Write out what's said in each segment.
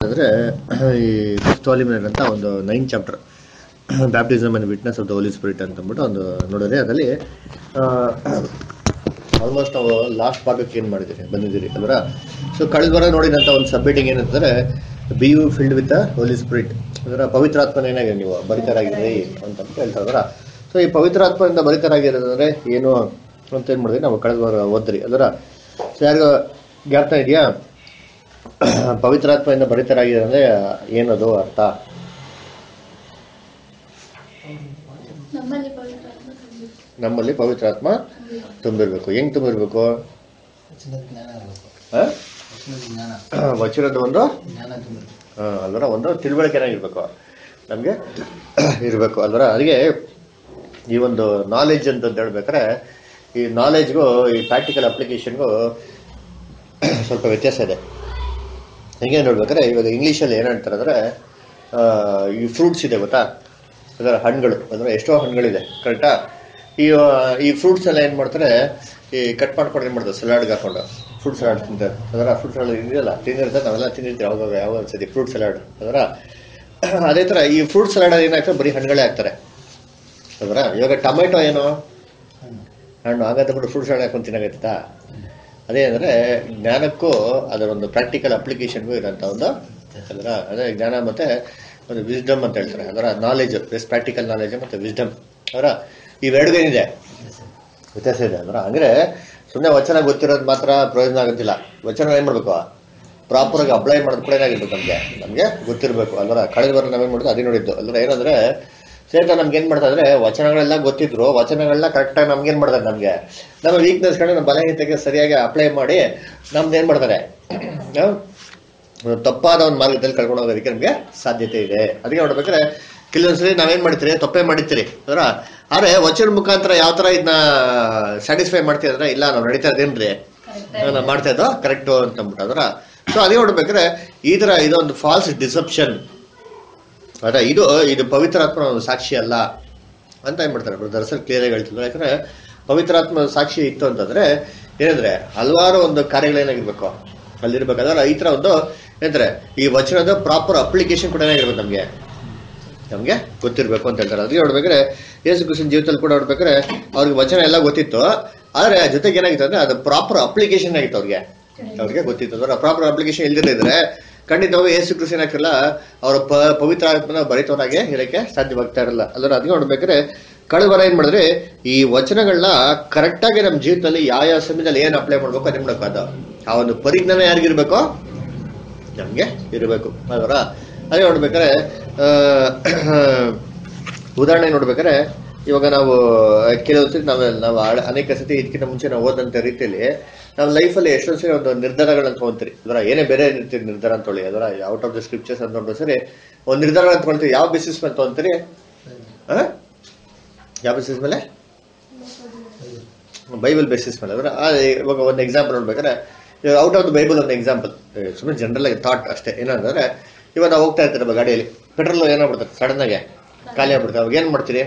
ನೋಡಿದ್ರೆ ಈ first volume ಅಂತ ಒಂದು nine chapter baptism and witness of the Holi spirit ಅಂತ ಅಂದ್ಬಿಟ್ಟು ಒಂದು ನೋಡಿದ್ರೆ ಅದರಲ್ಲಿ ಆಲ್ಮೋಸ್ಟ್ ನಾವು ಲಾಸ್ಟ್ ಭಾಗಕ್ಕೆ ಏನು ಮಾಡಿದ್ದೀರಿ ಬಂದಿದ್ದೀರಿ ಅಲ್ವರ ಸೊ ಕಳೆದ ವಾರ ನೋಡಿದಂಥ ಒಂದು ಸಬ್ಮಿಟಿಂಗ್ ಏನಂತಂದ್ರೆ be you filled with holy spirit ಅದರ ಪವಿತ್ರಾತ್ಮನ ಏನಾಗಿದೆ ನೀವು ಬರಿತರಾಗಿರಿ ಅಂತ ಹೇಳ್ತಾ ಇದಾರ ಸೊ ಈ ಪವಿತ್ರಾತ್ಮದಿಂದ ಬರಿತರಾಗಿರೋದಂದ್ರೆ ಏನು ಅಂತ ಏನು ಮಾಡಿದ್ರಿ ನಾವು ಕಳೆದ ವಾರ ಓದ್ರಿ ಅದರ ಸೊ ಯಾರಿಗೂ ಜ್ಞಾಪನ ಇದೆಯಾ ಪವಿತ್ರಾತ್ಮದಿಂದ ಬರಿತರಾಗಿದೆ ಅಂದ್ರೆ ಏನದು ಅರ್ಥ ನಮ್ಮಲ್ಲಿ ಪವಿತ್ರ ಆತ್ಮ ತುಂಬಿದೆ. ನಮ್ಮಲ್ಲಿ ಪವಿತ್ರಾತ್ಮ ತುಂಬಿರ್ಬೇಕು ಹೆಂಗ್ ತುಂಬಿರ್ಬೇಕು ವಚನದ ಜ್ಞಾನ ಇರಬೇಕು ಆ? ವಚನದ ಜ್ಞಾನ ವಚನದ ಒಂದು ಜ್ಞಾನ ತುಂಬಿರ್ಬೇಕು ಆ, ಅಲ್ವರ ಒಂದು ತಿಳುವಳಿಕೆ ಇರಬೇಕು ನಮಗೆ ಇರಬೇಕು ಅಲ್ವರ ಅದಕ್ಕೆ ಈ ಒಂದು ನಾಲೆಜ್ ಅಂತ ಹೇಳ್ಬೇಕಾದ್ರೆ ಈ ನಾಲೆಜ್ಗೂ ಈ ಪ್ರಾಕ್ಟಿಕಲ್ ಅಪ್ಲಿಕೇಶನ್ಗೂ ಸ್ವಲ್ಪ ವ್ಯತ್ಯಾಸ ಇದೆ ಹೇಗೆ ನೋಡ್ಬೇಕಾದ್ರೆ ಇವಾಗ ಇಂಗ್ಲೀಷಲ್ಲಿ ಏನು ಹೇಳ್ತಾರೆ ಅಂದರೆ ಈ ಫ್ರೂಟ್ಸ್ ಇದೆ ಗೊತ್ತಾ ಅದರ ಹಣ್ಣುಗಳು ಅಂದರೆ ಎಷ್ಟೋ ಹಣ್ಣುಗಳಿದೆ ಕರೆಕ್ಟಾ ಈ ಆ, ಈ ಫ್ರೂಟ್ಸ್ ಎಲ್ಲ ಏನು ಮಾಡ್ತಾರೆ ಈ ಕಟ್ ಮಾಡ್ಕೊಂಡು ಏನು ಮಾಡ್ತಾರೆ ಸಲಾಡ್ಗೆ ಹಾಕೊಂಡು ಫ್ರೂಟ್ ಸಲಾಡ್ ತಿಂತಾರೆ ಅದರ ಫ್ರೂಟ್ ಸಲಾಡ್ ಇದೆಯಲ್ಲ ತಿಂದಿರ್ತಾರೆ ನಾವೆಲ್ಲ ತಿಂದಿರ್ತೀವಿ ಯಾವಾಗ ಯಾವ ಸತಿ ಫ್ರೂಟ್ ಸಲಾಡ್ ಅದರ ಅದೇ ಥರ ಈ ಫ್ರೂಟ್ ಸಲಾಡ್ ಏನಾಗ್ತದೆ ಬರೀ ಹಣ್ಣುಗಳೇ ಹಾಕ್ತಾರೆ ಅದರ ಇವಾಗ ಟೊಮೆಟೊ ಏನು ಹಣ್ಣು ಹಣ್ಣು ಹಾಗಾದ್ರೆ ಬಿಟ್ಟು ಫ್ರೂಟ್ ಸಲಾಡ್ ಹಾಕೊಂಡು ತಿನ್ನಾಗತ್ತಾ ಅದೇ ಅಂದರೆ ಜ್ಞಾನಕ್ಕೂ ಅದರ ಒಂದು ಪ್ರಾಕ್ಟಿಕಲ್ ಅಪ್ಲಿಕೇಶನ್ಗೂ ಇರೋಂಥ ಒಂದು ಅದರ ಅದೇ ಜ್ಞಾನ ಮತ್ತೆ ಒಂದು ವಿಸ್ಡಮ್ ಅಂತ ಹೇಳ್ತಾರೆ ಅದರ ನಾಲೆಜ್ ಪ್ಲಸ್ ಪ್ರಾಕ್ಟಿಕಲ್ ನಾಲೆಜ್ ಮತ್ತೆ ವಿಸ್ಡಮ್ ಅದರ ಇವೆರಡುಗೇನಿದೆ ವ್ಯತ್ಯಾಸ ಇದೆ ಅಂದ್ರೆ ಅಂದ್ರೆ ಸುಮ್ಮನೆ ವಚನ ಗೊತ್ತಿರೋದು ಮಾತ್ರ ಪ್ರಯೋಜನ ಆಗೋದಿಲ್ಲ ವಚನ ಏನ್ ಮಾಡ್ಬೇಕು ಪ್ರಾಪರ್ ಆಗಿ ಅಪ್ಲೈ ಮಾಡೋದು ಕೂಡ ಏನಾಗಿರ್ಬೇಕು ನಮ್ಗೆ ನಮ್ಗೆ ಗೊತ್ತಿರಬೇಕು ಅಲ್ವರ ಕಳೆದ ವಾರ ನಾವೇನ್ ಮಾಡಿದ್ದು ಅದೇ ನೋಡಿದ್ದು ಅಲ್ವರ ಏನಂದ್ರೆ ಸೇತ ನಮ್ಗೆ ಏನ್ ಮಾಡ್ತಾ ಇದ್ರೆ ವಚನಗಳೆಲ್ಲ ಗೊತ್ತಿದ್ರು ವಚನಗಳೆಲ್ಲ ಕರೆಕ್ಟಾಗಿ ನಮ್ಗೆ ಏನ್ ಮಾಡ್ತಾರೆ ನಮ್ಗೆ ನಮ್ಮ ವೀಕ್ನೆಸ್ಗಳನ್ನ ನಮ್ಮ ಬಲಹೀನತೆಗೆ ಸರಿಯಾಗಿ ಅಪ್ಲೈ ಮಾಡಿ ನಮ್ದು ಏನ್ ಮಾಡ್ತಾರೆ ನಾವು ಒಂದು ತಪ್ಪಾದ ಒಂದು ಮಾರ್ಗದಲ್ಲಿ ಕಳ್ಕೊಂಡು ಹೋಗೋದಕ್ಕೆ ನಮಗೆ ಸಾಧ್ಯತೆ ಇದೆ ಅದಕ್ಕೆ ನೋಡ್ಬೇಕಾದ್ರೆ ಕೆಲವೊಂದ್ಸರಿ ನಾವೇನ್ ಮಾಡ್ತೀರಿ ತಪ್ಪೇ ಮಾಡಿರ್ತೀರಿ ಅದರ ಆದ್ರೆ ವಚನ ಮುಖಾಂತರ ಯಾವ ತರ ಇದನ್ನ ಸ್ಯಾಟಿಸ್ಫೈ ಮಾಡ್ತೀವಿ ಅಂದ್ರೆ ಇಲ್ಲ ನಾವು ನಡೀತಾ ಇದೇನ್ರಿ ನಾವು ಮಾಡ್ತಾ ಇದ್ದೋ ಕರೆಕ್ಟು ಅಂತ ಅಂದ್ಬಿಟ್ಟು ಅದರ ಸೊ ಅದೇ ನೋಡ್ಬೇಕಾದ್ರೆ ಈ ತರ ಇದೊಂದು ಫಾಲ್ಸ್ ಡಿಸೆಪ್ಷನ್ ಅದ ಇದು ಇದು ಪವಿತ್ರಾತ್ಮನ ಒಂದು ಸಾಕ್ಷಿ ಅಲ್ಲ ಅಂತ ಏನ್ ಮಾಡ್ತಾರೆ ಬ್ರದರ್ಸಲ್ ಕ್ಲಿಯರ್ ಆಗಿ ಹೇಳ್ತಿದ್ರು ಯಾಕಂದ್ರೆ ಪವಿತ್ರಾತ್ಮ ಸಾಕ್ಷಿ ಇತ್ತು ಅಂತಂದ್ರೆ ಏನಂದ್ರೆ ಹಲವಾರು ಒಂದು ಕಾರ್ಯಗಳೇನಾಗಿರ್ಬೇಕು ಅಲ್ಲಿರ್ಬೇಕು ಅದರ ಈ ತರ ಒಂದು ಏನಂದ್ರೆ ಈ ವಚನದ ಪ್ರಾಪರ್ ಅಪ್ಲಿಕೇಶನ್ ಕೂಡ ಏನಾಗಿರ್ಬೇಕು ನಮ್ಗೆ ನಮ್ಗೆ ಗೊತ್ತಿರ್ಬೇಕು ಅಂತ ಹೇಳ್ತಾರೆ ಅದಕ್ಕೆ ನೋಡ್ಬೇಕಾದ್ರೆ ಯೇಸು ಕೃಷ್ಣನ್ ಜೀವಿತದಲ್ಲಿ ಕೂಡ ನೋಡ್ಬೇಕಾದ್ರೆ ಅವ್ರಿಗೆ ವಚನ ಎಲ್ಲ ಗೊತ್ತಿತ್ತು ಆದ್ರೆ ಜೊತೆಗೆ ಏನಾಗಿತ್ತು ಅಂದ್ರೆ ಅದು ಪ್ರಾಪರ್ ಅಪ್ಲಿಕೇಶನ್ ಆಗಿತ್ತು ಅವ್ರಿಗೆ ಅವ್ರಿಗೆ ಗೊತ್ತಿತ್ತು ಅಂದ್ರೆ ಪ್ರಾಪರ್ ಅಪ್ಲಿಕೇಶನ್ ಇಲ್ದಿರಿದ್ರೆ ಖಂಡಿತವಾಗಿ ಯೇಸು ಕೃಷ್ಣ ಏನಾಗಿರಲ್ಲ ಅವರ ಪ ಪವಿತ್ರ ಆತ್ಮನ ಬರಿತವರಾಗೆ ಇರಕ್ಕೆ ಸಾಧ್ಯವಾಗ್ತಾ ಇರಲ್ಲ ಅದರ ಅದಕ್ಕೆ ನೋಡ್ಬೇಕಾದ್ರೆ ಕಳೆದ ವಾರ ಏನ್ ಮಾಡಿದ್ರೆ ಈ ವಚನಗಳನ್ನ ಕರೆಕ್ಟಾಗಿ ನಮ್ಮ ಜೀವಿತದಲ್ಲಿ ಯಾವ ಯಾವ ಸಮಯದಲ್ಲಿ ಏನ್ ಅಪ್ಲೈ ಮಾಡ್ಬೇಕು ಅದೇ ಮಾಡ್ಬೇಕು ಅದು ಆ ಒಂದು ಪರಿಜ್ಞಾನ ಯಾರಿಗಿರ್ಬೇಕು ನಮಗೆ ಇರಬೇಕು ಅದರ ಅದೇ ನೋಡ್ಬೇಕಾದ್ರೆ ಆ, ಉದಾಹರಣೆ ನೋಡ್ಬೇಕಾದ್ರೆ ಇವಾಗ ನಾವು ಕೆಲವು ಸತಿ ನಾವು ನಾವು ಆಳ- ಅನೇಕ ಸತಿ ಇದಕ್ಕಿಂತ ಮುಂಚೆ ನಾವು ಓದಂತ ರೀತಿಯಲ್ಲಿ ನಾವು ಲೈಫಲ್ಲಿ ಎಷ್ಟೊಂದು ಸರಿ ಒಂದು ನಿರ್ಧಾರಗಳನ್ನ ತಗೊಂತೀರಿ ಅದರ ಏನೇ ಬೇರೆ ರೀತಿಯ ನಿರ್ಧಾರ ಅಂತೊಳಿ ಅದರ ಔಟ್ ಆಫ್ ದ ಸ್ಕ್ರಿಪ್ಚರ್ಸ್ ಅಂತ ನೋಡಿದ್ರೆ ಸರಿ ಒಂದು ನಿರ್ಧಾರಗಳನ್ನ ತಗೊಳ್ತೀವಿ ಯಾವ ಬೇಸಿಸ್ ಮೇಲೆ ತಗೊಂತೀರಿ ಆ? ಯಾವ ಬೇಸಿಸ್ ಮೇಲೆ ಬೈಬಲ್ ಬೇಸಿಸ್ ಮೇಲೆ ಅಂದ್ರೆ ಆ, ಇವಾಗ ಒಂದು ಎಕ್ಸಾಂಪಲ್ ನೋಡ್ಬೇಕಾದ್ರೆ ಔಟ್ ಆಫ್ ದ ಬೈಬಲ್ ಒಂದು ಎಕ್ಸಾಂಪಲ್ ಸುಮ್ಮನೆ ಜನರಲ್ ಆಗಿ ಥಾಟ್ ಅಷ್ಟೇ ಏನಂದ್ರೆ ಇವಾಗ ನಾವು ಹೋಗ್ತಾ ಇರ್ತೀರಪ್ಪ ಗಾಡಿಯಲ್ಲಿ ಪೆಟ್ರೋಲ್ ಏನಾಗ್ಬಿಡ್ತದೆ ಸಡನ್ ಆಗಿ ಖಾಲಿ ಆಗ್ಬಿಡ್ತದೆ ಅವಾಗ ಏನ್ ಮಾಡ್ತೀರಿ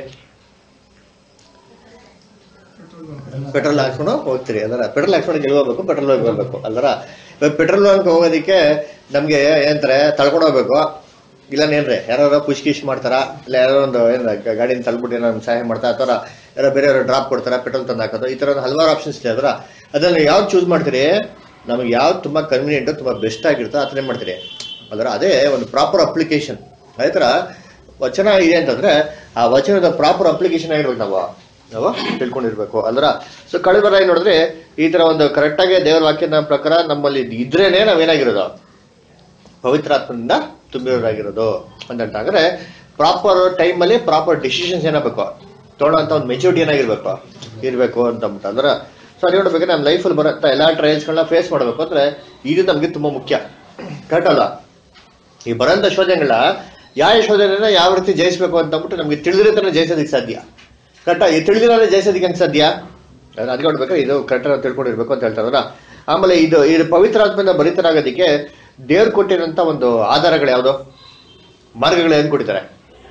ಪೆಟ್ರೋಲ್ ಹಾಕ್ಸ್ಕೊಂಡು ಹೋಗ್ತೀರಿ ಅದರ ಪೆಟ್ರೋಲ್ ಹಾಕ್ಸ್ಕೊಂಡು ಎಲ್ಲಿ ಹೋಗ್ಬೇಕು ಪೆಟ್ರೋಲ್ ಹೋಗ್ಬೇಕು ಅಲ್ಲರ ಇವಾಗ ಪೆಟ್ರೋಲ್ ಬಂಕ್ ಹೋಗೋದಕ್ಕೆ ನಮ್ಗೆ ಏನಂತಾರೆ ತಳ್ಕೊಂಡು ಹೋಗ್ಬೇಕು ಇಲ್ಲ ಏನ್ರಿ ಯಾರು ಪುಷ್ ಕಿಶ್ ಮಾಡ್ತಾರ ಇಲ್ಲ ಯಾರೋ ಒಂದು ಏನ್ ಗಾಡಿನ ತಳ್ಬಿಟ್ಟು ಏನೋ ನಮ್ಗೆ ಸಹಾಯ ಮಾಡ್ತಾರ ಅಥವಾ ಯಾರೋ ಬೇರೆ ಯಾರೋ ಡ್ರಾಪ್ ಕೊಡ್ತಾರ ಪೆಟ್ರೋಲ್ ತಂದು ಹಾಕೋದು ಈ ತರ ಒಂದು ಹಲವಾರು ಆಪ್ಷನ್ಸ್ ಇದೆ ಅದರ ಅದನ್ನ ಯಾವ್ದು ಚೂಸ್ ಮಾಡ್ತೀರಿ ನಮಗೆ ಯಾವ್ದು ತುಂಬಾ ಕನ್ವೀನಿಯಂಟ್ ತುಂಬಾ ಬೆಸ್ಟ್ ಆಗಿರುತ್ತೋ ಆ ಥರ ಏನ್ ಮಾಡ್ತೀರಿ ಅದರ ಅದೇ ಒಂದು ಪ್ರಾಪರ್ ಅಪ್ಲಿಕೇಶನ್ ಅದೇ ತರ ವಚನ ಇದೆ ಅಂತಂದ್ರೆ ಆ ವಚನದ ಪ್ರಾಪರ್ ಅಪ್ಲಿಕೇಶನ್ ಆಗಿರ್ಬೇಕು ನಾವು ನಾವು ತಿಳ್ಕೊಂಡಿರ್ಬೇಕು ಅಲ್ರ ಸೊ ಕಳೆದ ವಾರ ಏನ್ ನೋಡಿದ್ರೆ ಈ ತರ ಒಂದು ಕರೆಕ್ಟ್ ಆಗಿ ದೇವರ ವಾಕ್ಯದ ಪ್ರಕಾರ ನಮ್ಮಲ್ಲಿ ಇದ್ರೇನೆ ನಾವೇನಾಗಿರೋದು ಪವಿತ್ರಾತ್ಮದಿಂದ ತುಂಬಿರೋರಾಗಿರೋದು ಅಂತ ಅಂದ್ರೆ ಪ್ರಾಪರ್ ಟೈಮಲ್ಲಿ ಪ್ರಾಪರ್ ಡಿಸಿಷನ್ಸ್ ಏನಾಗಬೇಕು ತೊಗೊಳ್ಳೋಂಥ ಒಂದು ಮೆಚುರಿಟಿ ಏನಾಗಿರ್ಬೇಕು ಇರಬೇಕು ಅಂತ ಅಂದ್ಬಿಟ್ಟು ಅಂದ್ರೆ ಸೊ ಅದು ನೋಡ್ಬೇಕು ನಮ್ಮ ಲೈಫಲ್ಲಿ ಬರೋಂಥ ಎಲ್ಲ ಟ್ರಯಲ್ಸ್ಗಳನ್ನ ಫೇಸ್ ಮಾಡಬೇಕು ಅಂದ್ರೆ ಇದು ನಮಗೆ ತುಂಬಾ ಮುಖ್ಯ ಕರೆಕ್ಟ್ ಅಲ್ಲ ಈ ಬರೋಂಥ ಶೋಧನೆಗಳ ಯಾವ ಶೋಧನೆನ ಯಾವ ರೀತಿ ಜಯಿಸ್ಬೇಕು ಅಂತ ಅಂದ್ಬಿಟ್ಟು ನಮಗೆ ತಿಳಿದಿರೋ ಥರ ಜಯಿಸೋದಕ್ಕೆ ಸಾಧ್ಯ ಕರೆಕ್ಟಾ ಈ ತಿಳಿದಿರೋದೇ ಜಯಿಸೋದಕ್ಕೆ ಹೆಂಗೆ ಸಾಧ್ಯ ಅದಕ್ಕೆ ನೋಡ್ಬೇಕಾದ್ರೆ ಇದು ಕರೆಕ್ಟ್ ತಿಳ್ಕೊಂಡಿರ್ಬೇಕು ಅಂತ ಹೇಳ್ತಾರಲ್ಲ ಆಮೇಲೆ ಇದು ಇದು ಪವಿತ್ರಾತ್ಮದಿಂದ ಭರಿತರಾಗೋದಕ್ಕೆ ದೇವ್ರು ಕೊಟ್ಟಿರೋಂಥ ಒಂದು ಆಧಾರಗಳು ಯಾವುದು ಮಾರ್ಗಗಳು ಏನು ಕೊಟ್ಟಿದ್ದಾರೆ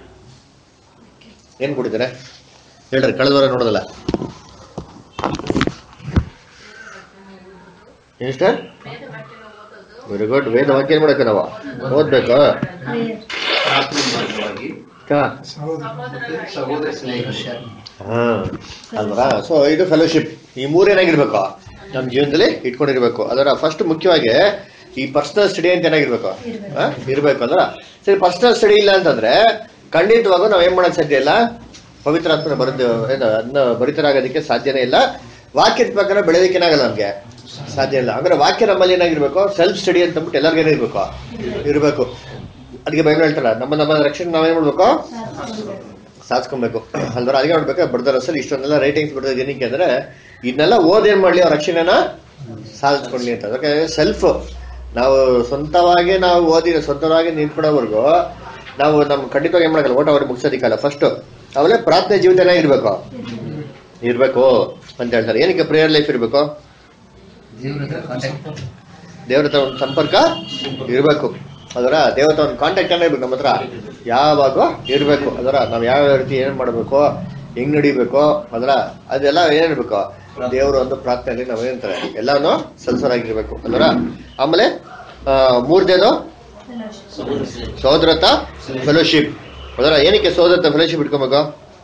ಏನು ಕೊಟ್ಟಿದ್ದಾರೆ ಹೇಳ್ರಿ ಕಳೆದ ವಾರ ನೋಡೋದಲ್ಲ ಏನು ಸರ್ ವೇದ ವಾಕ್ಯನ ಓದೋದು ವೆರಿ ಗುಡ್ ವೇದ ವಾಕ್ಯ ಏನ್ ಮಾಡಬೇಕು ನಾವು ಓದ್ಬೇಕು ಪ್ರಾಥಮಿಕವಾಗಿ ಹಾ. ಸಹೋದರ ಸ್ನೇಹ ಹಾ ಅಲ್ವಾ ಸೊ ಇದು ಫೆಲೋಶಿಪ್ ಈ ಮೂರು ಏನಾಗಿರ್ಬೇಕು ನಮ್ಮ ಜೀವನದಲ್ಲಿ ಇಟ್ಕೊಂಡಿರ್ಬೇಕು ಅದರ ಫಸ್ಟ್ ಮುಖ್ಯವಾಗಿ ಈ ಪರ್ಸನಲ್ ಸ್ಟಡಿ ಅಂತ ಏನಾಗಿರ್ಬೇಕು ಹಾ? ಇರ್ಬೇಕು ಅಲ್ವಾ ಸರಿ ಪರ್ಸನಲ್ ಸ್ಟಡಿ ಇಲ್ಲ ಅಂತಂದ್ರೆ ಖಂಡಿತವಾಗೂ ನಾವ್ ಏನ್ ಮಾಡಕ್ ಸಾಧ್ಯ ಇಲ್ಲ ಪವಿತ್ರ ಆತ್ಮನ ಬರೆದು ಏನು ಅದನ್ನ ಬರಿತರಾಗೋದಕ್ಕೆ ಸಾಧ್ಯನೇ ಇಲ್ಲ ವಾಕ್ಯದ ಪ್ರಕಾರ ಬೆಳೆಯೋದಕ್ಕೆ ಏನಾಗಲ್ಲ ನಮ್ಗೆ ಸಾಧ್ಯ ಇಲ್ಲ ಅಂದ್ರೆ ವಾಕ್ಯ ನಮ್ಮಲ್ಲಿ ಏನಾಗಿರ್ಬೇಕು ಸೆಲ್ಫ್ ಸ್ಟಡಿ ಅಂತ ಅಂದ್ಬಿಟ್ಟು ಎಲ್ಲರಿಗೂ ಏನಿರ್ಬೇಕು ಇರ್ಬೇಕು ಅದಕ್ಕೆ ಬೈಬಲ್ ಹೇಳ್ತಾರ ನಮ್ಮ ನಮ್ಮ ರಕ್ಷಣೆ ನಾವೇನ್ ಮಾಡ್ಬೇಕು ಸಾಧಿಸ್ಕೊಬೇಕು ಅಲ್ವರ ಅದಕ್ಕೆ ನೋಡ್ಬೇಕು ಬರ್ದಾರ ಅಸಲ್ ಇಷ್ಟೊಂದೆಲ್ಲ ರೈಟಿಂಗ್ಸ್ ಬರ್ದೋದು ಏನಕ್ಕೆ ಅಂದ್ರೆ ಇದನ್ನೆಲ್ಲ ಓದ್ ಏನ್ ಮಾಡ್ಲಿ ಅವ್ರ ರಕ್ಷಣೆನ ಸಾಧಿಸ್ಕೊಳ್ಳಿ ಅಂತ ಅದಕ್ಕೆ ಸೆಲ್ಫ್ ನಾವು ಸ್ವಂತವಾಗಿ ನಾವು ಓದಿ ಸ್ವಂತವಾಗಿ ನಿಂತ್ಕೊಳ್ಳೋವರೆಗೂ ನಾವು ನಮ್ ಖಂಡಿತವಾಗಿ ಏನ್ ಮಾಡಲ್ಲ ಓಟ ಅವ್ರಿಗೆ ಮುಗಿಸೋದಿಕ್ಕಲ್ಲ ಫಸ್ಟ್ ಆಮೇಲೆ ಪ್ರಾರ್ಥನೆ ಜೀವಿತನೇ ಇರ್ಬೇಕು ಇರ್ಬೇಕು ಅಂತ ಹೇಳ್ತಾರೆ ಏನಕ್ಕೆ ಪ್ರೇಯರ್ ಲೈಫ್ ಇರ್ಬೇಕು ದೇವ್ರ ಹತ್ರ ಕಾಂಟ್ಯಾಕ್ಟ್ ದೇವ್ರ ಹತ್ರ ಒಂದು ಸಂಪರ್ಕ ಇರಬೇಕು ಅದರ ದೇವರ ಒಂದು ಕಾಂಟ್ಯಾಕ್ಟ್ ಅನ್ನ ಇರ್ಬೇಕು ನಮ್ಮ ಹತ್ರ ಯಾವಾಗ ಇರಬೇಕು ಅದರ ನಾವು ಯಾವ ರೀತಿ ಏನ್ ಮಾಡಬೇಕು ಹೆಂಗ್ ನಡಿಬೇಕು ಅದರ ಅದೆಲ್ಲ ಏನಿರ್ಬೇಕು ದೇವರ ಒಂದು ಪ್ರಾರ್ಥನೆಯಲ್ಲಿ ನಾವು ಏನಂತಾರೆ ಎಲ್ಲಾನು ಸಲ್ಸರಾಗಿರ್ಬೇಕು ಅದರ ಆಮೇಲೆ ಆ, ಮೂರನೇದು ಸಹೋದರತ ಫೆಲೋಶಿಪ್ ಅದರ ಏನಕ್ಕೆ ಸಹೋದರತ ಫೆಲೋಶಿಪ್ ಇಟ್ಕೊಬೇಕು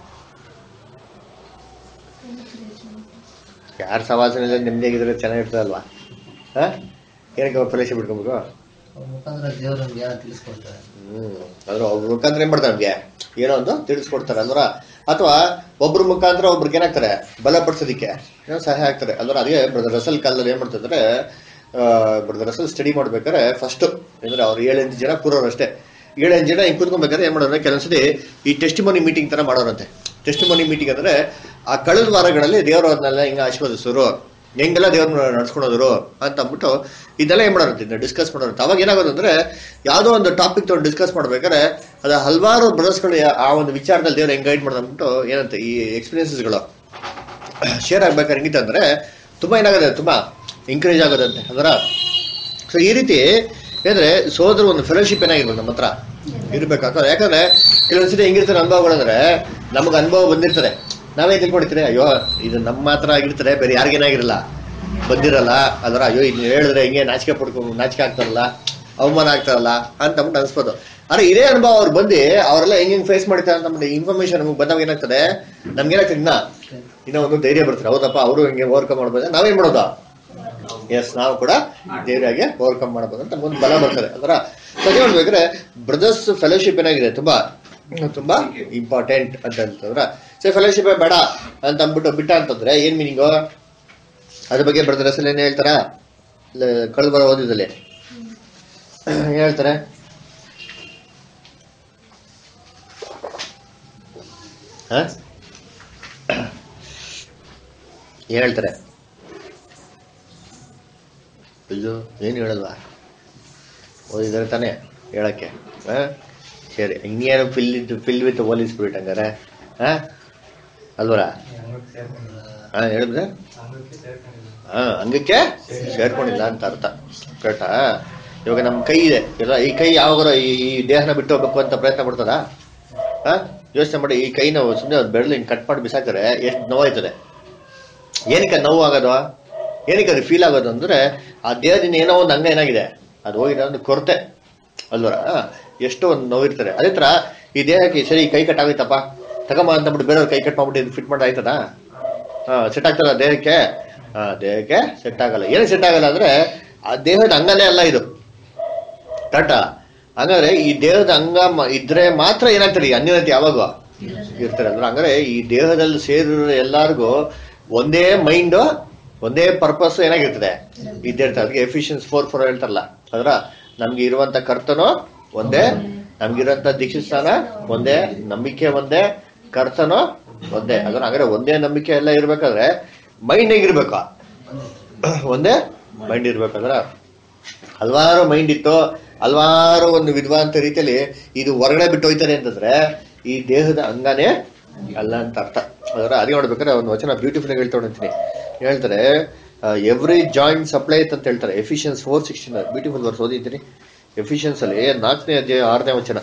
ಯಾರ ಸವಾಸನೆಲ್ಲ ನೆಮ್ಮದಿಯಾಗಿದ್ರೆ ಚೆನ್ನಾಗಿರ್ತದಲ್ವಾ ಹಾ ಏನಕ್ಕೆ ಫೆಲೋಶಿಪ್ ಇಟ್ಕೊಬೇಕು ಅವ್ರ ಮುಖಾಂತರ ದೇವ್ರು ನಮ್ಗೆ ಏನೋ ತಿಳಿಸ್ಕೊಡ್ತಾರೆ ಹ್ಮ್ ಅದ್ರ ಒಬ್ರ ಮುಖಾಂತರ ಏನ್ ಮಾಡ್ತಾರೆ ನಮ್ಗೆ ಏನೋ ಒಂದು ತಿಳಿಸ್ಕೊಡ್ತಾರೆ ಅಂದ್ರ ಅಥವಾ ಒಬ್ರ ಮುಖಾಂತರ ಒಬ್ರಿಗೆ ಏನಾಗ್ತಾರೆ ಬಲಪಡಿಸೋದಿಕ್ಕೆ ಏನೋ ಸಹಾಯ ಆಗ್ತಾರೆ ಅಂದ್ರೆ ಅದೇ ಬ್ರದರ್ ರಸಲ್ ಕಾಲದಲ್ಲಿ ಏನ್ ಮಾಡ್ತಿದ್ರೆ ಬ್ರದರ್ ರಸಲ್ ಸ್ಟಡಿ ಮಾಡ್ಬೇಕಾದ್ರೆ ಫಸ್ಟ್ ಅಂದ್ರೆ ಅವ್ರು ಏಳೆಂಟು ಜನ ಕೂರೋರು ಅಷ್ಟೇ ಏಳೆಂಟು ಜನ ಹಿಂಗ್ ಕೂತ್ಕೊಬೇಕಾದ್ರೆ ಏನ್ ಮಾಡೋದ್ರೆ ಕೆಲವೊಂದ್ಸತಿ ಈ ಟೆಸ್ಟಿಮೋನಿ ಮೀಟಿಂಗ್ ತರ ಮಾಡೋರಂತೆ ಟೆಸ್ಟಿಮೋನಿ ಮೀಟಿಂಗ್ ಅಂದ್ರೆ ಆ ಕಳೆದ ವಾರಗಳಲ್ಲಿ ದೇವರನ್ನೆಲ್ಲ ಹಿಂಗ ಆಶೀರ್ವದಿಸೋರು ಹೆಂಗೆಲ್ಲ ದೇವ್ರನ್ನ ನಡ್ಸ್ಕೊಳೋದ್ರು ಅಂತ ಅಂದ್ಬಿಟ್ಟು ಇದೆಲ್ಲ ಏನ್ ಮಾಡೋರಂತೆ ಡಿಸ್ಕಸ್ ಮಾಡೋರಂತೆ ಅವಾಗ ಏನಾಗೋದು ಅಂದ್ರೆ ಯಾವ್ದೋ ಒಂದು ಟಾಪಿಕ್ ತಗೊಂಡು ಡಿಸ್ಕಸ್ ಮಾಡ್ಬೇಕಾದ್ರೆ ಅದ ಹಲವಾರು ಬ್ರದರ್ಸ್ಗಳು ಆ ಒಂದು ವಿಚಾರದಲ್ಲಿ ದೇವ್ರು ಹೆಂಗ್ ಗೈಡ್ ಮಾಡ್ದಂದ್ಬಿಟ್ಟು ಏನಂತೆ ಈ ಎಕ್ಸ್ಪೀರಿಯನ್ಸಸ್ಗಳು ಶೇರ್ ಆಗ್ಬೇಕಾದ್ರೆ ಹೆಂಗಿತ್ತು ಅಂದ್ರೆ ತುಂಬಾ ಏನಾಗುತ್ತೆ ತುಂಬಾ ಎಂಕರೇಜ್ ಆಗೋದಂತೆ ಅದರ ಸೊ ಈ ರೀತಿ ಏನಂದ್ರೆ ಸೋದರ ಒಂದು ಫೆಲೋಶಿಪ್ ಏನಾಗಿರ್ಬೇಕು ನಮ್ಮ ಹತ್ರ ಇರ್ಬೇಕಾಗ್ತದೆ ಯಾಕಂದ್ರೆ ಕೆಲವೊಂದ್ಸತಿ ಹೆಂಗಿರ್ತಾರೆ ಅನುಭವಗಳಂದ್ರೆ ನಮಗೆ ಅನುಭವ ಬಂದಿರ್ತದೆ ನಾವೇ ತಿಳ್ಕೊಂಡಿರ್ತೀರಿ ಅಯ್ಯೋ ಇದು ನಮ್ಮ ಮಾತ್ರ ಆಗಿರ್ತಾರೆ ಬೇರೆ ಯಾರಿಗೇನಾಗಿರಲ್ಲ ಬಂದಿರಲ್ಲ ಅದರ ಅಯ್ಯೋ ಇದ್ ಹೇಳಿದ್ರೆ ಹಿಂಗೆ ನಾಚಿಕೆ ಪಡ್ಕೊಂಡು ನಾಚಿಕೆ ಆಗ್ತಾರಲ್ಲ ಅವಮಾನ ಆಗ್ತಾರಲ್ಲ ಅಂತ ಅಂದ್ಬಿಟ್ಟು ಅನ್ಸ್ಬೋದು ಆದ್ರೆ ಇದೇ ಅನುಭವ ಅವ್ರು ಬಂದು ಅವರೆಲ್ಲ ಹೆಂಗ್ ಹೆಂಗ್ ಫೇಸ್ ಮಾಡ್ತಾರೆ ಅಂತ ಅಂದ್ಬಿಟ್ಟು ಇನ್ಫಾರ್ಮೇಶನ್ ನಮಗೆ ಬಂದಾಗ ಏನಾಗ್ತದೆ ನಮ್ಗೆ ಏನಾಗ್ತದೆ ಇನ್ನ ಇನ್ನೂ ಒಂದು ಧೈರ್ಯ ಬರ್ತಾರೆ ಹೌದಪ್ಪ ಅವರು ಹಿಂಗೆ ಓವರ್ಕಮ್ ಮಾಡ್ಬೋದು ನಾವೇನ್ ಮಾಡೋದು ಎಸ್ ನಾವು ಕೂಡ ಧೈರ್ಯವಾಗಿ ಓವರ್ಕಮ್ ಮಾಡಬಹುದು ಅಂತ ಮುಂದೆ ಬಲ ಬರ್ತದೆ ಅದರ ಸರಿ ನೋಡ್ಬೇಕಾದ್ರೆ ಬ್ರದರ್ಸ್ ಫೆಲೋಶಿಪ್ ಏನಾಗಿದೆ ತುಂಬಾ ತುಂಬಾ ಇಂಪಾರ್ಟೆಂಟ್ ಅಂತ ಹೇಳ್ತಂದ್ರ ಸರಿ ಫೆಲೋಶಿಪ್ ಬೇಡ ಅಂತ ಅಂದ್ಬಿಟ್ಟು ಬಿಟ್ಟ ಅಂತಂದ್ರೆ ಏನ್ ಮೀನಿಂಗು ಅದ್ರ ಬಗ್ಗೆ ಬ್ರದರ್ಸ್ ಏನ್ ಹೇಳ್ತಾರ ಕಳೆದು ಬರೋ ಓದಿದಲ್ಲಿ ಏನ್ ಹೇಳ್ತಾರೆ ಹ? ಏನ್ ಹೇಳ್ತಾರೆ ಅಯ್ಯೋ ಏನು ಹೇಳಲ್ವಾ ಓದಿದ್ರೆ ತಾನೇ ಹೇಳಕ್ಕೆ ಹಾ ಸರಿ ಇನ್ನೇನು fill fill with holy spirit ಹಂಗಾರೆ ಹಾ ಅಲ್ವರ ಹಾ ಹೇಳಿದ್ರೆ ಹಾ ಹಂಗಕ್ಕೆ ಸೇರ್ಕೊಂಡಿಲ್ಲ ಅಂತ ಅರ್ಥ ಕರೆಕ್ಟಾ ಇವಾಗ ನಮ್ಮ ಕೈ ಇದೆ ಇಲ್ಲ ಈ ಕೈ ಯಾವಾಗಾರ ಈ ಈ ದೇಹನ ಬಿಟ್ಟು ಹೋಗ್ಬೇಕು ಅಂತ ಪ್ರಯತ್ನ ಪಡ್ತದ ಹಾ ಯೋಚನೆ ಮಾಡಿ ಈ ಕೈ ನಾವು ಸುಮ್ಮನೆ ಬೆರಳು ಹಿಂಗೆ ಕಟ್ ಮಾಡಿ ಬಿಸಾಕಿದ್ರೆ ಎಷ್ಟು ನೋವಾಯ್ತದೆ ಏನಕ್ಕೆ ನೋವು ಆಗೋದು ಏನಕ್ಕೆ ಅದು ಫೀಲ್ ಆಗೋದು ಅಂದ್ರೆ ಆ ದೇಹದಿಂದ ಏನೋ ಒಂದು ಅಂಗ ಏನಾಗಿದೆ ಅದು ಹೋಗಿದೆ ಒಂದು ಕೊರತೆ ಅಲ್ವರ ಎಷ್ಟೋ ಒಂದು ನೋವಿರ್ತಾರೆ ಅದೇ ತರ ಈ ದೇಹಕ್ಕೆ ಸರಿ ಕೈ ಕಟ್ ಆಗೋಯ್ತಪ್ಪ ತಗಮ್ಮ ಅಂತ ಬಿಟ್ಟು ಬೇರೆಯವ್ರ ಕೈ ಕಟ್ ಮಾಡ್ಬಿಟ್ಟು ಫಿಟ್ ಮಾಡಿ ಆಯ್ತದ ಹಾ ಸೆಟ್ ಆಗ್ತದ ದೇಹಕ್ಕೆ ಹಾ ದೇಹಕ್ಕೆ ಸೆಟ್ ಆಗಲ್ಲ ಏನಕ್ಕೆ ಸೆಟ್ ಆಗಲ್ಲ ಅಂದ್ರೆ ಆ ದೇಹದ ಅಂಗನೇ ಅಲ್ಲ ಇದು ಕರೆಕ್ಟಾ ಹಂಗಾದ್ರೆ ಈ ದೇಹದ ಅಂಗ ಮ- ಇದ್ರೆ ಮಾತ್ರ ಏನಾಗ್ತದೆ ಈ ಅನ್ಯತೆ ಯಾವಾಗ ಇರ್ತಾರೆ ಅಂದ್ರೆ ಹಂಗಾರೆ ಈ ದೇಹದಲ್ಲಿ ಸೇರಿರೋ ಎಲ್ಲಾರ್ಗೂ ಒಂದೇ ಮೈಂಡ್ ಒಂದೇ ಪರ್ಪಸ್ ಏನಾಗಿರ್ತದೆ ಇದ್ದೇ ಇರ್ತದೆ ಅದಕ್ಕೆ ಎಫಿಷಿಯನ್ಸ್ ಫೋರ್ ಫೋರ್ ಹೇಳ್ತಾರಲ್ಲ ಅದ್ರ ನಮ್ಗೆ ಇರುವಂತ ಕರ್ತನು ಒಂದೇ ನಮ್ಗಿರುವಂತ ದೀಕ್ಷಿಸ್ತಾನ ಒಂದೇ ನಂಬಿಕೆ ಒಂದೇ ಕರ್ತನು ಒಂದೇ ಅದ್ರ ಹಂಗಾರೆ ಒಂದೇ ನಂಬಿಕೆ ಎಲ್ಲ ಇರ್ಬೇಕಾದ್ರೆ ಮೈಂಡ್ ಹೇಗಿರ್ಬೇಕಾ ಒಂದೇ ಮೈಂಡ್ ಇರ್ಬೇಕಾದ್ರ ಹಲವಾರು ಮೈಂಡ್ ಇತ್ತು ಹಲವಾರು ಒಂದು ವಿದ್ವಾಂತ ರೀತಿಯಲ್ಲಿ ಇದು ಹೊರಗಡೆ ಬಿಟ್ಟು ಹೋಯ್ತಾರೆ ಅಂತಂದ್ರೆ ಈ ದೇಹದ ಅಂಗನೇ ಅಲ್ಲ ಅಂತ ಅರ್ಥ ಅದರ ಅದೇ ನೋಡ್ಬೇಕಾದ್ರೆ ಒಂದು ವಚನ ಬ್ಯೂಟಿಫುಲ್ ಆಗಿ ಹೇಳ್ತಾ ಹೊಂತೀನಿ ಹೇಳ್ತಾರೆ ಎವ್ರಿ ಜಾಯಿಂಟ್ ಸಪ್ಲೈ ಅಂತ ಹೇಳ್ತಾರೆ Ephesians four sixteen beautiful verse ಓದಿದ್ದೀನಿ ಎಫಿಷಿಯನ್ಸ್ ಅಲ್ಲಿ ನಾಲ್ಕನೇ ಅಧ್ಯಾಯ ಆರನೇ ವಚನ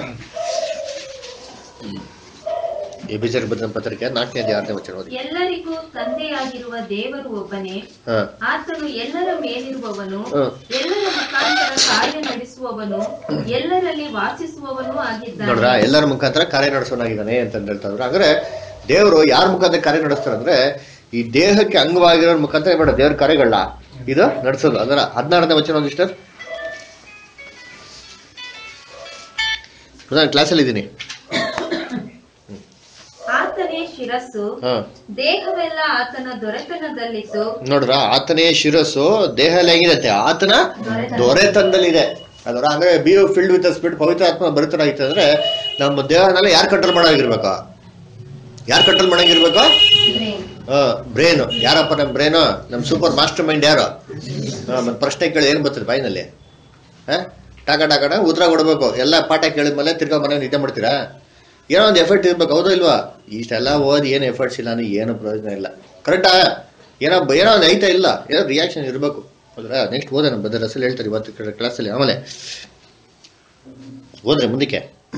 ಎಬಿಸರ್ ಬದ್ಧ ಪತ್ರಿಕೆ ನಾಲ್ಕನೇ ಅಧ್ಯಾಯ ಆರನೇ ವಚನ ಓದಿ ಎಲ್ಲರಿಗೂ ತಂದೆಯಾಗಿರುವ ದೇವರು ಒಬ್ಬನೇ ಹಾ ಆತನು ಎಲ್ಲರ ಮೇಲಿರುವವನು ಹ್ಮ್. ಎಲ್ಲರ ಮುಖಾಂತರ ಮುಖಾಂತರ ಕಾರ್ಯ ನಡೆಸುವವನು ಎಲ್ಲರಲ್ಲಿ ವಾಸಿಸುವವನೂ ಆಗಿದ್ದಾನೆ ನೋಡ್ರ ಎಲ್ಲರ ಮುಖಾಂತರ ಕಾರ್ಯ ನಡೆಸೋನಾಗಿದ್ದಾನೆ ಅಂತ ಹೇಳ್ತಾ ಇದ್ರು ಹಾಗಾದ್ರೆ ದೇವರು ಯಾರ ಮುಖಾಂತರ ಕಾರ್ಯ ನಡೆಸ್ತಾರೆ ಅಂದ್ರೆ ಈ ದೇಹಕ್ಕೆ ಅಂಗವಾಗಿರೋ ಮುಖಾಂತರ ಬೇಡ ದೇವ್ರ ಕಾರ್ಯಗಳನ್ನ ಇದು ನಡೆಸೋದು ಅದರ ಹದಿನಾರನೇ ವಚನ ಒಂದು ಇಷ್ಟ ನಾನು ಕ್ಲಾಸಲ್ಲಿ ಇದ್ದೀನಿ ಆತನೇ ಶಿರಸ್ಸು ಹಾ ದೇಹವೆಲ್ಲ ಆತನ ದೊರೆತನದಲ್ಲಿದ್ದು ನೋಡ್ರ ಆತನೇ ಶಿರಸ್ಸು ದೇಹ ಎಲ್ಲ ಹೇಗಿರುತ್ತೆ ಆತನ ದೊರೆತನದಲ್ಲಿದೆ ಅದರ ಅಂದ್ರೆ ಬಿ ಫಿಲ್ಡ್ ವಿತ್ ಸ್ಪಿರಿಟ್ ಪವಿತ್ರ ಆತ್ಮ ಬರುತ್ತರಾಗಿತ್ತು ಅಂದ್ರೆ ನಮ್ಮ ದೇಹನೆಲ್ಲ ಯಾರು ಕಂಟ್ರೋಲ್ ಮಾಡಾಗಿರ್ಬೇಕು ಯಾರು ಕಂಟ್ರೋಲ್ ಮಾಡಂಗಿರ್ಬೇಕು ಬ್ರೇನ್ ಯಾರಪ್ಪ ನಮ್ಮ ಬ್ರೇನು ನಮ್ಮ ಸೂಪರ್ ಮಾಸ್ಟರ್ ಮೈಂಡ್ ಯಾರು ಹಾ, ಮತ್ತೆ ಪ್ರಶ್ನೆ ಕೇಳಿ ಏನು ಬರ್ತದೆ ಬಾಯಿನಲ್ಲಿ ಹಾ ಟಾಕ ಟಾಕಟ ಉತ್ತರ ಕೊಡ್ಬೇಕು ಎಲ್ಲ ಪಾಠ ಕೇಳಿದ್ಮೇಲೆ ತಿರ್ಗಾ ಮನೆ ನಿದ್ದೆ ಮಾಡ್ತೀರಾ ಏನೋ ಒಂದು ಎಫರ್ಟ್ ಇರ್ಬೇಕು ಹೌದೋ ಇಲ್ವಾ ಇಷ್ಟೆಲ್ಲ ಓದಿ ಏನು ಎಫರ್ಟ್ಸ್ ಇಲ್ಲ ಅಂದ್ರೆ ಏನು ಪ್ರಯೋಜನ ಇಲ್ಲ ಕರೆಕ್ಟಾ ಏನೋ ಏನೋ ಒಂದು ಐತಾ ಇಲ್ಲ ಏನೋ ರಿಯಾಕ್ಷನ್ ಇರಬೇಕು ಹೌದ್ರಾ ನೆಕ್ಸ್ಟ್ ಓದೋಣ ಬದಲ ರಸಲ್ ಹೇಳ್ತಾರೆ ಇವತ್ತು ಕ್ಲಾಸಲ್ಲಿ ಆಮೇಲೆ ಓದ್ರಿ ಮುಂದಕ್ಕೆ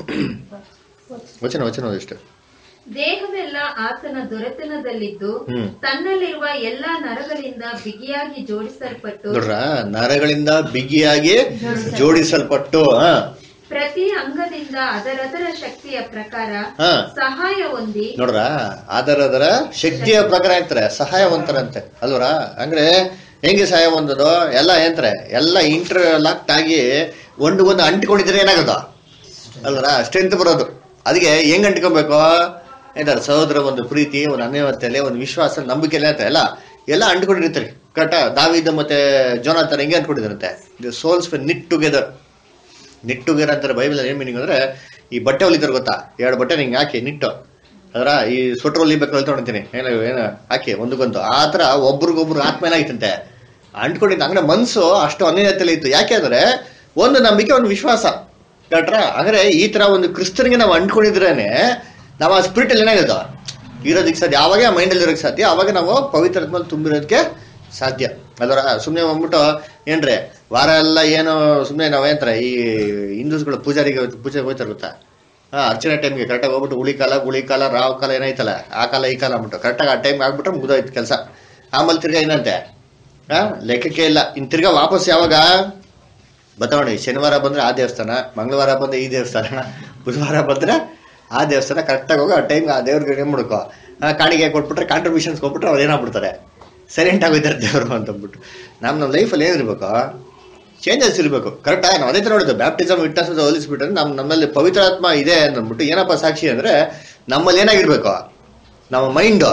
ವಚನ ವಚನ ಓದಿಷ್ಟು ದೇಹವೆಲ್ಲ ಆತನ ದೊರೆತನದಲ್ಲಿದ್ದು ಹ್ಮ್. ತನ್ನಲ್ಲಿರುವ ಎಲ್ಲಾ ನರಗಳಿಂದ ಬಿಗಿಯಾಗಿ ಜೋಡಿಸಲ್ಪಟ್ಟು ನೋಡ್ರ ನರಗಳಿಂದ ಬಿಗಿಯಾಗಿ ಜೋಡಿಸಲ್ಪಟ್ಟು ಹಾ ಪ್ರತಿ ಅಂಗದಿಂದ ಅದರದರ ಶಕ್ತಿಯ ಪ್ರಕಾರ ಹಾ ಸಹಾಯ ಹೊಂದಿ ನೋಡ್ರ ಅದರ ಅದರ ಶಕ್ತಿಯ ಪ್ರಕಾರ ಅಂತಾರೆ ಸಹಾಯವಂತರಂತೆ ಅಲ್ವರ ಅಂದ್ರೆ ಹೆಂಗೆ ಸಹಾಯ ಹೊಂದೋದು ಎಲ್ಲ ಏನಂತಾರೆ ಎಲ್ಲ ಇಂಟರ್ ಲಾಕ್ಟ್ ಆಗಿ ಒಂದು ಒಂದು ಅಂಟ್ಕೊಂಡಿದ್ರೆ ಏನಾಗೋದು ಅಲ್ವರ ಸ್ಟ್ರೆಂತ್ ಬರೋದು ಅದಕ್ಕೆ ಹೆಂಗ್ ಅಂಟ್ಕೊಬೇಕು ಏನಂತಾರೆ ಸಹೋದರ ಒಂದು ಪ್ರೀತಿ ಒಂದು ಅನ್ಯವತೆಲೆ ಒಂದು ವಿಶ್ವಾಸ ನಂಬಿಕೆ ಎಲ್ಲ ಇರುತ್ತೆ ಎಲ್ಲ ಎಲ್ಲ ಅಂಟ್ಕೊಂಡಿರ್ತಾರೆ ಕರೆಕ್ಟಾ ದಾವಿದ ಮತ್ತೆ ಜೋನಾಥನ್ ಹೆಂಗೆ ಅಂಟ್ಕೊಂಡಿದ್ರಂತೆ souls knit together knit together ಅಂತಾರೆ ಬೈಬಲ್ ಏನ್ ಮೀನಿಂಗ್ ಅಂದ್ರೆ ಈ ಬಟ್ಟೆ ಹೊಲಿತಾರೆ ಗೊತ್ತಾ ಎರಡು ಬಟ್ಟೆ ಹಿಂಗೆ ಹಾಕಿ ನಿಟ್ಟು ಅದರ ಈ ಸ್ವೆಟರ್ ಹೊಲಿಬೇಕು ಹೊಲ್ತೊಂತೀನಿ ಏನೋ ಏನೋ ಹಾಕಿ ಒಂದಕ್ಕೊಂದು ಆ ಥರ ಒಬ್ರಿಗೊಬ್ರು ಆತ್ಮ ಏನಾಗಿತ್ತಂತೆ ಅಂಟ್ಕೊಂಡಿದ್ದ ಅಂದ್ರೆ ಮನ್ಸು ಅಷ್ಟು ಅನ್ಯತೆಯಲ್ಲಿ ಇತ್ತು ಯಾಕೆ ಅಂದ್ರೆ ಒಂದು ನಂಬಿಕೆ ಒಂದು ವಿಶ್ವಾಸ ಕಟ್ರ ಅಂದ್ರೆ ಈ ತರ ಒಂದು ಕ್ರಿಸ್ತನಿಗೆ ನಾವು ಅಂಟ್ಕೊಂಡಿದ್ರೇನೆ ನಾವು ಆ ಸ್ಪಿರಿಟ್ ಅಲ್ಲಿ ಏನಾಗುತ್ತೆ ಇರೋದಕ್ಕೆ ಸಾಧ್ಯ ಆವಾಗ ಆ ಮೈಂಡಲ್ಲಿ ಇರೋದಕ್ಕೆ ಸಾಧ್ಯ ಆವಾಗ ನಾವು ಪವಿತ್ರಾತ್ಮಲ್ಲಿ ತುಂಬಿರೋದಕ್ಕೆ ಸಾಧ್ಯ ಅದರ ಸುಮ್ಮನೆ ಬಂದ್ಬಿಟ್ಟು ಏನ್ರಿ ವಾರ ಎಲ್ಲ ಏನು ಸುಮ್ಮನೆ ನಾವು ಏನಂತಾರೆ ಈ ಹಿಂದೂಸ್ಗಳು ಪೂಜಾರಿಗೆ ಪೂಜೆಗೆ ಹೋಗ್ತಾರೆ ಗೊತ್ತಾ ಹಾ ಅರ್ಚನೆ ಟೈಮ್ಗೆ ಕರೆಕ್ಟಾಗಿ ಹೋಗ್ಬಿಟ್ಟು ಉಳಿ ಕಾಲ ಗುಳಿ ಕಾಲ ರಾವ್ ಕಾಲ ಏನಾಯ್ತಲ್ಲ ಆ ಕಾಲ ಈ ಕಾಲ ಅಂದ್ಬಿಟ್ಟು ಕರೆಕ್ಟಾಗಿ ಆ ಟೈಮ್ ಆಗ್ಬಿಟ್ರೆ ಮುಗಿದೋಯ್ತು ಕೆಲಸ ಆಮೇಲೆ ತಿರ್ಗಾ ಏನಂತೆ ಹಾ ಲೆಕ್ಕಕ್ಕೆ ಇಲ್ಲ ಇನ್ನು ತಿರ್ಗಾ ವಾಪಸ್ ಯಾವಾಗ ಬತ್ತವಣಿ ಶನಿವಾರ ಬಂದ್ರೆ ಆ ದೇವಸ್ಥಾನ ಮಂಗಳವಾರ ಬಂದ್ರೆ ಈ ದೇವಸ್ಥಾನ ಬುಧವಾರ ಬಂದ್ರೆ ಆ ದೇವಸ್ಥಾನ ಕರೆಕ್ಟಾಗಿ ಹೋಗಿ ಆ ಟೈಮ್ಗೆ ಆ ದೇವ್ರಿಗೆ ಏನ್ ಮಾಡ್ಕೋ ಆ ಕಾಣಿಗೆ ಕೊಟ್ಬಿಟ್ರೆ ಕಾಂಟ್ರಿಬ್ಯೂಷನ್ಸ್ ಕೊಟ್ಬಿಟ್ರೆ ಅವ್ರು ಏನಾಗ್ಬಿಡ್ತಾರೆ ಸೈಲೆಂಟ್ ಆಗೋಯ್ತಾರೆ ದೇವರು ಅಂತಂದ್ಬಿಟ್ಟು ನಮ್ಮ ನಮ್ಮ ಲೈಫಲ್ಲಿ ಏನಿರ್ಬೇಕು ಚೇಂಜಸ್ ಇರಬೇಕು ಕರೆಕ್ಟಾ ನಾವು ಅದೇ ಥರ ನೋಡಿದ್ದು ಬ್ಯಾಪ್ಟಿಸಮ್ ವಿಟ್ನೆಸ್ ಹೋಲಿಸ್ಬಿಟ್ರೆ ನಮ್ಮ ನಮ್ಮಲ್ಲಿ ಪವಿತ್ರಾತ್ಮ ಇದೆ ಅಂದ್ಬಿಟ್ಟು ಏನಪ್ಪ ಸಾಕ್ಷಿ ಅಂದ್ರೆ ನಮ್ಮಲ್ಲಿ ಏನಾಗಿರ್ಬೇಕು ನಮ್ಮ ಮೈಂಡು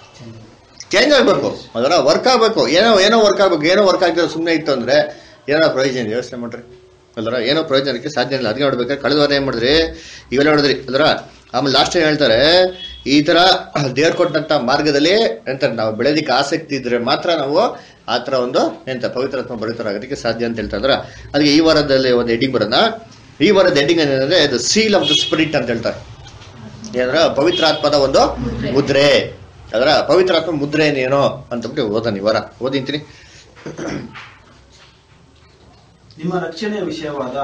ಚೇಂಜ್ ಆಗಬೇಕು ಅದರ ವರ್ಕ್ ಆಗಬೇಕು ಏನೋ ಏನೋ ವರ್ಕ್ ಆಗಬೇಕು ಏನೋ ವರ್ಕ್ ಆಗ್ತಿರೋ ಸುಮ್ಮನೆ ಇತ್ತು ಅಂದ್ರೆ ಏನೋ ಪ್ರಯೋಜನ ಇದೆ ಯೋಚನೆ ಮಾಡ್ರಿ ಅಲ್ರ ಏನೋ ಪ್ರಯೋಜನಕ್ಕೆ ಸಾಧ್ಯ ಇಲ್ಲ ಅದಕ್ಕೆ ನೋಡ್ಬೇಕಾದ್ರೆ ಕಳೆದ ವಾರ ಏನ್ ಮಾಡಿದ್ರಿ ಇವೆಲ್ಲ ನೋಡಿದ್ರಿ ಅಲ್ರ ಆಮೇಲೆ ಲಾಸ್ಟ್ ಏನ್ ಹೇಳ್ತಾರೆ ಈ ತರ ದೇವ್ರು ಕೊಟ್ಟಂತ ಮಾರ್ಗದಲ್ಲಿ ಎಂತ ನಾವು ಬೆಳೆದಿಕ್ಕೆ ಆಸಕ್ತಿ ಇದ್ರೆ ಮಾತ್ರ ನಾವು ಆ ತರ ಒಂದು ಎಂತ ಪವಿತ್ರಾತ್ಮ ಬಳಿತರಾಗೋದಕ್ಕೆ ಸಾಧ್ಯ ಅಂತ ಹೇಳ್ತಾ ಇದ್ರ ಅದಕ್ಕೆ ಈ ವಾರದಲ್ಲಿ ಒಂದು ಹೆಡ್ಡಿಂಗ್ ಬರೋಣ ಈ ವಾರದ ಹೆಡ್ಡಿಂಗ್ ಏನಂದ್ರೆ the seal of the spirit ಅಂತ ಹೇಳ್ತಾರೆ ಏನಂದ್ರ ಪವಿತ್ರಾತ್ಮದ ಒಂದು ಮುದ್ರೆ ಅದರ ಪವಿತ್ರಾತ್ಮ ಮುದ್ರೆ ಏನೇನೋ ಅಂತಬಿಟ್ಟು ಓದನಿ ವಾರ ಓದಿಂತೀನಿ ನಿಮ್ಮ ರಕ್ಷಣೆಯ ವಿಷಯವಾದ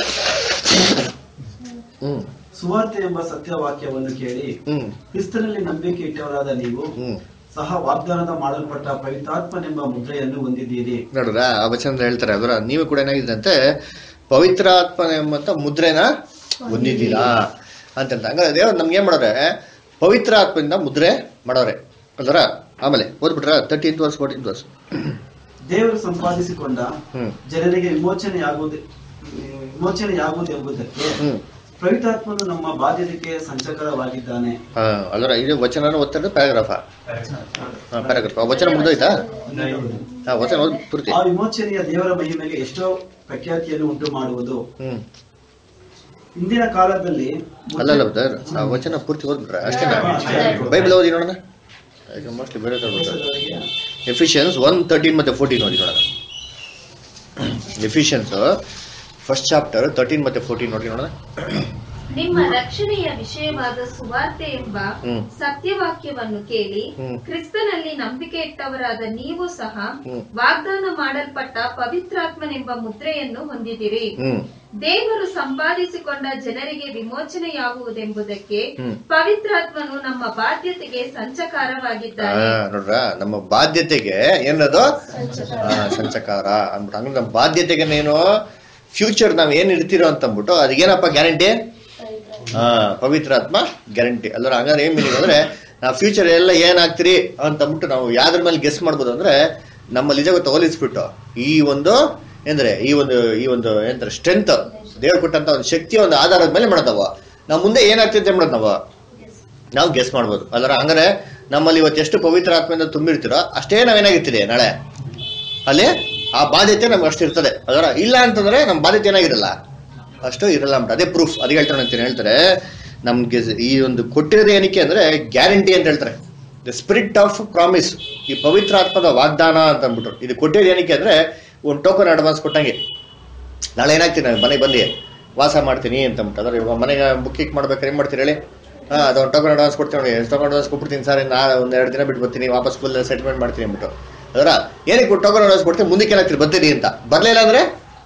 ಹ್ಮ್ ಸುವಾರ್ತೆ ಎಂಬ ಸತ್ಯವಾಕ್ಯವನ್ನು ಕೇಳಿ ಹ್ಮ್ ಕ್ರಿಸ್ತನಲ್ಲಿ ನಂಬಿಕೆ ಇಟ್ಟವರಾದ ನೀವು ಹ್ಮ್ ಸಹ ವಾಗ್ದಾನದ ಮಾಡಲ್ಪಟ್ಟ ಪವಿತ್ರಾತ್ಮನೆಂಬ ಮುದ್ರೆಯನ್ನು ಹೊಂದಿದ್ದೀರಿ ನೋಡ್ರ ಆ ವಚನ ಹೇಳ್ತಾರೆ ಅದರ ನೀವು ಕೂಡ ಏನಾಗಿದ್ದಂತೆ ಪವಿತ್ರಾತ್ಮ ಎಂಬಂತ ಮುದ್ರೆನ ಹೊಂದಿದ್ದೀರಾ ಅಂತ ಹೇಳ್ತಾರೆ ಹಂಗಾದ್ರೆ ದೇವ್ರು ನಮ್ಗೆ ಏನ್ ಮಾಡೋರೆ ಪವಿತ್ರ ಆತ್ಮದಿಂದ ಮುದ್ರೆ ಮಾಡೋರೆ ಅದರ ಆಮೇಲೆ ಓದ್ಬಿಟ್ರ ತರ್ಟೀನ್ತ್ ವರ್ಷ ಫೋರ್ಟೀನ್ತ್ ವರ್ಷ ದೇವರು ಸಂಪಾದಿಸಿಕೊಂಡ ಹ್ಮ್ ಜನರಿಗೆ ವಿಮೋಚನೆಯಾಗುವುದು ವಿಮೋಚನೆಯಾಗುವುದೆಂಬುದಕ್ಕೆ ಹ್ಮ್ ಪವಿತ್ರಾತ್ಮನು ನಮ್ಮ ಬಾಧ್ಯತೆಗೆ ಸಂಚಕರವಾಗಿದ್ದಾನೆ ಹಾ ಅದರ ಇದು ವಚನ ಓದ್ತಾರೆ ಪ್ಯಾರಾಗ್ರಾಫ ಪ್ಯಾರಾಗ್ರಾಫ್ ಆ ವಚನ ಮುಗ್ದೋಯ್ತಾ ಹಾ ವಚನ ಓದ್ ಪೂರ್ತಿ ಆ ವಿಮೋಚನೆಯ ದೇವರ ಮಹಿಮೆಗೆ ಎಷ್ಟೋ ಪ್ರಖ್ಯಾತಿಯನ್ನು ಉಂಟು ಮಾಡುವುದು ಹ್ಮ್ ಇಂದಿನ ಕಾಲದಲ್ಲಿ ಅಲ್ಲಲ್ಲ ಬ್ರದರ್ ಆ ವಚನ ಪೂರ್ತಿ ಓದ್ಬಿಟ್ರೆ ಅಷ್ಟೇನಾ ಬೈಬಲ್ ಓದಿ ನೋಡೋಣ ಮೋಸ್ಟ್ಲಿ ಬೇರೆ ಎಫಿಷಿಯನ್ಸ್ ಒನ್ ತರ್ಟೀನ್ ಮತ್ತೆ ಫೋರ್ಟೀನ್ ಓದಿ ನೋಡೋಣ ಎಫಿಷಿಯನ್ಸ್ ಫಸ್ಟ್ ಚಾಪ್ಟರ್ ತರ್ಟೀನ್ ಮತ್ತೆ ಫೋರ್ಟೀನ್ ನೋಡಿ ನೋಡೋಣ ನಿಮ್ಮ ರಕ್ಷಣೆಯ ವಿಷಯವಾದ ಸುವಾರ್ತೆ ಎಂಬ ಹ್ಮ್. ಸತ್ಯವಾಕ್ಯವನ್ನು ಕೇಳಿ ಹ್ಮ್. ಕ್ರಿಸ್ತನಲ್ಲಿ ನಂಬಿಕೆ ಇಟ್ಟವರಾದ ನೀವು ಸಹ ಹ್ಮ್. ವಾಗ್ದಾನ ಮಾಡಲ್ಪಟ್ಟ ಪವಿತ್ರಾತ್ಮನೆಂಬ ಮುದ್ರೆಯನ್ನು ಹೊಂದಿದಿರಿ ಹ್ಮ್ ದೇವರು ಸಂಪಾದಿಸಿಕೊಂಡ ಜನರಿಗೆ ವಿಮೋಚನೆಯಾಗುವುದೆಂಬುದಕ್ಕೆ ಹ್ಮ್. ಪವಿತ್ರಾತ್ಮನು ನಮ್ಮ ಬಾಧ್ಯತೆಗೆ ಸಂಚಕಾರವಾಗಿದ್ದಾನೆ ಆ, ನೋಡ್ರ ನಮ್ಮ ಬಾಧ್ಯತೆಗೆ ಏನದು ಆ, ಸಂಚಕಾರ ಅಂದ್ಬಿಟ್ಟು ಹಂಗ ನಮ್ಮ ಬಾಧ್ಯತೆಗೆ ನೀನು ಫ್ಯೂಚರ್ ನಾವ್ ಏನ್ ಇರ್ತೀರೋ ಅಂತ ಅಂದ್ಬಿಟ್ಟು ಅದಕ್ಕೇನಪ್ಪ ಗ್ಯಾರಂಟಿ ಹಾ ಪವಿತ್ರಾತ್ಮ ಗ್ಯಾರಂಟಿ ಅಲ್ಲರ ಹಂಗಾರೆ ಏನ್ ಮೀನಿಂಗ್ ಅಂದ್ರೆ ನಾವು ಫ್ಯೂಚರ್ ಎಲ್ಲ ಏನಾಗ್ತೀರಿ ಅಂತ ಅಂದ್ಬಿಟ್ಟು ನಾವು ಯಾವ್ದ್ರ ಮೇಲೆ ಗೆಸ್ ಮಾಡ್ಬೋದು ಅಂದ್ರೆ ನಮ್ಮ ನಿಜ ಗೊತ್ತ ಹೋಲಿಸ್ಬಿಟ್ಟು ಈ ಒಂದು ಅಂದ್ರೆ ಈ ಒಂದು ಈ ಒಂದು ಏನಂತಾರೆ ಸ್ಟ್ರೆಂತ್ ದೇವ್ರು ಕೊಟ್ಟಂತ ಒಂದು ಶಕ್ತಿಯ ಒಂದು ಆಧಾರದ ಮೇಲೆ ಮಾಡೋದವ ನಾವು ಮುಂದೆ ಏನಾಗ್ತಿದೆ ಮಾಡೋದು ನಾವು ನಾವು ಗೆಸ್ ಮಾಡ್ಬೋದು ಅಲ್ಲರ ಹಂಗಾರೆ ನಮ್ಮಲ್ಲಿ ಇವತ್ತು ಎಷ್ಟು ಪವಿತ್ರ ಆತ್ಮೆಯಿಂದ ತುಂಬಿರ್ತೀರೋ ಅಷ್ಟೇ ನಾವೇನಾಗಿರ್ತೀರಿ ನಾಳೆ ಅಲ್ಲಿ ಆ ಬಾಧ್ಯತೆ ನಮ್ಗೆ ಅಷ್ಟು ಇರ್ತದೆ ಅದರ ಇಲ್ಲ ಅಂತಂದ್ರೆ ನಮ್ಮ ಬಾಧ್ಯತೆ ಏನಾಗಿರಲ್ಲ ಅಷ್ಟು ಇರಲ್ಲ ಅಂತ ಅದೇ ಪ್ರೂಫ್ ಅದಕ್ಕೆ ಹೇಳ್ತಾರೆ ಅಂತೀನಿ ಹೇಳ್ತಾರೆ ನಮ್ಗೆ ಈ ಒಂದು ಕೊಟ್ಟಿರೋದು ಏನಕ್ಕೆ ಅಂದ್ರೆ ಗ್ಯಾರಂಟಿ ಅಂತ ಹೇಳ್ತಾರೆ ದ ಸ್ಪಿರಿಟ್ ಆಫ್ ಪ್ರಾಮಿಸ್ ಈ ಪವಿತ್ರ ಆತ್ಮದ ವಾಗ್ದಾನ ಅಂತ ಅಂದ್ಬಿಟ್ರು ಇದು ಕೊಟ್ಟಿರೋದು ಏನಕ್ಕೆ ಅಂದ್ರೆ ಒಂದು ಟೋಕನ್ ಅಡ್ವಾನ್ಸ್ ಕೊಟ್ಟಂಗೆ ನಾಳೆ ಏನಾಗ್ತೀನಿ ನಾನು ಮನೆಗೆ ಬಂದು ವಾಸ ಮಾಡ್ತೀನಿ ಅಂತ ಅಂದ್ಬಿಟ್ಟು ಅದ್ರ ಇವಾಗ ಮನೆಗೆ ಬುಕ್ಕಿಂಗ್ ಮಾಡ್ಬೇಕಾದ್ರೆ ಏನು ಮಾಡ್ತೀರಿ ಹೇಳಿ ಹಾಂ ಅದೊಂದು ಟೋಕನ್ ಅಡ್ವಾನ್ಸ್ ಕೊಡ್ತೀನಿ ನೋಡಿ ಟೋಕನ್ ಅಡ್ವಾನ್ಸ್ ಕೊಟ್ಬಿಡ್ತೀನಿ ಸರ್ ನಾ ಒಂದು ಎರಡು ದಿನ ಬಿಟ್ಟು ಬರ್ತೀನಿ ವಾಪಸ್ ಫುಲ್ ಸೆಟ್ಲ್ಮೆಂಟ್ ಮಾಡ್ತೀನಿ ಅಂದ್ಬಿಟ್ಟು ಅದರ ಏನಕ್ಕೆ ಟೋಕನ್ ಅಡ್ವಾನ್ಸ್ ಕೊಡ್ತೀನಿ ಮುಂದಕ್ಕೆ ಏನಾಗ್ತೀರಿ ಬರ್ತೀರಿ ಅಂತ ಬರಲಿಲ್ಲ ಅಂದ್ರೆ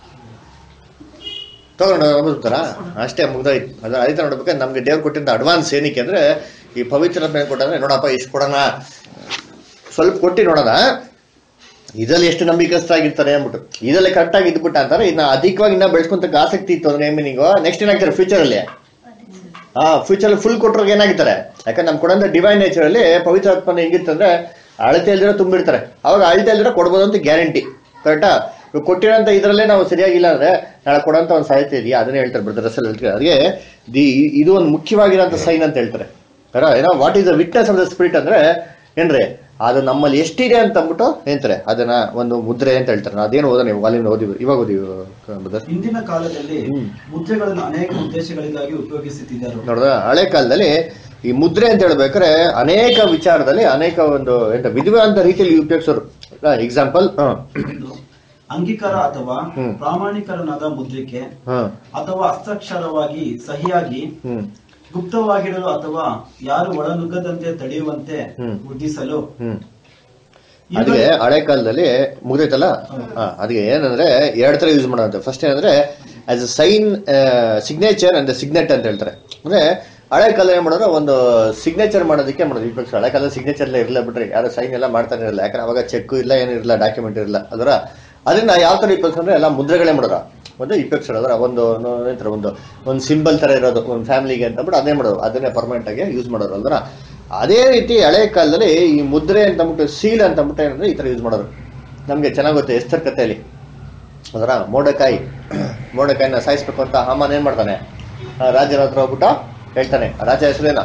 ಟೋಕನ್ ವಾಪಸ್ ಬರ್ತಾರಾ ಅಷ್ಟೇ ಮುಗ್ದೋಯ್ತು ಅದ್ರ ಅದೇ ಥರ ನೋಡ್ಬೇಕಾದ್ರೆ ನಮಗೆ ದೇವ್ರು ಕೊಟ್ಟಿದ್ದ ಅಡ್ವಾನ್ಸ್ ಏನಕ್ಕೆ ಅಂದ್ರೆ ಈ ಪವಿತ್ರ ಮೇಲೆ ಕೊಟ್ಟಂದ್ರೆ ನೋಡಪ್ಪ ಇಷ್ಟು ಕೊಡೋಣ ಸ್ವಲ್ಪ ಕೊಟ್ಟು ನೋಡೋಣ ಇದ್ರಲ್ಲಿ ಎಷ್ಟು ನಂಬಿಕಸ್ಥರಾಗಿರ್ತಾರೆ ಅಂದ್ಬಿಟ್ಟು ಇದರಲ್ಲಿ ಕರೆಕ್ಟ್ ಆಗಿ ಇದ್ಬಿಟ್ಟ ಅಂತಾರೆ ಇನ್ನ ಅಧಿಕವಾಗಿ ಇನ್ನ ಬೆಳೆಸ್ಕೊಂತ ಆಸಕ್ತಿ ಇತ್ತು ಅಂದ್ರೆ ಮೀನಿಂಗ್ ನೆಕ್ಸ್ಟ್ ಏನಾಗ್ತಾರೆ ಫ್ಯೂಚರ್ ಅಲ್ಲಿ ಹಾ ಫ್ಯೂಚರ್ ಫುಲ್ ಕೊಟ್ಟರು ಏನಾಗಿರ್ತಾರೆ ಯಾಕಂದ್ರೆ ನಮ್ ಕೊಡಂತ ಡಿವೈನ್ ನೇಚರ್ ಅಲ್ಲಿ ಪವಿತ್ರ ಆತ್ಮನ ಹೆಂಗಿರ್ತಂದ್ರೆ ಅಳತೆ ಇಲ್ದಿರ ತುಂಬಿರ್ತಾರೆ ಅವಾಗ ಅಳತೆ ಇಲ್ದಿರ ಕೊಡ್ಬೋದು ಅಂತ ಗ್ಯಾರಂಟಿ ಕರೆಕ್ಟಾ ಕೊಟ್ಟಿರೋಂಥ ಇದರಲ್ಲೇ ನಾವು ಸರಿಯಾಗಿಲ್ಲ ಅಂದ್ರೆ ನಾಳೆ ಕೊಡೋಂಥ ಒಂದು ಸಾಹಿತ್ಯ ಇದೆಯಾ ಅದನ್ನೇ ಹೇಳ್ತಾರೆ ಬ್ರದರ್ ಅಸಲ್ ಹೇಳ್ತಾರೆ ಅದಕ್ಕೆ ದಿ ಇದು ಒಂದು ಮುಖ್ಯವಾಗಿರೋಂಥ ಸೈನ್ ಅಂತ ಹೇಳ್ತಾರೆ ಅರ ಏನೋ what is the witness of the spirit ಅಂದ್ರೆ ಏನ್ರಿ ಅದು ನಮ್ಮಲ್ಲಿ ಎಷ್ಟಿದೆ ಅಂತ ಅಂದ್ಬಿಟ್ಟು ಹೇಳ್ತಾರೆ ಅದನ್ನ ಒಂದು ಮುದ್ರೆ ಅಂತ ಹೇಳ್ತಾರೆ ಅದೇನು ಓದ ನೀವು ಅಲ್ಲಿಂದ ಓದಿವಿ ಇವಾಗ ಓದಿವಿ ಬ್ರದರ್ ಹಿಂದಿನ ಕಾಲದಲ್ಲಿ ಹ್ಮ್. ಮುದ್ರೆಗಳನ್ನು ಅನೇಕ ಉದ್ದೇಶಗಳಿಗಾಗಿ ಉಪಯೋಗಿಸುತ್ತಿದ್ದರು ನೋಡಿದ್ರ ಹಳೆ ಕಾಲದಲ್ಲಿ ಈ ಮುದ್ರೆ ಅಂತ ಹೇಳ್ಬೇಕಾದ್ರೆ ಅನೇಕ ವಿಚಾರದಲ್ಲಿ ಅನೇಕ ಒಂದು ಎಂತ ವಿಧವಾದ ರೀತಿಯಲ್ಲಿ ಉಪಯೋಗಿಸೋರು ಎಕ್ಸಾಂಪಲ್ ಒಂದು ಅಂಗೀಕಾರ ಅಥವಾ ಹ್ಮ್. ಪ್ರಾಮಾಣಿಕರನಾದ ಮುದ್ರಿಕೆ ಹ್ಮ್ ಅಥವಾ ಹಸ್ತಾಕ್ಷರವಾಗಿ ಸಹಿಯಾಗಿ ಹ್ಮ್ ಗುಪ್ತವಾಗಿಡಲು ಅಥವಾ ಯಾರು ಒಳನುಗ್ಗದಂತೆ ತಡೆಯುವಂತೆ ಹ್ಮ್. ಮುದ್ರಿಸಲು ಹ್ಮ್ ಅದಕ್ಕೆ ಹಳೆ ಕಾಲದಲ್ಲಿ ಮುಗ್ದೈತಲ್ಲ ಹಾ ಅದಕ್ಕೆ ಏನಂದ್ರೆ ಎರಡ್ ತರ ಯೂಸ್ ಮಾಡೋದು ಫಸ್ಟ್ ಏನಂದ್ರೆ as a sign signature and signet ಅಂತ ಹೇಳ್ತಾರೆ ಅಂದ್ರೆ ಹಳೆ ಕಾಲ ಏನ್ ಮಾಡೋರು ಒಂದು ಸಿಗ್ನೇಚರ್ ಮಾಡೋದಕ್ಕೆ ಮಾಡೋದು ಇವಾಗ ಹಳೆ ಕಾಲದ ಸಿಗ್ನೇಚರ್ ಎಲ್ಲ ಇರಲ್ಲ ಬಿಡ್ರಿ ಯಾರು ಸೈನ್ ಎಲ್ಲ ಮಾಡ್ತಾನೆ ಇರಲ್ಲ ಯಾಕಂದ್ರೆ ಅವಾಗ ಚೆಕ್ ಇಲ್ಲ ಏನಿರಲ್ಲ ಡಾಕ್ಯುಮೆಂಟ್ ಇರಲ್ಲ ಅದರ ಅದನ್ನ ಯಾವ ತರ ಉಪಯೋಗಿಸ್ಕೊಂಡ್ರೆ ಎಲ್ಲ ಮುದ್ರೆಗಳೇ ಮಾಡೋರು ಒಂದು ಉಪಯೋಗಿಸೋದು ಅದರ ಒಂದು ನ- ಏನಂತಾರೆ ಒಂದು ಒಂದು ಸಿಂಬಲ್ ತರ ಇರೋದು ಒಂದು ಫ್ಯಾಮಿಲಿಗೆ ಅಂತ ಬಿಟ್ಟು ಅದನ್ನೇ ಮಾಡೋರು ಅದನ್ನೇ ಪರ್ಮನೆಂಟ್ ಆಗಿ ಯೂಸ್ ಮಾಡೋರು ಅಲ್ದ್ರ ಅದೇ ರೀತಿ ಹಳೆ ಕಾಲದಲ್ಲಿ ಈ ಮುದ್ರೆ ಅಂತ ಅಂದ್ಬಿಟ್ಟು ಸೀಲ್ ಅಂತ ಅಂದ್ಬಿಟ್ಟು ಏನಂದ್ರೆ ಈ ತರ ಯೂಸ್ ಮಾಡೋರು ನಮ್ಗೆ ಚೆನ್ನಾಗ್ ಗೊತ್ತು ಎಸ್ತರ್ ಕಥೆಯಲ್ಲಿ ಅದರ ಮೋಡಕಾಯಿ ಮೋಡಕಾಯಿನ ಸಾಯಿಸ್ಬೇಕು ಅಂತ ಹಾಮಾನ್ ಏನ್ ಮಾಡ್ತಾನೆ ಆ, ರಾಜನ ಹತ್ರ ಹೋಗ್ಬಿಟ್ಟು ಹೇಳ್ತಾನೆ ಆ ರಾಜ ಹೆಸರೇನ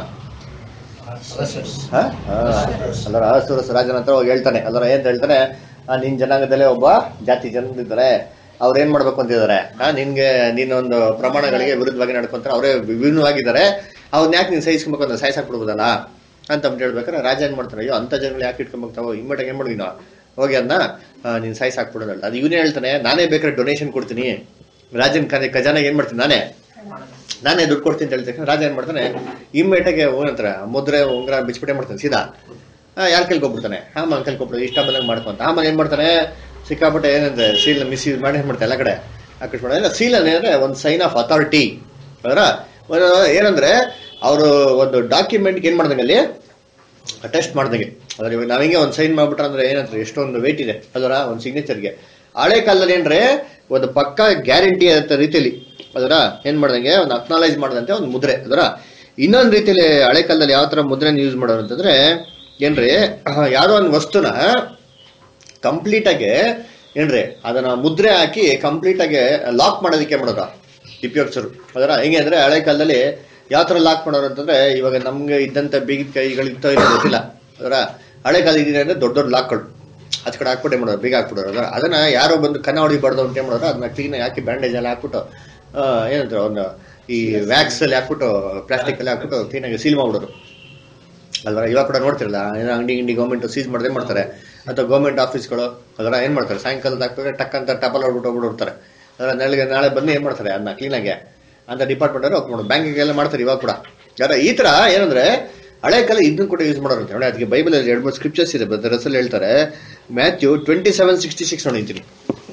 ಅಲ್ಲರ ಅಸುರಸ್ ರಾಜನ ಹತ್ರ ಹೋಗಿ ಹೇಳ್ತಾನೆ ಅಲ್ಲರ ಏನ್ ಹೇಳ್ತಾನೆ ಆ, ನಿನ್ ಜನಾಂಗದಲ್ಲೇ ಒಬ್ಬ ಜಾತಿ ಜನರಿದ್ದಾರೆ ಅವ್ರು ಏನ್ ಮಾಡ್ಬೇಕು ಅಂತಿದ್ದಾರೆ ಆ ನಿನ್ಗೆ ನೀನೊಂದು ಪ್ರಮಾಣಗಳಿಗೆ ವಿರುದ್ಧವಾಗಿ ನಡ್ಕೊಂತಾರೆ ಅವರೇ ವಿಭಿನ್ನವಾಗಿದ್ದಾರೆ ಅವ್ರನ್ನ ಯಾಕೆ ನೀನ್ ಸಹಿಸ್ಕೊಬೇಕು ಅಂತ ಸಾಯಿಸಾಕ್ಬಿಡ್ಬೋದಲ್ಲ ಅಂತ ಅಂದ್ಬಿಟ್ಟು ಹೇಳ್ಬೇಕಾರೆ ರಾಜ ಏನ್ ಮಾಡ್ತಾರೆ ಅಯ್ಯೋ ಅಂತ ಜನಗಳು ಯಾಕೆ ಇಟ್ಕೊಂಬೋಗ್ತಾವ ಇಮ್ಮಿಡಿಯಾಗಿ ಏನ್ ಮಾಡಿದ್ವಿ ನಾವು ಹೋಗಿ ಅದನ್ನ ನೀನ್ ಸಾಯಿಸಾಕ್ಬಿಡೋದಲ್ಲ ಅದು ಇವನೇ ಹೇಳ್ತಾನೆ ನಾನೇ ಬೇಕಾದ್ರೆ ಡೊನೇಷನ್ ಕೊಡ್ತೀನಿ ರಾಜನ್ ಖಜ ಖಜಾನ ಏನ್ ಮಾಡ್ತೀನಿ ನಾನೇ ನಾನೇ ದುಡ್ಡು ಕೊಡ್ತೀನಿ ಅಂತ ಹೇಳ್ತೇನೆ ರಾಜ ಏನ್ ಮಾಡ್ತಾನೆ ಇಮ್ಮೇಟಗೆ ಏನಂತಾರೆ ಮುದ್ರೆ ಉಂಗ್ರ ಬಿಚ್ಬಿಟ್ಟೆ ಮಾಡ್ತಾನೆ ಸೀದಾ ಯಾರು ಕೇಳ್ಕೊಬಿಡ್ತಾನೆ ಹಾಮ ಕೇಳ್ಕೊಬಿಡ್ತಾನೆ ಇಷ್ಟ ಬಂದಂಗೆ ಮಾಡ್ಕೊಂತ ಆಮೇಲೆ ಏನ್ ಮಾಡ್ತಾನೆ ಸಿಕ್ಕಾಪಟ್ಟೆ ಏನಂದ್ರೆ ಸೀಲ್ ಮಿಸ್ಯೂಸ್ ಮಾಡಿ ಏನ್ ಮಾಡ್ತಾರೆ ಎಲ್ಲ ಕಡೆ ಹಾಕಿಸ್ಬಿಡ ಇಲ್ಲ ಸೀಲ್ ಏನಂದ್ರೆ ಒಂದು ಸೈನ್ ಆಫ್ ಅಥಾರಿಟಿ ಅದರ ಒಂದು ಏನಂದ್ರೆ ಅವರು ಒಂದು ಡಾಕ್ಯುಮೆಂಟ್ಗೆ ಏನ್ ಮಾಡ್ದಂಗೆ ಅಲ್ಲಿ ಟೆಸ್ಟ್ ಮಾಡ್ದಂಗೆ ಅದ್ರ ಇವಾಗ ನಾವಿಂಗೆ ಒಂದು ಸೈನ್ ಮಾಡ್ಬಿಟ್ರೆ ಅಂದ್ರೆ ಏನಂದ್ರೆ ಎಷ್ಟೊಂದು ವೆಯ್ಟ್ ಇದೆ ಅದರ ಒಂದು ಸಿಗ್ನೇಚರ್ಗೆ ಹಳೆ ಕಾಲದಲ್ಲಿ ಏನ್ರೆ ಒಂದು ಪಕ್ಕ ಗ್ಯಾರಂಟಿ ಅಂತ ರೀತಿಯಲ್ಲಿ ಅದರ ಏನ್ ಮಾಡ್ದಂಗೆ ಒಂದು ಅಕ್ನಾಲೈಸ್ ಮಾಡದಂತೆ ಒಂದು ಮುದ್ರೆ ಅದರ ಇನ್ನೊಂದು ರೀತಿಯಲ್ಲಿ ಹಳೆ ಕಾಲದಲ್ಲಿ ಯಾವ ತರ ಮುದ್ರೆನ ಯೂಸ್ ಮಾಡೋರು ಅಂತಂದ್ರೆ ಏನ್ರಿ ಆಹ್, ಯಾರೋ ಒಂದು ವಸ್ತುನ ಕಂಪ್ಲೀಟ್ ಆಗಿ ಏನ್ರಿ ಅದನ್ನ ಮುದ್ರೆ ಹಾಕಿ ಕಂಪ್ಲೀಟ್ ಆಗಿ ಲಾಕ್ ಮಾಡೋದಕ್ಕೆ ಮಾಡೋದ ಉಪಯೋಗಿಸರು ಅದರ ಹೆಂಗೆ ಅಂದ್ರೆ ಹಳೆ ಕಾಲದಲ್ಲಿ ಯಾವ ತರ ಲಾಕ್ ಮಾಡೋರು ಅಂತಂದ್ರೆ ಇವಾಗ ನಮ್ಗೆ ಇದ್ದಂತ ಬೀಗಿದ ಕೈಗಳಿತ್ತೋ ಇಲ್ಲ ಗೊತ್ತಿಲ್ಲ ಅದರ ಹಳೆ ಕಾಲ ಇದಿದೆ ಅಂದ್ರೆ ದೊಡ್ಡ ದೊಡ್ಡ ಲಾಕ್ಗಳು ಅದ್ ಕಡೆ ಹಾಕ್ಬಿಟ್ಟೆ ಮಾಡೋದು ಬೇಗ ಹಾಕ್ಬಿಡೋರು ಅದರ ಅದನ್ನ ಯಾರೋ ಬಂದು ಕನ್ನ ಹೊಡಿಬಾರ್ದು ಅಂತ ಏನ್ ಮಾಡೋದು ಅದನ್ನ ಕ್ಲೀನ್ ಹಾಕಿ ಬ್ಯಾಂಡೇಜ್ ಎಲ್ಲ ಹಾಕ್ಬಿಟ್ಟು ಆ, ಏನಂತಾರೆ ಒಂದು ಈ ವ್ಯಾಕ್ಸ್ ಅಲ್ಲಿ ಹಾಕ್ಬಿಟ್ಟು ಪ್ಲಾಸ್ಟಿಕ್ ಅಲ್ಲಿ ಹಾಕ್ಬಿಟ್ಟು ಕ್ಲೀನ್ ಆಗಿ ಸೀಲ್ ಮಾಡ್ಬಿಡೋರು ಅಲ್ವಾ ಇವಾಗ ಕೂಡ ನೋಡ್ತಿರಲ್ಲ ಏನೋ ಅಂಗಡಿ ಗಿಂಡಿ ಗೌರ್ಮೆಂಟ್ ಸೀಸ್ ಮಾಡದೆ ಮಾಡ್ತಾರೆ ಅಥವಾ ಗೌರ್ಮೆಂಟ್ ಆಫೀಸ್ಗಳು ಅದರ ಏನ್ ಮಾಡ್ತಾರೆ ಸಾಯಂಕಾಲದ ಹಾಕ್ತಾರೆ ಟಕ್ ಅಂತ ಟಪಲ್ ಹೊಡ್ಬಿಟ್ಟು ಹೋಗ್ಬಿಟ್ಟು ಹೋಗ್ತಾರೆ ಅದರ ನಾಳೆಗೆ ನಾಳೆ ಬಂದು ಏನ್ ಮಾಡ್ತಾರೆ ಅದನ್ನ ಕ್ಲೀನಾಗೆ ಅಂತ ಡಿಪಾರ್ಟ್ಮೆಂಟ್ ಅವರು ಹೋಗ್ಕೊಂಡು ಬ್ಯಾಂಕಿಗೆಲ್ಲ ಮಾಡ್ತಾರೆ ಇವಾಗ ಕೂಡ ಯಾರ ಈ ತರ ಏನಂದ್ರೆ ಹಳೆ ಕಾಲ ಇದನ್ನು ಕೂಡ ಯೂಸ್ ಮಾಡೋರು ನೋಡಿ ಅದಕ್ಕೆ ಬೈಬಲ್ ಎರಡು ಮೂರು ಸ್ಕ್ರಿಪ್ಚರ್ಸ್ ಇದೆ ರಸಲ್ ಹೇಳ್ತಾರೆ Matthew twenty seven sixty six ನೋಡಿದ್ದೀನಿ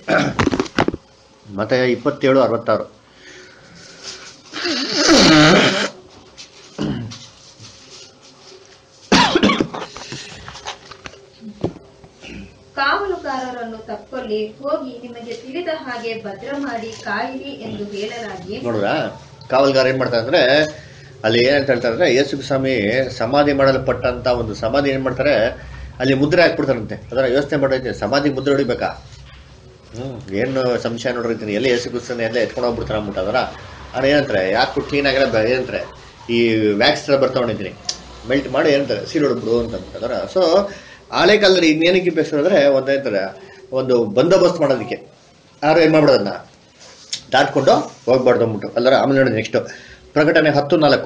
ಮತ್ತೆ ಇಪ್ಪತ್ತೇಳು ಅರವತ್ತಾರು ಕಾವಲುಗಾರರನ್ನು ತಕ್ಕೊಳ್ಳಿ ಹೋಗಿ ನಿಮಗೆ ತಿಳಿದ ಹಾಗೆ ಭದ್ರ ಮಾಡಿ ಕಾಯಿರಿ ಎಂದು ಹೇಳಲಾಗಿ ನೋಡ್ರಾ ಕಾವಲ್ಗಾರ ಏನ್ ಮಾಡ್ತಾರೆ ಅಂದ್ರೆ ಅಲ್ಲಿ ಏನಂತ ಹೇಳ್ತಾರೆ ಅಂದ್ರೆ ಯೇಸು ಸ್ವಾಮಿ ಸಮಾಧಿ ಮಾಡಲ್ಪಟ್ಟಂತ ಒಂದು ಸಮಾಧಿ ಏನ್ ಮಾಡ್ತಾರೆ ಅಲ್ಲಿ ಮುದ್ರೆ ಹಾಕ್ಬಿಡ್ತಾರಂತೆ ಅದರ ಯೋಚನೆ ಮಾಡೈತೆ ಸಮಾಧಿ ಮುದ್ರೆ ಹೊಡಿಬೇಕಾ ಹ್ಮ್ ಏನು ಸಂಶಯ ನೋಡಿರ್ತೀನಿ ಎಲ್ಲಿ ಯೇಸು ಕ್ರಿಸ್ತನ ಎಲ್ಲ ಎತ್ಕೊಂಡು ಹೋಗ್ಬಿಡ್ತಾರೆ ಅಂದ್ಬಿಟ್ಟು ಅದರ ಅವ್ರು ಏನಂತಾರೆ ಯಾಕೆ ಕ್ಲೀನ್ ಆಗಿಲ್ಲ ಏನಂತಾರೆ ಈ ವ್ಯಾಕ್ಸ್ ತರ ಬರ್ತಾ ಹೊಡಿತೀನಿ ಮೆಲ್ಟ್ ಮಾಡಿ ಏನಂತಾರೆ ಸೀಲ್ ಹೊಡ್ಬಿಡು ಅಂತ ಅದರ ಸೊ ಹಳೆ ಕಾಲದಲ್ಲಿ ಇನ್ನೇನಕ್ಕೆ ಬೇಸಂದ್ರೆ ಒಂದು ಏನಂತಾರೆ ಒಂದು ಬಂದೋಬಸ್ತ್ ಮಾಡೋದಕ್ಕೆ ಯಾರು ಏನ್ ಮಾಡ್ಬಿಡೋದನ್ನ ದಾಟ್ಕೊಂಡು ಹೋಗ್ಬಾರ್ದು ಅಂದ್ಬಿಟ್ಟು ಅಲ್ಲರ ಆಮೇಲೆ ನೋಡಿ ನೆಕ್ಸ್ಟ್ ಪ್ರಕಟಣೆ ಹತ್ತು ನಾಲ್ಕು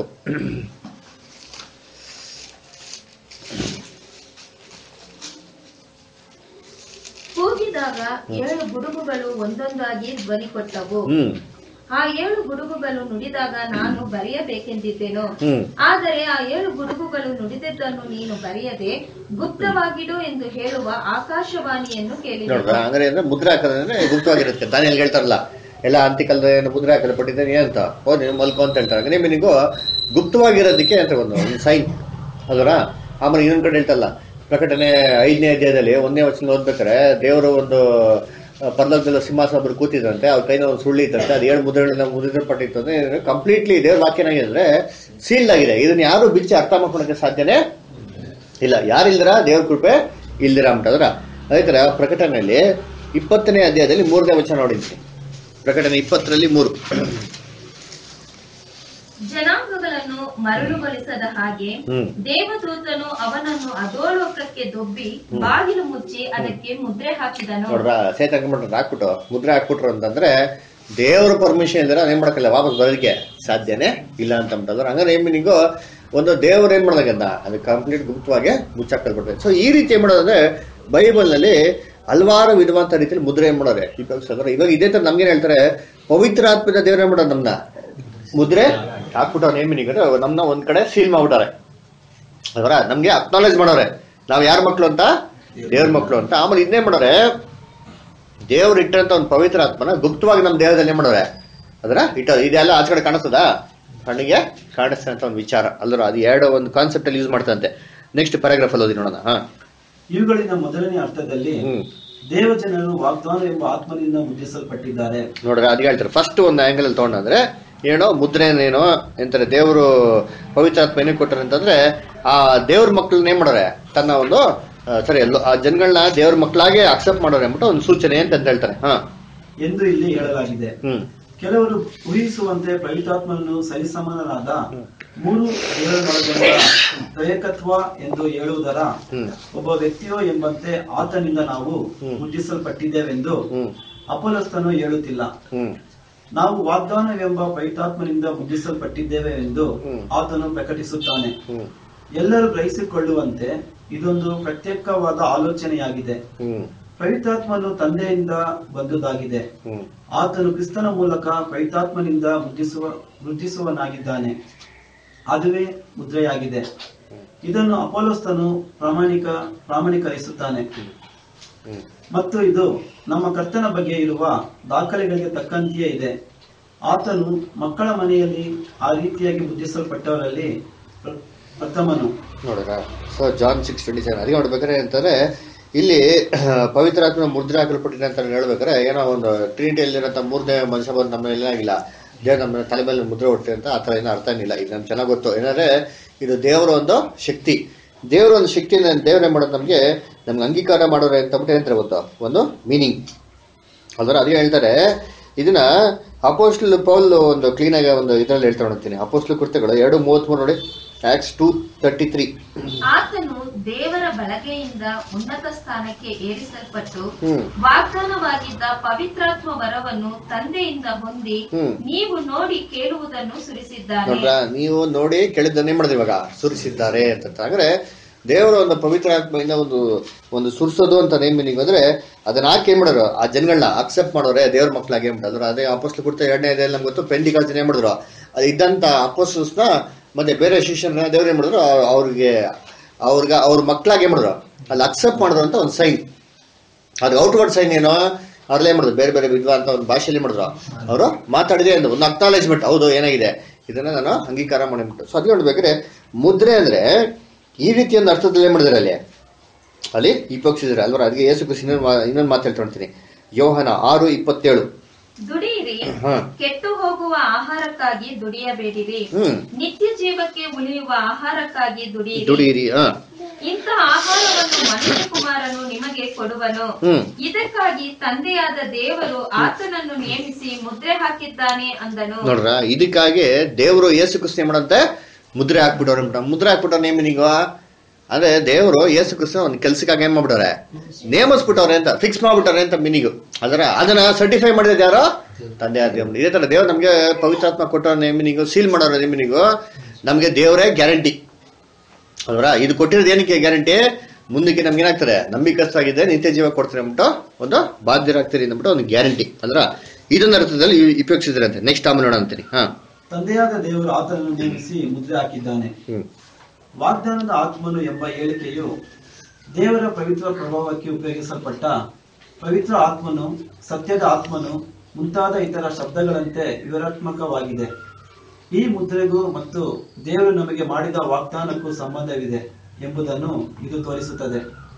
ಕೂಗಿದಾಗ ಏಳು ಗುಡುಗುಗಳು ಒಂದೊಂದಾಗಿ ಧ್ವನಿ ಕೊಟ್ಟವು ಹ್ಮ್ ಆ ಏಳು ಗುಡುಗುಗಳು ನುಡಿದಾಗ ನಾನು ಬರೆಯಬೇಕೆಂದಿದ್ದೆನು ಹ್ಮ್ ಆದರೆ ಆ ಏಳು ಗುಡುಗುಗಳು ನುಡಿದದ್ದನ್ನು ನೀನು ಬರೆಯದೆ ಗುಪ್ತವಾಗಿಡು ಎಂದು ಹೇಳುವ ಆಕಾಶವಾಣಿಯನ್ನು ಕೇಳಿದೆನು ನೋಡ್ರ ಅಂದ್ರೆ ಅಂದ್ರೆ ಮುದ್ರೆ ಹಾಕೋದಂದ್ರೆ ಗುಪ್ತವಾಗಿರುತ್ತೆ ತಾನೇ ಎಲ್ಲಿ ಹೇಳ್ತಾರಲ್ಲ ಎಲ್ಲ ಅಂತಿಕಲ್ದ ಏನು ಮುದ್ರೆ ಹಾಕಲು ಪಟ್ಟಿದ್ದೇನೆ ಅಂತ ಓ ನೀನು ಮಲ್ಕೊ ಅಂತ ಹೇಳ್ತಾರೆ ಅಂದ್ರೆ ನಿಮಗೂ ಗುಪ್ತವಾಗಿರೋದಕ್ಕೆ ಅಂತ ಒಂದು ಒಂದು ಸೈನ್ ಅದರ ಆಮೇಲೆ ಇನ್ನೊಂದ್ ಕಡೆ ಹೇಳ್ತಲ್ಲ ಪ್ರಕಟಣೆ ಐದನೇ ಅಧ್ಯಾಯದಲ್ಲಿ ಒಂದನೇ ವಚನ ಓದ್ಬೇಕಾರೆ ದೇವರು ಒಂದು ಆ, ಪರಲೋಕದಲ್ಲಿ ಸಿಂಹಾಸನ ಒಬ್ರು ಕೂತಿದ್ರಂತೆ ಅವ್ರ ಕೈನ ಒಂದು ಸುಳ್ಳಿ ಇತ್ತಂತೆ ಅದು ಏಳು ಮುದ್ರೆಗಳನ್ನ ಮುದ್ರಿಸಲ್ಪಟ್ಟಿತ್ತು ಅಂದ್ರೆ ಕಂಪ್ಲೀಟ್ಲಿ ದೇವ್ರ ವಾಕ್ಯನಾಗಿ ಅಂದ್ರೆ ಸೀಲ್ಡ್ ಆಗಿದೆ ಇದನ್ನ ಯಾರು ಬಿಚ್ಚಿ ಅರ್ಥ ಮಾಡ್ಕೊಳಕ್ಕೆ ಸಾಧ್ಯನೇ ಇಲ್ಲ ಯಾರಿಲ್ದಿರ ದೇವ್ರ ಕೃಪೆ ಇಲ್ದಿರ ಅಂಬಿಟ್ಟದ್ರ ಅದೇ ತರ ಪ್ರಕಟಣೆಯಲ್ಲಿ ಇಪ್ಪತ್ತನೇ ಅಧ್ಯಾಯದಲ್ಲಿ ಮೂರನೇ ವಚನ ನೋಡಿದ್ವಿ ಪ್ರಕಟಣೆ ಇಪ್ಪತ್ತರಲ್ಲಿ ಮೂರು ಜನಾಂಗಗಳನ್ನು ಮರಳುಗೊಳಿಸದ ಹಾಗೆ ಹ್ಮ್. ದೇವದೂತನು ಅವನನ್ನು ಅಧೋಲೋಕಕ್ಕೆ ದೊಬ್ಬಿ ಬಾಗಿಲು ಮುಚ್ಚಿ ಅದಕ್ಕೆ ಮುದ್ರೆ ಹಾಕಿದನು ನೋಡ್ರ ಸೇತ ಹಾಕ್ಬಿಟ್ರೆ ಹಾಕ್ಬಿಟ್ಟು ಮುದ್ರೆ ಹಾಕ್ಬಿಟ್ರು ಅಂತಂದ್ರೆ ದೇವ್ರ ಪರ್ಮಿಷನ್ ಇಲ್ದಿರ ಏನ್ ಮಾಡಕ್ಕಲ್ಲ ವಾಪಸ್ ಬರೋದಕ್ಕೆ ಸಾಧ್ಯನೇ ಇಲ್ಲ ಅಂತ ಅಂಬಿಟ್ಟದ್ರ ಹಂಗಾರೆ ಏನ್ ಮೀನಿಂಗು ಒಂದು ದೇವ್ರು ಏನ್ ಮಾಡ್ದಾಗಂದ ಅದು ಕಂಪ್ಲೀಟ್ ಗುಪ್ತವಾಗಿ ಮುಚ್ಚಾಕಲ್ಬಿಡ್ತಾರೆ ಸೊ ಈ ರೀತಿ ಏನ್ ಮಾಡೋದಂದ್ರೆ ಬೈಬಲ್ ನಲ್ಲಿ ಹಲವಾರು ವಿಧವಾದ ರೀತಿಯಲ್ಲಿ ಮುದ್ರೆ ಏನ್ ಮಾಡೋರೆ ಉಪಯೋಗಿಸಿದ್ರೆ ಇವಾಗ ಇದೇ ತರ ನಮ್ಗೇನ್ ಹೇಳ್ತಾರೆ ಪವಿತ್ರ ಆತ್ಮದ ದೇವ್ರ ಏನ್ ಮಾಡೋದು ನಮ್ನ ಮುದ್ರೆ ಹಾಕ್ಬಿಟ್ಟು ಅವ್ನ ಏನ್ ಮೀನಿಂಗ್ ಅಂದ್ರೆ ನಮ್ನ ಒಂದ್ ಕಡೆ ಸೀಲ್ ಮಾಡ್ಬಿಟ್ಟಾರೆ ಅದರ ನಮ್ಗೆ ಅಕ್ನಾಲೇಜ್ ಮಾಡೋರೆ ನಾವ್ ಯಾರ ಮಕ್ಳು ಅಂತ ದೇವ್ರ ಮಕ್ಳು ಅಂತ ಆಮೇಲೆ ಇನ್ನೇ ಮಾಡೋರೆ ದೇವ್ರು ಇಟ್ಟಂತ ಒಂದು ಪವಿತ್ರ ಆತ್ಮನ ಗುಪ್ತವಾಗಿ ನಮ್ಮ ದೇಹದಲ್ಲಿ ಏನ್ ಮಾಡೋರೆ ಅದರ ಇಟ್ಟ ಇದೆಲ್ಲ ಆಚೆ ಕಡೆ ಕಾಣಿಸ್ತದ ಕಣ್ಣಿಗೆ ಕಾಣಿಸ್ತದೆ ಅಂತ ಒಂದು ವಿಚಾರ ಅಲ್ಲರ ಅದು ಎರಡು ಒಂದು ಕಾನ್ಸೆಪ್ಟ್ ಅಲ್ಲಿ ಯೂಸ್ ಮಾಡ್ತಂತೆ ನೆಕ್ಸ್ಟ್ ಪ್ಯಾರಾಗ್ರಾಫ್ ಅಲ್ಲಿ ಓದಿ ನೋಡೋಣ ಹಾ ಇವುಗಳಿಂದ ಮೊದಲನೇ ಅರ್ಥದಲ್ಲಿ ಹ್ಮ್ ದೇವಜನರು ವಾಗ್ದಾನ ಎಂಬ ಆತ್ಮನಿಂದ ಮುದ್ರಿಸಲ್ಪಟ್ಟಿದ್ದಾರೆ ನೋಡ್ರಿ ಅದ್ ಹೇಳ್ತಾರೆ ಫಸ್ಟ್ ಒಂದು ಆಂಗಲ್ ಅಲ್ಲಿ ತಗೊಂಡಂದ್ರೆ ಏನೋ ಮುದ್ರೆ ಏನೋ ಎಂತಾರೆ ದೇವರು ಪವಿತ್ರಾತ್ಮ ಏನೇ ಕೊಟ್ಟಾರೆ ಅಂತಂದ್ರೆ ಆ ದೇವ್ರ ಮಕ್ಳನ್ನ ಏನ್ ಮಾಡೋರೆ ತನ್ನ ಒಂದು ಆ, ಸರಿ ಎಲ್ಲೋ ಆ ಜನಗಳನ್ನ ದೇವ್ರ ಮಕ್ಕಳಾಗೆ ಅಕ್ಸೆಪ್ಟ್ ಮಾಡೋರೆ ಅಂದ್ಬಿಟ್ಟು ಒಂದು ಸೂಚನೆ ಅಂತ ಅಂತ ಹೇಳ್ತಾರೆ ಹಾ ಎಂದು ಇಲ್ಲಿ ಹೇಳಲಾಗಿದೆ ಹ್ಮ್ ಕೆಲವರು ಊಹಿಸುವಂತೆ ಪವಿತ್ರಾತ್ಮನನ್ನು ಸರಿಸಮಾನರಾದ ಮೂರು ದೇವರೊಳಗಿರುವ ತ್ರಯಕತ್ವ ಎಂದು ಹೇಳುವುದರ ಹ್ಮ್ ಒಬ್ಬ ವ್ಯಕ್ತಿಯೋ ಎಂಬಂತೆ ಆತನಿಂದ ನಾವು ಹ್ಮ್. ಮುದ್ರಿಸಲ್ಪಟ್ಟಿದ್ದೇವೆಂದು ಹ್ಮ್ ಅಪೋಲಸ್ತನು ಹೇಳುತ್ತಿಲ್ಲ ಹ್ಮ್ ನಾವು ವಾಗ್ದಾನವೆಂಬ ಪವಿತ್ರಾತ್ಮನಿಂದ ಮುದ್ರಿಸಲ್ಪಟ್ಟಿದ್ದೇವೆ ಎಂದು ಹ್ಮ್. ಆತನು ಪ್ರಕಟಿಸುತ್ತಾನೆ ಹ್ಮ್ ಎಲ್ಲರೂ ಗ್ರಹಿಸಿಕೊಳ್ಳುವಂತೆ ಇದೊಂದು ಪ್ರತ್ಯೇಕವಾದ ಆಲೋಚನೆಯಾಗಿದೆ ಹ್ಮ್ ಪವಿತ್ರಾತ್ಮನು ತಂದೆಯಿಂದ ಬಂದುದಾಗಿದೆ ಹ್ಮ್ ಆತನು ಕ್ರಿಸ್ತನ ಮೂಲಕ ಪವಿತ್ರಾತ್ಮನಿಂದ ಮುದ್ರಿಸುವ ವೃದ್ಧಿಸುವನಾಗಿದ್ದಾನೆ ಅದುವೇ ಮುದ್ರೆಯಾಗಿದೆ ಇದನ್ನು ಅಪೋಲೋಸ್ತನು ಪ್ರಾಮಾಣಿಕ ಪ್ರಾಮಾಣೀಕರಿಸುತ್ತಾನೆ ಹ್ಮ್ ಮತ್ತು ಇದು ನಮ್ಮ ಕರ್ತನ ಬಗ್ಗೆ ಇರುವ ದಾಖಲೆಗಳಿಗೆ ತಕ್ಕಂತೆಯೇ ಇದೆ ಆತನು ಮಕ್ಕಳ ಮನೆಯಲ್ಲಿ ಆ ರೀತಿಯಾಗಿ ಬುದ್ಧಿಸಲ್ಪಟ್ಟವರಲ್ಲಿ ಪ್ರ- ಪ್ರಥಮನು ನೋಡಿದ್ರ so John six twenty seven ಅದಕ್ಕೆ ನೋಡ್ಬೇಕಾದ್ರೆ ಅಂತಂದ್ರೆ ಇಲ್ಲಿ ಪವಿತ್ರಾತ್ಮ ಮುದ್ರೆ ಹಾಕಲ್ಪಟ್ಟಿದೆ ಅಂತ ಹೇಳ್ಬೇಕಾದ್ರೆ ಏನೋ ಒಂದು ಟ್ರಿನಿಟಿಯಲ್ಲಿರೋಂಥ ಮೂರನೇ ಮನುಷ್ಯ ಬಂದು ನಮ್ಮ ಮೇಲೆ ಏನಾಗಿಲ್ಲ ದೇವ್ರ ನಮ್ಮ ತಲೆ ಮೇಲೆ ಮುದ್ರೆ ಹೊಡ್ತೀವಿ ಅಂತ ಆ ಥರ ಏನೋ ಅರ್ಥ ಏನಿಲ್ಲ ಇದು ನಮ್ಗೆ ಚೆನ್ನಾಗಿ ಗೊತ್ತು ಏನಂದ್ರೆ ಇದು ದೇವರ ಒಂದು ಶಕ್ತಿ ದೇವರ ಒಂದು ಶಕ್ತಿ ದೇವ್ರ ಏನ್ ಮಾಡೋದು ನಮಗೆ ನಮ್ಗೆ ಅಂಗೀಕಾರ ಮಾಡೋರೆ ಅಂತ ಬಿಟ್ಟು ಏನಂತಾರೆ ಗೊತ್ತು ಒಂದು ಮೀನಿಂಗ್ ಅದರ ಅದೇ ಹೇಳ್ತಾರೆ ಇದನ್ನ ಅಪೋಸ್ಟಲ್ ಪೌಲ್ ಒಂದು ಕ್ಲೀನ್ ಆಗಿ ಒಂದು ಇದರಲ್ಲಿ ಹೇಳ್ತಾ ನೋಡ್ತೀನಿ ಅಪೋಸ್ಟಲ್ ಕೃತ್ಯಗಳು ಎರಡು ಮೂವತ್ಮೂರು ನೋಡಿ ಆಕ್ಸ್ ಟೂ ತರ್ಟಿ ತ್ರೀ ಆತನು ದೇವರ ಬಲಗೆಯಿಂದ ಉನ್ನತ ಸ್ಥಾನಕ್ಕೆ ಏರಿಸಲ್ಪಟ್ಟು ಹ್ಮ್ ವಾಗ್ದಾನವಾಗಿದ್ದ ಪವಿತ್ರಾತ್ಮ ವರವನ್ನು ತಂದೆಯಿಂದ ಹೊಂದಿ ಹ್ಮ್. ನೀವು ನೋಡಿ ಕೇಳುವುದನ್ನು ಸುರಿಸಿದ್ದಾನೆ ನೋಡ್ರ ನೀವು ನೋಡಿ ಕೇಳಿದ್ದನ್ನೇ ಮಾಡಿದ್ರಿ ಇವಾಗ ಸುರಿಸಿದ್ದಾರೆ ಅಂತ ಅಂದ್ರೆ ದೇವರ ಒಂದು ಪವಿತ್ರ ಆತ್ಮೆಯಿಂದ ಒಂದು ಒಂದು ಸುರ್ಸೋದು ಅಂತ ನೇಮ್ ಮೀನಿಂಗ್ ಅಂದ್ರೆ ಅದನ್ನ ಹಾಕಿ ಏನ್ ಮಾಡೋರು ಆ ಜನಗಳನ್ನ ಅಕ್ಸೆಪ್ಟ್ ಮಾಡೋರೆ ದೇವ್ರ ಮಕ್ಳಾಗಿ ಏನ್ ಮಾಡಿದ್ರು ಅದೇ ಅಪೋಸ್ಲು ಕೊಡ್ತಾ ಎರಡನೇ ಇದೆ ನಮ್ಗೆ ಗೊತ್ತು ಪೆಂಡಿಕಾಲ್ ಏನ್ ಮಾಡಿದ್ರು ಅದು ಇದ್ದಂತ ಅಪೋಸ್ಟಲ್ಸ್ನ ಮತ್ತೆ ಬೇರೆ ಶಿಷ್ಯರನ್ನ ದೇವ್ರು ಏನ್ ಮಾಡಿದ್ರು ಆ- ಅವ್ರಿಗೆ ಅವ್ರಿಗೆ ಅವ್ರ ಮಕ್ಳಾಗಿ ಏನ್ ಮಾಡಿದ್ರು ಅಲ್ಲಿ ಅಕ್ಸೆಪ್ಟ್ ಮಾಡಿದ್ರು ಅಂತ ಒಂದು ಸೈನ್ ಅದು ಔಟ್ವರ್ಡ್ ಸೈನ್ ಏನು ಅವ್ರಲ್ಲೇ ಮಾಡಿದ್ರು ಬೇರೆ ಬೇರೆ ವಿದ್ವಾ ಅಂತ ಒಂದು ಭಾಷೆಯಲ್ಲಿ ಮಾಡಿದ್ರು ಅವರು ಮಾತಾಡಿದೆ ಅಂತ ಒಂದು ಅಕ್ನಾಲೇಜ್ಮೆಂಟ್ ಹೌದು ಏನಾಗಿದೆ ಇದನ್ನ ನಾನು ಅಂಗೀಕಾರ ಮಾಡಿಬಿಟ್ಟು ಸೊ ಅದಕ್ಕೆ ನೋಡ್ಬೇಕಾದ್ರೆ ಮುದ್ರೆ ಅಂದ್ರೆ ಈ ರೀತಿ ಒಂದು ಅರ್ಥದಲ್ಲಿ ಏನ್ ಮಾಡಿದಾರೆ ಅಲ್ಲಿ ಅಲ್ಲಿ ಇಪ್ಪೋಕ್ಷಿದ್ರೆ ಅಲ್ವರ ಅದಕ್ಕೆ ಯೇಸು ಕ್ರಿಸ್ತ ಇನ್ನೊಂದು ಮಾ- ಇನ್ನೊಂದು ಮಾತು ಹೇಳ್ಕೊಳ್ತೀನಿ ಯೋಹನ ಆರು ಇಪ್ಪತ್ತೇಳು ದುಡಿಯಿರಿ ಹಾ ಕೆಟ್ಟು ಹೋಗುವ ಆಹಾರಕ್ಕಾಗಿ ದುಡಿಯಬೇಡಿರಿ ಹ್ಮ್ ನಿತ್ಯ ಜೀವಕ್ಕೆ ಉಳಿಯುವ ಆಹಾರಕ್ಕಾಗಿ ದುಡಿಯಿರಿ ದುಡಿಯಿರಿ ಹಾ ಇಂಥ ಆಹಾರವನ್ನು ಮನುಷ್ಯ ಕುಮಾರನು ನಿಮಗೆ ಕೊಡುವನು ಹ್ಮ್ ಇದಕ್ಕಾಗಿ ತಂದೆಯಾದ ದೇವರು ಆತನನ್ನು ನೇಮಿಸಿ ಮುದ್ರೆ ಹಾಕಿದ್ದಾನೆ ಅಂದನು ನೋಡ್ರ ಇದಕ್ಕಾಗಿ ದೇವರು ಯೇಸು ಕ್ರಿಸ್ತ ಮಾಡಂತೆ ಮುದ್ರೆ ಹಾಕ್ಬಿಟ್ಟವ್ರೆ ಅಂದ್ಬಿಟ್ಟು. ಮುದ್ರೆ ಹಾಕ್ಬಿಟ್ಟವ್ರೆ ನೇಮ್ ಮೀನಿಂಗ್ ಅಂದ್ರೆ ದೇವರು ಯೇಸು ಕ್ರಿಸ್ತ ಒಂದು ಕೆಲ್ಸಕ್ಕಾಗಿ ಏನ್ ಮಾಡ್ಬಿಟ್ಟವ್ರೆ ನೇಮಿಸ್ಬಿಟ್ಟವ್ರೆ ಅಂತ ಫಿಕ್ಸ್ ಮಾಡ್ಬಿಟ್ಟವ್ರೆ ಅಂತ ಮೀನಿಂಗ್ ಅದರ ಅದನ್ನ ಸರ್ಟಿಫೈ ಮಾಡಿದ ಯಾರು ತಂದೆ ಆದ ದೇವ್ರು. ಇದೇ ತರ ದೇವ್ರು ನಮ್ಗೆ ಪವಿತ್ರಾತ್ಮ ಕೊಟ್ಟವ್ರ ನೇಮ್ ಮೀನಿಂಗ್ ಸೀಲ್ ಮಾಡೋರ ನೇಮ್ ಮೀನಿಂಗ್ ನಮ್ಗೆ ದೇವರೇ ಗ್ಯಾರಂಟಿ ಅಲ್ವರ ಇದು ಕೊಟ್ಟಿರೋದು ಏನಕ್ಕೆ ಗ್ಯಾರಂಟಿ ಮುಂದಕ್ಕೆ ನಮ್ಗೆ ಏನಾಗ್ತಾರೆ ನಂಬಿಕಸ್ಥಾಗಿದೆ ನಿತ್ಯ ಜೀವ ಕೊಡ್ತಾರೆ ಅಂದ್ಬಿಟ್ಟು ಒಂದು ಬಾಧ್ಯರಾಗ್ತೀರಿ ಅಂದ್ಬಿಟ್ಟು ಒಂದು ಗ್ಯಾರಂಟಿ ಅಲ್ರ ಇದೊಂದು ಅರ್ಥದಲ್ಲಿ ಉಪಯೋಗಿಸಿದ್ರೆ ಅಂತ ನೆಕ್ಸ್ಟ್ ಆಮೇಲೆ ನೋಡೋಣ ಅಂತೀನಿ ಹಾ ತಂದೆಯಾದ ದೇವರು ಆತನನ್ನು ನೇಮಿಸಿ ಮುದ್ರೆ ಹಾಕಿದ್ದಾನೆ ಹ್ಮ್ ವಾಗ್ದಾನದ ಆತ್ಮನು ಎಂಬ ಹೇಳಿಕೆಯು ದೇವರ ಪವಿತ್ರ ಪ್ರಭಾವಕ್ಕೆ ಉಪಯೋಗಿಸಲ್ಪಟ್ಟ ಪವಿತ್ರ ಆತ್ಮನು ಸತ್ಯದ ಆತ್ಮನು ಮುಂತಾದ ಇತರ ಶಬ್ದಗಳಂತೆ ವಿವರಾತ್ಮಕವಾಗಿದೆ ಈ ಮುದ್ರೆಗೂ ಮತ್ತು ದೇವರು ನಮಗೆ ಮಾಡಿದ ವಾಗ್ದಾನಕ್ಕೂ ಸಂಬಂಧವಿದೆ ಎಂಬುದನ್ನು ಇದು ತೋರಿಸುತ್ತದೆ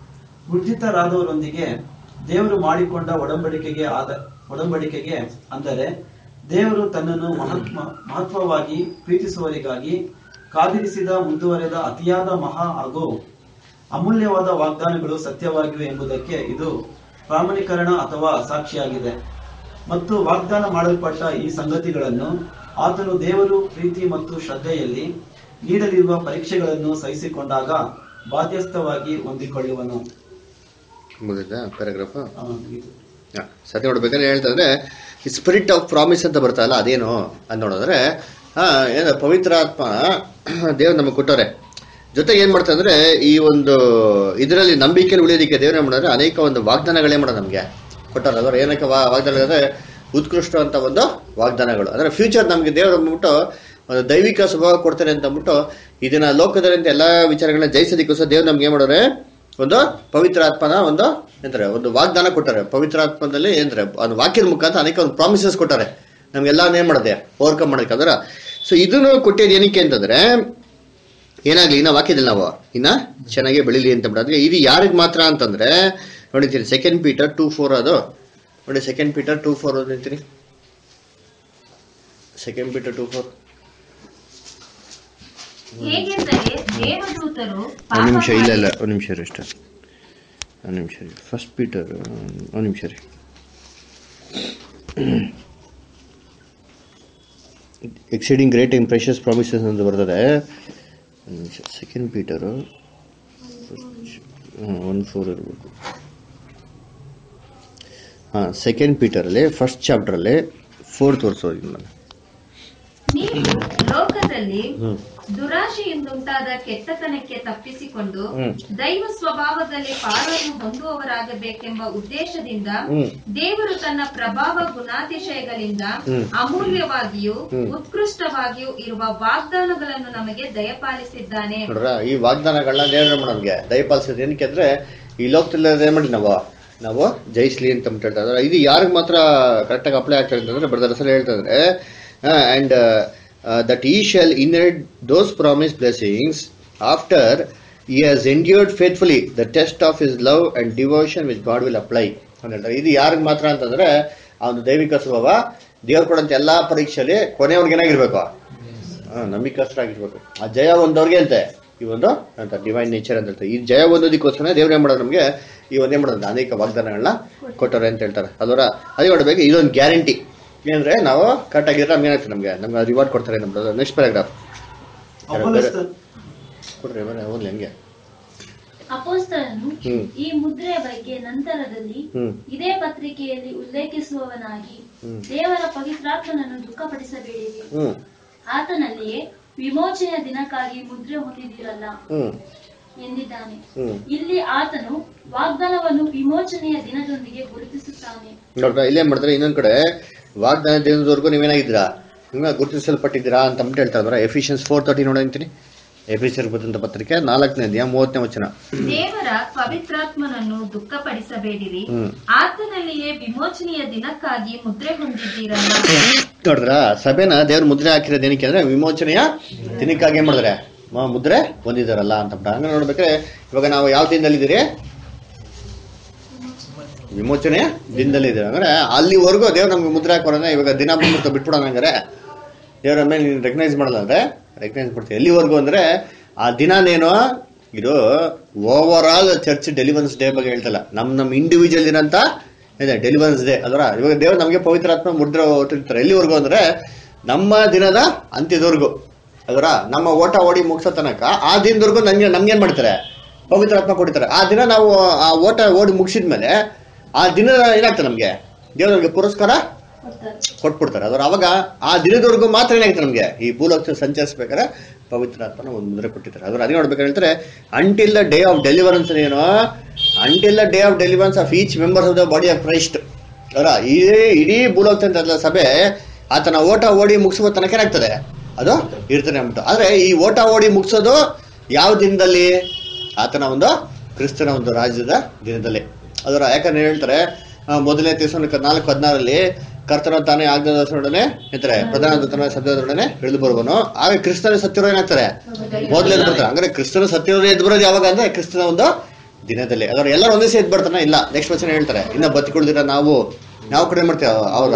ವೃದ್ಧಿತರಾದವರೊಂದಿಗೆ ದೇವರು ಮಾಡಿಕೊಂಡ ಒಡಂಬಡಿಕೆಗೆ ಆದ ಒಡಂಬಡಿಕೆಗೆ ಅಂದರೆ ದೇವರು ತನ್ನನ್ನು ಮಹತ್ವ ಮಹತ್ವವಾಗಿ ಪ್ರೀತಿಸುವವರಿಗಾಗಿ ಕಾದಿರಿಸಿದ ಮುಂದುವರೆದ ಅತಿಯಾದ ಮಹಾ ಹಾಗೂ ಅಮೂಲ್ಯವಾದ ವಾಗ್ದಾನಗಳು ಸತ್ಯವಾಗಿವೆ ಎಂಬುದಕ್ಕೆ ಇದು ಪ್ರಾಮಾಣೀಕರಣ ಅಥವಾ ಸಾಕ್ಷಿಯಾಗಿದೆ ಮತ್ತು ವಾಗ್ದಾನ ಮಾಡಲ್ಪಟ್ಟ ಈ ಸಂಗತಿಗಳನ್ನು ಆತನು ದೇವರು ಪ್ರೀತಿ ಮತ್ತು ಶ್ರದ್ಧೆಯಲ್ಲಿ ನೀಡಲಿರುವ ಪರೀಕ್ಷೆಗಳನ್ನು ಸಹಿಸಿಕೊಂಡಾಗ ಬಾಧ್ಯಸ್ಥವಾಗಿ ಹೊಂದಿಕೊಳ್ಳುವನು ಮುಗಿದ ಪ್ಯಾರಾಗ್ರಾಫ್ ಆ, ಇದು. ಸತ್ಯ ನೋಡ್ಬೇಕಾದ್ರೆ ಹೇಳ್ತಂದ್ರೆ ಈ ಸ್ಪಿರಿಟ್ ಆಫ್ ಪ್ರಾಮಿಸ್ ಅಂತ ಬರ್ತಲ್ಲ ಅದೇನು ಅಂತ ನೋಡಿದ್ರೆ ಹಾ ಏನು ಪವಿತ್ರ ಆತ್ಮ ದೇವ್ರು ನಮಗೆ ಕೊಟ್ಟವ್ರೆ ಜೊತೆಗೆ ಏನ್ ಮಾಡ್ತಾರೆ ಅಂದ್ರೆ ಈ ಒಂದು ಇದರಲ್ಲಿ ನಂಬಿಕೆಯಲ್ಲಿ ಉಳಿಯೋದಕ್ಕೆ ದೇವ್ರು ಏನ್ ಮಾಡಿದ್ರೆ ಅನೇಕ ಒಂದು ವಾಗ್ದಾನಗಳೇ ಮಾಡೋದು ನಮಗೆ ಕೊಟ್ಟಾರ ಅದರ ಏನಕ್ಕೆ ವಾ ವಾಗ್ದಾನ ಅಂದ್ರೆ ಉತ್ಕೃಷ್ಟ ಅಂತ ಒಂದು ವಾಗ್ದಾನಗಳು ಅಂದ್ರೆ ಫ್ಯೂಚರ್ ನಮಗೆ ದೇವರು ಅಂದ್ಬಿಟ್ಟು ಒಂದು ದೈವಿಕ ಸ್ವಭಾವ ಕೊಡ್ತಾರೆ ಅಂತ ಅಂದ್ಬಿಟ್ಟು ಇದನ್ನ ಲೋಕದಲ್ಲಿಂದ ಎಲ್ಲಾ ವಿಚಾರಗಳನ್ನ ಜಯಿಸೋದಕ್ಕೋಸ್ಕರ ದೇವ್ರು ನಮ್ಗೆ ಏನ್ ಮಾಡೋರೆ ಒಂದು ಪವಿತ್ರ ಆತ್ಮನ ಒಂದು ಎಂತಾರೆ ಒಂದು ವಾಗ್ದಾನ ಕೊಟ್ಟಾರೆ ಪವಿತ್ರ ಆತ್ಮದಲ್ಲಿ ಏನಂದ್ರೆ ಒಂದು ವಾಕ್ಯದ ಮುಖಾಂತರ ಅನೇಕ ಒಂದು ಪ್ರಾಮಿಸಸ್ ಕೊಟ್ಟಾರೆ ನಮ್ಗೆಲ್ಲ ಏನ್ ಮಾಡಿದೆ ಓವರ್ಕಮ್ ಮಾಡೋದಕ್ಕೆ ಅದರ ಸೊ ಇದನ್ನು ಕೊಟ್ಟಿದ್ದು ಏನಕ್ಕೆ ಅಂತಂದ್ರೆ ಏನಾಗ್ಲಿ ಇನ್ನ ವಾಕ್ಯದಲ್ಲಿ ನಾವು ಇನ್ನ ಚೆನ್ನಾಗಿ ಬೆಳಿಲಿ ಅಂತ ಬಿಡೋದು ಇದು ಯಾರಿಗೆ ಮಾತ್ರ ಅಂತಂದ್ರೆ ನೋಡಿತೀನಿ ಸೆಕೆಂಡ್ ಪೀಟರ್ ಟೂ ಫೋರ್ ಅದು ನೋಡಿ ಸೆಕೆಂಡ್ ಪೀಟರ್ ಟೂ ಫೋರ್ ಓದಿರ್ತೀನಿ ಸೆಕೆಂಡ್ ಪೀಟರ್ ಟೂ ಫೋರ್ ಹೇಗೆಂದರೆ ದೇವದೂತರು ಒಂದು ನಿಮಿಷ ಪಾಪ ಇಲ್ಲ ಮಾಡಿ- ಇಲ್ಲ ಒಂದು ನಿಮಿಷ ರೀ ಅಷ್ಟೇ ಒಂದು ನಿಮಿಷ ರೀ ಫಸ್ಟ್ ಪೀಟರ್ ಒಂದು ನಿಮಿಷ ರೀ exceeding great in precious promises ಅಂತ ಬರ್ತದೆ ಒಂದು ನಿಮಿಷ ಸೆಕೆಂಡ್ ಪೀಟರು ಒನ್ ಫೋರ್ ಇರಬೇಕು ಹಾಂ ಸೆಕೆಂಡ್ ಪೀಟರಲ್ಲಿ ಫಸ್ಟ್ ಚಾಪ್ಟ್ರಲ್ಲಿ ಫೋರ್ತ್ ತೋರಿಸೋದು ನಾನು ನೀವು ಲೋಕದಲ್ಲಿ ಹ್ಮ್. ದುರಾಶೆಯಿಂದುಂಟಾದ ಕೆಟ್ಟತನಕ್ಕೆ ತಪ್ಪಿಸಿಕೊಂಡು ಹ್ಮ್. ದೈವ ಸ್ವಭಾವದಲ್ಲಿ ಪಾಲನ್ನು ಹೊಂದುವವರಾಗಬೇಕೆಂಬ ಉದ್ದೇಶದಿಂದ ಹ್ಮ್. ದೇವರು ತನ್ನ ಪ್ರಭಾವ ಗುಣಾತಿಶಯಗಳಿಂದ ಹ್ಮ್. ಅಮೂಲ್ಯವಾಗಿಯೂ ಹ್ಮ್. ಉತ್ಕೃಷ್ಟವಾಗಿಯೂ ಇರುವ ವಾಗ್ದಾನಗಳನ್ನು ನಮಗೆ ದಯಪಾಲಿಸಿದ್ದಾನೆ ನೋಡ್ರ ಈ ವಾಗ್ದಾನಗಳನ್ನ ದೇವ್ರ ನಮ್ಗೆ ದಯಪಾಲಿಸೋದು ಏನಕ್ಕೆ ಅಂದ್ರೆ ಈ ಲೋಕದಲ್ಲಿ ಏನ್ ಮಾಡಿ ನಾವು ನಾವು ಜಯಿಸ್ಲಿ ಅಂತ ಅಂದ್ಬಿಟ್ಟು ಹೇಳ್ತಾ ಇದ್ದಾರೆ ಇದು ಯಾರಿಗೆ ಮಾತ್ರ ಕರೆಕ್ಟಾಗಿ ಅಪ್ಲೈ ಆಗ್ತಾ ಅಂತಂದ್ರೆ ಬರ್ದಾರ ಹೆಸರು ಹೇಳ್ತಾ ಇದ್ರೆ and that he shall inherit those promise blessings after he has endured faithfully the test of his love and devotion which God will apply ಅಂತ ಹೇಳ್ತಾರೆ ಇದು ಯಾರಿಗೆ ಮಾತ್ರ ಅಂತಂದ್ರೆ ಆ ಒಂದು ದೈವಿಕ ಸ್ವಭಾವ ದೇವ್ರು ಕೊಡಂತ ಎಲ್ಲಾ ಪರೀಕ್ಷೆಯಲ್ಲಿ ಕೊನೆಯವ್ರಿಗೆ ಏನಾಗಿರ್ಬೇಕು ಹಾ, ನಂಬಿಕಸ್ಥರಾಗಿರ್ಬೇಕು ಆ ಜಯ ಒಂದವ್ರಿಗೆ ಅಂತೆ ಈ ಒಂದು ಅಂತ ಡಿವೈನ್ ನೇಚರ್ ಅಂತ ಹೇಳ್ತಾರೆ ಈ ಜಯ ಒಂದೋದಕ್ಕೋಸ್ಕರ ದೇವ್ರು ಏನ್ ಮಾಡೋದು ನಮಗೆ ಈ ಒಂದೇ ಮಾಡೋದು ಅನೇಕ ವಾಗ್ದಾನಗಳನ್ನ ಕೊಟ್ಟವ್ರೆ ಅಂತ ಹೇಳ್ತಾರೆ ಅದರ ಅದೇ ನೋಡ್ಬೇಕು ಇದೊಂದು ಗ್ಯಾರಂಟಿ ಏನಂದ್ರೆ ನಾವು ಕರೆಕ್ಟ್ ಆಗಿದ್ರೆ ನಮ್ಗೆ ಏನಾಗ್ತದೆ ನಮ್ಗೆ ನಮ್ಗೆ ರಿವಾರ್ಡ್ ಕೊಡ್ತಾರೆ ನಮ್ದು ನೆಕ್ಸ್ಟ್ ಪ್ಯಾರಾಗ್ರಾಫ್ ಅಪೊಲೋಸ್ ಕೊಡ್ರಿ ಬರೀ ಓದ್ಲಿ ಹಂಗೆ ಅಪೋಸ್ತಲನು ಹ್ಮ್. ಈ ಮುದ್ರೆಯ ಬಗ್ಗೆ ನಂತರದಲ್ಲಿ ಹ್ಮ್ ಇದೇ ಪತ್ರಿಕೆಯಲ್ಲಿ ಉಲ್ಲೇಖಿಸುವವನಾಗಿ ಹ್ಮ್. ದೇವರ ಪವಿತ್ರಾತ್ಮನನ್ನು ದುಃಖಪಡಿಸಬೇಡಿರಿ ಹ್ಮ್ ಆತನಲ್ಲಿಯೇ ವಿಮೋಚನೆಯ ದಿನಕ್ಕಾಗಿ ಮುದ್ರೆ ಹೊಂದಿದಿರಲ್ಲ ಹ್ಮ್ ಎಂದಿದ್ದಾನೆ ಹ್ಮ್ ಇಲ್ಲಿ ಆತನು ವಾಗ್ದಾನವನ್ನು ವಿಮೋಚನೆಯ ದಿನದೊಂದಿಗೆ ಗುರುತಿಸುತ್ತಾನೆ ನೋಡ್ರ ಇಲ್ಲೇನ್ ಮಾಡ್ತಾರೆ ಇನ್ನೊಂದ್ ಕಡೆ ವಾಗ್ದಾನ ದಿನದವರೆಗೂ ನೀವೇನಾಗಿದ್ದೀರಾ ನಿಮ್ಮ ಗುರುತಿಸಲ್ಪಟ್ಟಿದ್ದೀರಾ ಅಂತ ಅಂದ್ಬಿಟ್ಟು ಹೇಳ್ತಾ ಇದ್ರ ಎಫಿಷಿಯನ್ಸ್ ಫೋರ್ ತರ್ಟಿ ನೋಡಂತೀನಿ ಎಫಿಷಿಯರ್ ಬರೆದಂತ ಪತ್ರಿಕೆ ನಾಲ್ಕನೇ ಅಧ್ಯಾಯ ಮೂವತ್ತನೇ ವಚನ ದೇವರ ಪವಿತ್ರಾತ್ಮನನ್ನು ದುಃಖಪಡಿಸಬೇಡಿರಿ ಹ್ಮ್. ಆತನಲ್ಲಿಯೇ ವಿಮೋಚನೆಯ ದಿನಕ್ಕಾಗಿ ಮುದ್ರೆ ಹೊಂದಿದ್ದೀರಲ್ಲ ನೋಡಿದ್ರ ಸಭೆನ ದೇವ್ರ ಮುದ್ರೆ ಹಾಕಿರೋದು ಏನಕ್ಕೆ ಅಂದ್ರೆ ವಿಮೋಚನೆಯ ದಿನಕ್ಕಾಗಿ ಏನ್ ಮಾಡಿದ್ರೆ ಮ- ಮುದ್ರೆ ಹೊಂದಿದಾರಲ್ಲ ಅಂತ ಅಂದ್ಬಿಟ್ಟು. ಹಂಗ ನೋಡ್ಬೇಕಾದ್ರೆ ಇವಾಗ ನಾವು ಯಾವ ದಿನದಲ್ಲಿದ್ದೀರಿ ವಿಮೋಚನೆಯ ದಿನದಲ್ಲಿ ಇದೆ ಅಂದ್ರೆ ಅಲ್ಲಿವರೆಗೂ ದೇವ್ರು ನಮ್ಗೆ ಮುದ್ರೆ ಹಾಕೋಣ ಇವಾಗ ದಿನ ಬಂದ್ಬಿಟ್ಟು ಬಿಟ್ಬಿಡೋಣ ಹಂಗಾರೆ ದೇವ್ರ ಮೇಲೆ ನೀನು ರೆಕಗ್ನೈಸ್ ಮಾಡಲ್ಲ ಅಂದ್ರೆ ರೆಕಗ್ನೈಸ್ ಮಾಡ್ತೀವಿ ಎಲ್ಲಿವರೆಗೂ ಅಂದ್ರೆ ಆ ದಿನನೇನು ಇದು over all church deliverance day ಬಗ್ಗೆ ಹೇಳ್ತಲ್ಲ ನಮ್ ನಮ್ ಇಂಡಿವಿಜುವಲ್ ದಿನ ಅಂತ ಇದೆ ಡೆಲಿವರೆನ್ಸ್ ಡೇ ಅದರ ಇವಾಗ ದೇವ್ರು ನಮಗೆ ಪವಿತ್ರಾತ್ಮ ಮುದ್ರೆ ಹೊಟ್ಟಿರ್ತಾರೆ ಎಲ್ಲಿವರೆಗೂ ಅಂದ್ರೆ ನಮ್ಮ ದಿನದ ಅಂತ್ಯದವರೆಗೂ ಅದರ ನಮ್ಮ ಓಟ ಓಡಿ ಮುಗಿಸೋ ತನಕ ಆ ದಿನದವರೆಗೂ ನಮ್ಗೆ ನಮ್ಗೇನ್ ಮಾಡ್ತಾರೆ ಪವಿತ್ರಾತ್ಮ ಕೊಡ್ತಾರೆ ಆ ದಿನ ನಾವು ಆ ಓಟ ಓಡಿ ಮುಗಿಸಿದ್ಮೇಲೆ ಆ ದಿನ ಏನಾಗ್ತದೆ ನಮ್ಗೆ ದೇವ್ರು ನಮ್ಗೆ ಪುರಸ್ಕಾರ ಕೊಡ್ತಾರೆ. ಕೊಟ್ಬಿಡ್ತಾರೆ ಅದ್ರ ಅವಾಗ ಆ ದಿನದವರೆಗೂ ಮಾತ್ರ ಏನಾಗುತ್ತೆ ನಮಗೆ ಈ ಭೂಲೋಕ ಸಂಚರಿಸ್ಬೇಕಾದ್ರೆ ಪವಿತ್ರಾತ್ಮನ ಒಂದು ಮುದ್ರೆ ಕೊಟ್ಟಿದ್ದಾರೆ ಅದ್ರ ಅದೇ ನೋಡ್ಬೇಕಾದ್ರೆ ಹೇಳ್ತಾರೆ until the day of deliverance ಏನು until the day of deliverance of each members of the body of Christ ಅವರ ಇಡೀ ಇಡೀ ಭೂಲೋಕ ಸಭೆ ಆತನ ಓಟ ಓಡಿ ಮುಗಿಸುವ ತನಕ ಏನಾಗ್ತದೆ ಅದು ಇರ್ತಾನೆ ಅಂದ್ಬಿಟ್ಟು ಆದ್ರೆ ಈ ಓಟ ಓಡಿ ಮುಗಿಸೋದು ಯಾವ ದಿನದಲ್ಲಿ ಆತನ ಒಂದು ಕ್ರಿಸ್ತನ ಒಂದು ರಾಜ್ಯದ ದಿನದಲ್ಲಿ ಅದರ ಯಾಕಂದ್ರೆ ಹೇಳ್ತಾರೆ ಆ, ಮೊದಲನೇ ತಿರ್ಸೋನ ನಾಲ್ಕು ಹದಿನಾರಲ್ಲಿ ಕರ್ತನ ತಾನೇ ಆಗದೊಡನೆ ಹೇಳ್ತಾರೆ ಪ್ರಧಾನ ದೂತನ ಸತ್ಯದೊಡನೆ ಇಳಿದು ಬರುವನು ಆಗ ಕ್ರಿಸ್ತನ ಸತ್ಯರು ಏನಾಗ್ತಾರೆ ಮೊದಲೇ ಎದ್ದು ಬರ್ತಾರೆ ಅಂದ್ರೆ ಕ್ರಿಸ್ತನ ಸತ್ಯರು ಎದ್ದು ಬರೋದು ಯಾವಾಗ ಅಂದ್ರೆ ಕ್ರಿಸ್ತನ ಒಂದು ದಿನದಲ್ಲಿ ಅದರ ಎಲ್ಲರೂ ಒಂದೇ ಸೇ ಎದ್ದು ಬರ್ತಾನೆ ಇಲ್ಲ ನೆಕ್ಸ್ಟ್ ವಚನ ಹೇಳ್ತಾರೆ ಇನ್ನ ಬದುಕೊಳ್ದಿರ ನಾವು ನಾವು ಕಡೆ ಮಾಡ್ತೇವೆ ಅವಾಗ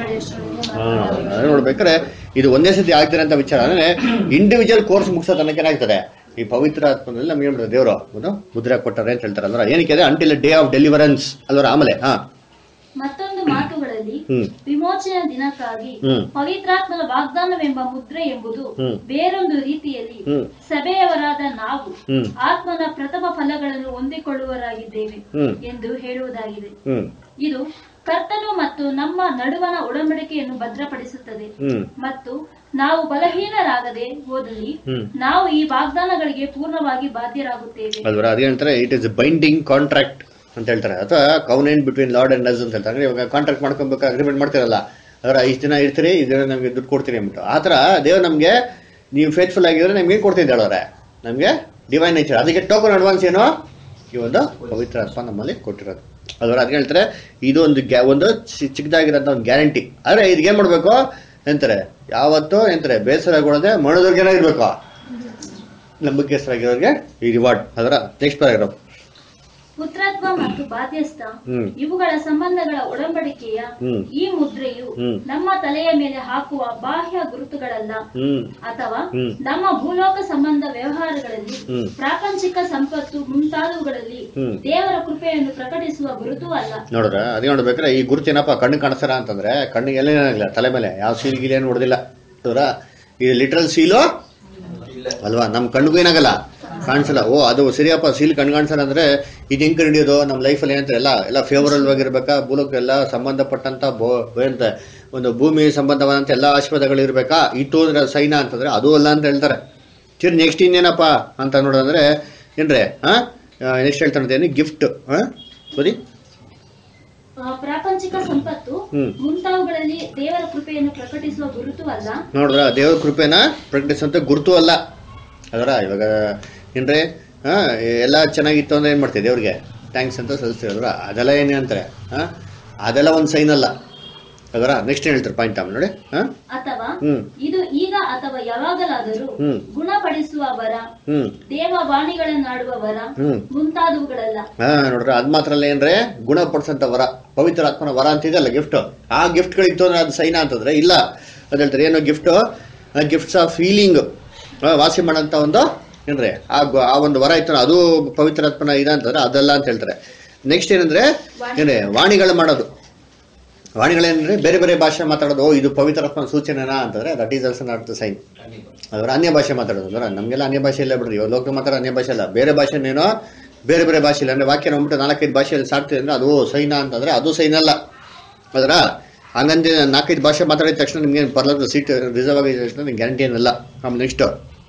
ಅದೇ ನೋಡ್ಬೇಕಾದ್ರೆ ಇದು ಒಂದೇ ಸತಿ ಆಗ್ತಾರೆ ಅಂತ ವಿಚಾರ ಅಂದ್ರೆ ಇಂಡಿವಿಜುವಲ್ ಕೋರ್ಸ್ ಮುಗಿಸೋ ತನಕ ಏನಾಗ್ತದೆ ಈ ಪವಿತ್ರ ಆತ್ಮದಲ್ಲಿ ನಮ್ಗೆ ಏನ್ ದೇವರು ಒಂದು ಮುದ್ರೆ ಕೊಟ್ಟಾರೆ ಅಂತ ಹೇಳ್ತಾರೆ ಅಂದ್ರೆ ಏನಕ್ಕೆ ಅಂದ್ರೆ ಅಂಟಿಲ್ ಡೇ ಆಫ್ ಡೆಲಿವರೆನ್ಸ್ ಅಲ್ವರ ಆಮೇಲೆ ಹಾ ಮತ್ತೊಂದು ಮಾತುಗಳಲ್ಲಿ ಹ್ಮ್ ವಿಮೋಚನೆಯ ದಿನಕ್ಕಾಗಿ ಹ್ಮ್. ಪವಿತ್ರಾತ್ಮನ ವಾಗ್ದಾನವೆಂಬ ಮುದ್ರೆ ಎಂಬುದು ಹ್ಮ್. ಬೇರೊಂದು ರೀತಿಯಲ್ಲಿ ಹ್ಮ್. ಸಭೆಯವರಾದ ನಾವು ಹ್ಮ್. ಆತ್ಮನ ಪ್ರಥಮ ಫಲಗಳನ್ನು ಹೊಂದಿಕೊಳ್ಳುವರಾಗಿದ್ದೇವೆ ಹ್ಮ್. ಎಂದು ಹೇಳುವುದಾಗಿದೆ ಹ್ಮ್ ಇದು ಕರ್ತನು ಮತ್ತು ನಮ್ಮ ನಡುವಣ ಒಡಂಬಡಿಕೆಯನ್ನು ಭದ್ರಪಡಿಸುತ್ತದೆ ಹ್ಮ್ ಮತ್ತು ನಾವು ಬಲಹೀನರಾಗದೆ ಹೋದಲ್ಲಿ ಹ್ಮ್. ನಾವು ಈ ವಾಗ್ದಾನಗಳಿಗೆ ಪೂರ್ಣವಾಗಿ ಬಾಧ್ಯರಾಗುತ್ತೇವೆ ಅಲ್ವರ ಅದೇ ಹೇಳ್ತಾರೆ ಇಟ್ ಇಸ್ ಬೈಂಡಿಂಗ್ ಕಾಂಟ್ರಾಕ್ಟ್ ಅಂತ ಹೇಳ್ತಾರೆ ಅಥವಾ covenant between Lord and us ಅಂತ ಹೇಳ್ತಾರೆ ಅಂದ್ರೆ ಇವಾಗ ಕಾಂಟ್ರಾಕ್ಟ್ ಮಾಡ್ಕೊಬೇಕು ಅಗ್ರಿಮೆಂಟ್ ಮಾಡ್ತಿರಲ್ಲ ಅದರ ಇಷ್ಟು ದಿನ ಇರ್ತೀರಿ ಇಷ್ಟು ದಿನ ನಮಗೆ ದುಡ್ಡು ಕೊಡ್ತೀನಿ ಅಂದ್ಬಿಟ್ಟು ಆ ಥರ ದೇವ್ರು ನಮಗೆ ನೀವು ಫೇತ್ಫುಲ್ ಆಗಿದ್ರೆ ನಮ್ಗೆ ಏನು ಕೊಡ್ತೀನಿ ಹೇಳೋರೆ ನಮಗೆ ಡಿವೈನ್ ನೇಚರ್ ಅದಕ್ಕೆ ಟೋಕನ್ ಅಡ್ವಾನ್ಸ್ ಏನು ಈ ಒಂದು ಪವಿತ್ರ ಆತ್ಮ ನಮ್ಮಲ್ಲಿ ಕೊಟ್ಟಿರೋದು ಅದರ ಅದಕ್ಕೆ ಹೇಳ್ತಾರೆ ಇದು ಒಂದು ಗ್ಯಾ ಒಂದು ಚಿ- ಚಿಕ್ಕದಾಗಿರೋಂಥ ಒಂದು ಗ್ಯಾರಂಟಿ ಆದರೆ ಇದಕ್ಕೆ ಏನು ಮಾಡಬೇಕು ಎಂತಾರೆ ಯಾವತ್ತೂ ಎಂತಾರೆ ಬೇಸರಗೊಳ್ಳದೆ ಮಾಡೋದ್ರಿಗೆ ಇರಬೇಕು ನಂಬಿಕೆಸ್ತರಾಗಿರೋರಿಗೆ ಈ ರಿವಾರ್ಡ್ ಅದರ ನೆಕ್ಸ್ಟ್ ಪ್ಯಾರಾಗ್ರಾಫ್ ಪುತ್ರತ್ವ ಮತ್ತು ಬಾಧ್ಯಸ್ಥ ಹ್ಮ್. ಇವುಗಳ ಸಂಬಂಧಗಳ ಒಡಂಬಡಿಕೆಯ ಹ್ಮ್. ಈ ಮುದ್ರೆಯು ಹ್ಮ್. ನಮ್ಮ ತಲೆಯ ಮೇಲೆ ಹಾಕುವ ಬಾಹ್ಯ ಗುರುತುಗಳಲ್ಲ ಹ್ಮ್ ಅಥವಾ ಹ್ಮ್. ನಮ್ಮ ಭೂಲೋಕ ಸಂಬಂಧ ವ್ಯವಹಾರಗಳಲ್ಲಿ ಹ್ಮ್. ಪ್ರಾಪಂಚಿಕ ಸಂಪತ್ತು ಮುಂತಾದವುಗಳಲ್ಲಿ ಹ್ಮ್. ದೇವರ ಕೃಪೆಯನ್ನು ಪ್ರಕಟಿಸುವ ಗುರುತು ಅಲ್ಲ ನೋಡ್ರ ಅದೇ ನೋಡ್ಬೇಕ್ರೆ ಈ ಗುರುತು ಏನಪ್ಪ ಕಣ್ಣು ಕಾಣಿಸ್ತಾರ ಅಂತಂದ್ರೆ ಕಣ್ಣಿಗೆ ಏನೇನಾಗಿಲ್ಲ ತಲೆ ಮೇಲೆ ಯಾವ ಸೀಲ್ ಗೀಲ್ ಏನು ಹೊಡೆದಿಲ್ಲ ನೋಡ್ರ ಇದು ಲಿಟ್ರಲ್ ಸೀಲು ಅಲ್ವಾ ನಮ್ ಕಣ್ಣಿಗೂ ಏನಾಗಲ್ಲ ಕಾಣಿಸಲ್ಲ ಓ ಅದು ಸರಿಯಪ್ಪ ಸೀಲ್ ಕಣ್ ಕಾಣಿಸಲ್ಲ ಅಂದ್ರೆ ಇದು ಹೆಂಗ್ ಹಿಡಿಯೋದು ನಮ್ಮ ಲೈಫಲ್ಲಿ ಏನಂತ ಎಲ್ಲ ಎಲ್ಲ ಫೇವರಲ್ ಆಗಿರ್ಬೇಕಾ ಭೂಲೋಕ ಎಲ್ಲ ಸಂಬಂಧಪಟ್ಟಂತ ಬೋ ಏನಂತ ಒಂದು ಭೂಮಿ ಸಂಬಂಧವಾದಂತ ಎಲ್ಲ ಆಶೀರ್ವಾದಗಳು ಇರ್ಬೇಕಾ ಇತ್ತು ಅಂದ್ರೆ ಅದು ಸೈನ ಅಂತಂದ್ರೆ ಅದು ಅಲ್ಲ ಅಂತ ಹೇಳ್ತಾರೆ ಸರಿ ನೆಕ್ಸ್ಟ್ ಇನ್ನೇನಪ್ಪ ಅಂತ ನೋಡೋದಂದ್ರೆ ಏನ್ರಿ ಹಾ ನೆಕ್ಸ್ಟ್ ಹೇಳ್ತಾರೆ ಏನು ಗಿಫ್ಟ್ ಹಾ ಸರಿ ಆ, ಪ್ರಾಪಂಚಿಕ ಸಂಪತ್ತು ಹ್ಮ್. ಮುಂತಾವುಗಳಲ್ಲಿ ದೇವರ ಕೃಪೆಯನ್ನು ಪ್ರಕಟಿಸುವ ಗುರುತು ಅಲ್ಲ ನೋಡ್ರ ದೇವ್ರ ಕೃಪೆನ ಪ್ರಕಟಿಸುವಂತ ಗುರುತು ಅಲ್ಲ ಅದರ ಇವಾಗ ಏನ್ರಿ ಹಾ ಎಲ್ಲ ಚೆನ್ನಾಗಿತ್ತು ಅಂದ್ರೆ ಏನ್ ಮಾಡ್ತೀವಿ ದೇವ್ರಿಗೆ ಥ್ಯಾಂಕ್ಸ್ ಅಂತ ಸಲ್ಲಿಸ್ತೀವಿ ಅದರ ಅದೆಲ್ಲ ಏನೇ ಅಂತಾರೆ ಹಾ ಅದೆಲ್ಲ ಒಂದು ಸೈನ್ ಅಲ್ಲ ಅದರ ನೆಕ್ಸ್ಟ್ ಹೇಳ್ತಾರೆ ಪಾಯಿಂಟ್ ಆಮೇಲೆ ನೋಡಿ ಹಾ ಅಥವಾ ಹ್ಮ್ ಇದು ಈಗ ಅಥವಾ ಯಾವಾಗಲಾದರೂ ಹ್ಮ್. ಗುಣಪಡಿಸುವ ವರ ಹ್ಮ್ ದೇವವಾಣಿಗಳನ್ನಾಡುವ ವರ ಹ್ಮ್ ಮುಂತಾದವುಗಳಲ್ಲ ಹಾ ನೋಡ್ರ ಅದ್ ಮಾತ್ರ ಅಲ್ಲ ಏನ್ರೆ ಗುಣಪಡಿಸಂತ ವರ ಪವಿತ್ರ ಆತ್ಮನ ವರ ಅಂತ ಇದೆಯಲ್ಲ ಗಿಫ್ಟ್ ಆ ಗಿಫ್ಟ್ಗಳಿತ್ತು ಅಂದ್ರೆ ಅದು ಸೈನ ಅಂತಂದ್ರೆ ಇಲ್ಲ ಅದ್ ಹೇಳ್ತಾರೆ ಏನು ಗಿಫ್ಟ್ ಗಿಫ್ಟ್ಸ್ ಆಫ್ ಫೀಲಿಂಗ್ ವಾಸಿ ಮಾಡಂತ ಒಂದು ಏನ್ರಿ ಆ ಗು- ಆ ಒಂದು ವರ ಇತ್ತು ಅದು ಪವಿತ್ರ ಆತ್ಮನ ಇದ ಅಂತಂದ್ರೆ ಅದಲ್ಲ ಅಂತ ಹೇಳ್ತಾರೆ ನೆಕ್ಸ್ಟ್ ಏನಂದ್ರೆ ಏನ್ರಿ ವಾಣಿಗಳು ಮಾಡೋದು ವಾಣಿಗಳೇನಂದ್ರೆ ಬೇರೆ ಬೇರೆ ಭಾಷೆ ಮಾತಾಡೋದು ಓ ಇದು ಪವಿತ್ರ ಆತ್ಮನ ಸೂಚನೆನಾ ಅಂತಂದ್ರೆ that is also not the sign ಅದರ ಅನ್ಯ ಭಾಷೆ ಮಾತಾಡೋದು ಅಂದ್ರೆ ನಮಗೆಲ್ಲ ಅನ್ಯ ಭಾಷೆ ಇಲ್ಲ ಬಿಡ್ರಿ ಇವಾಗ ಲೋಕ ಮಾತಾಡೋ ಅನ್ಯ ಭಾಷೆ ಅಲ್ಲ ಬೇರೆ ಭಾಷೆನೇನೋ ಬೇರೆ ಬೇರೆ ಭಾಷೆ ಇಲ್ಲ ಅಂದ್ರೆ ವಾಕ್ಯ ನಂಬಿಟ್ಟು ನಾಲ್ಕೈದು ಭಾಷೆಯಲ್ಲಿ ಸಾಕ್ತಿದೆ ಅಂದ್ರೆ ಅದು ಸೈನ ಅಂತಂದ್ರೆ ಅದು ಸೈನ್ ಅಲ್ಲ ಅದರ ಹಂಗಂದ್ರೆ ನಾಲ್ಕೈದು ಭಾಷೆ ಮಾತಾಡಿದ ತಕ್ಷಣ ನಿಮ್ಗೆ ಪರ್ಲದ ಸೀಟ್ ರಿಸರ್ವ್ ಆಗಿದ ತಕ್ಷಣ ನಿಮ್ಗೆ ಗ್ಯಾರಂಟಿ ಏನಲ್ಲ ಆಮೇಲೆ ನೆಕ್ಸ್ಟ್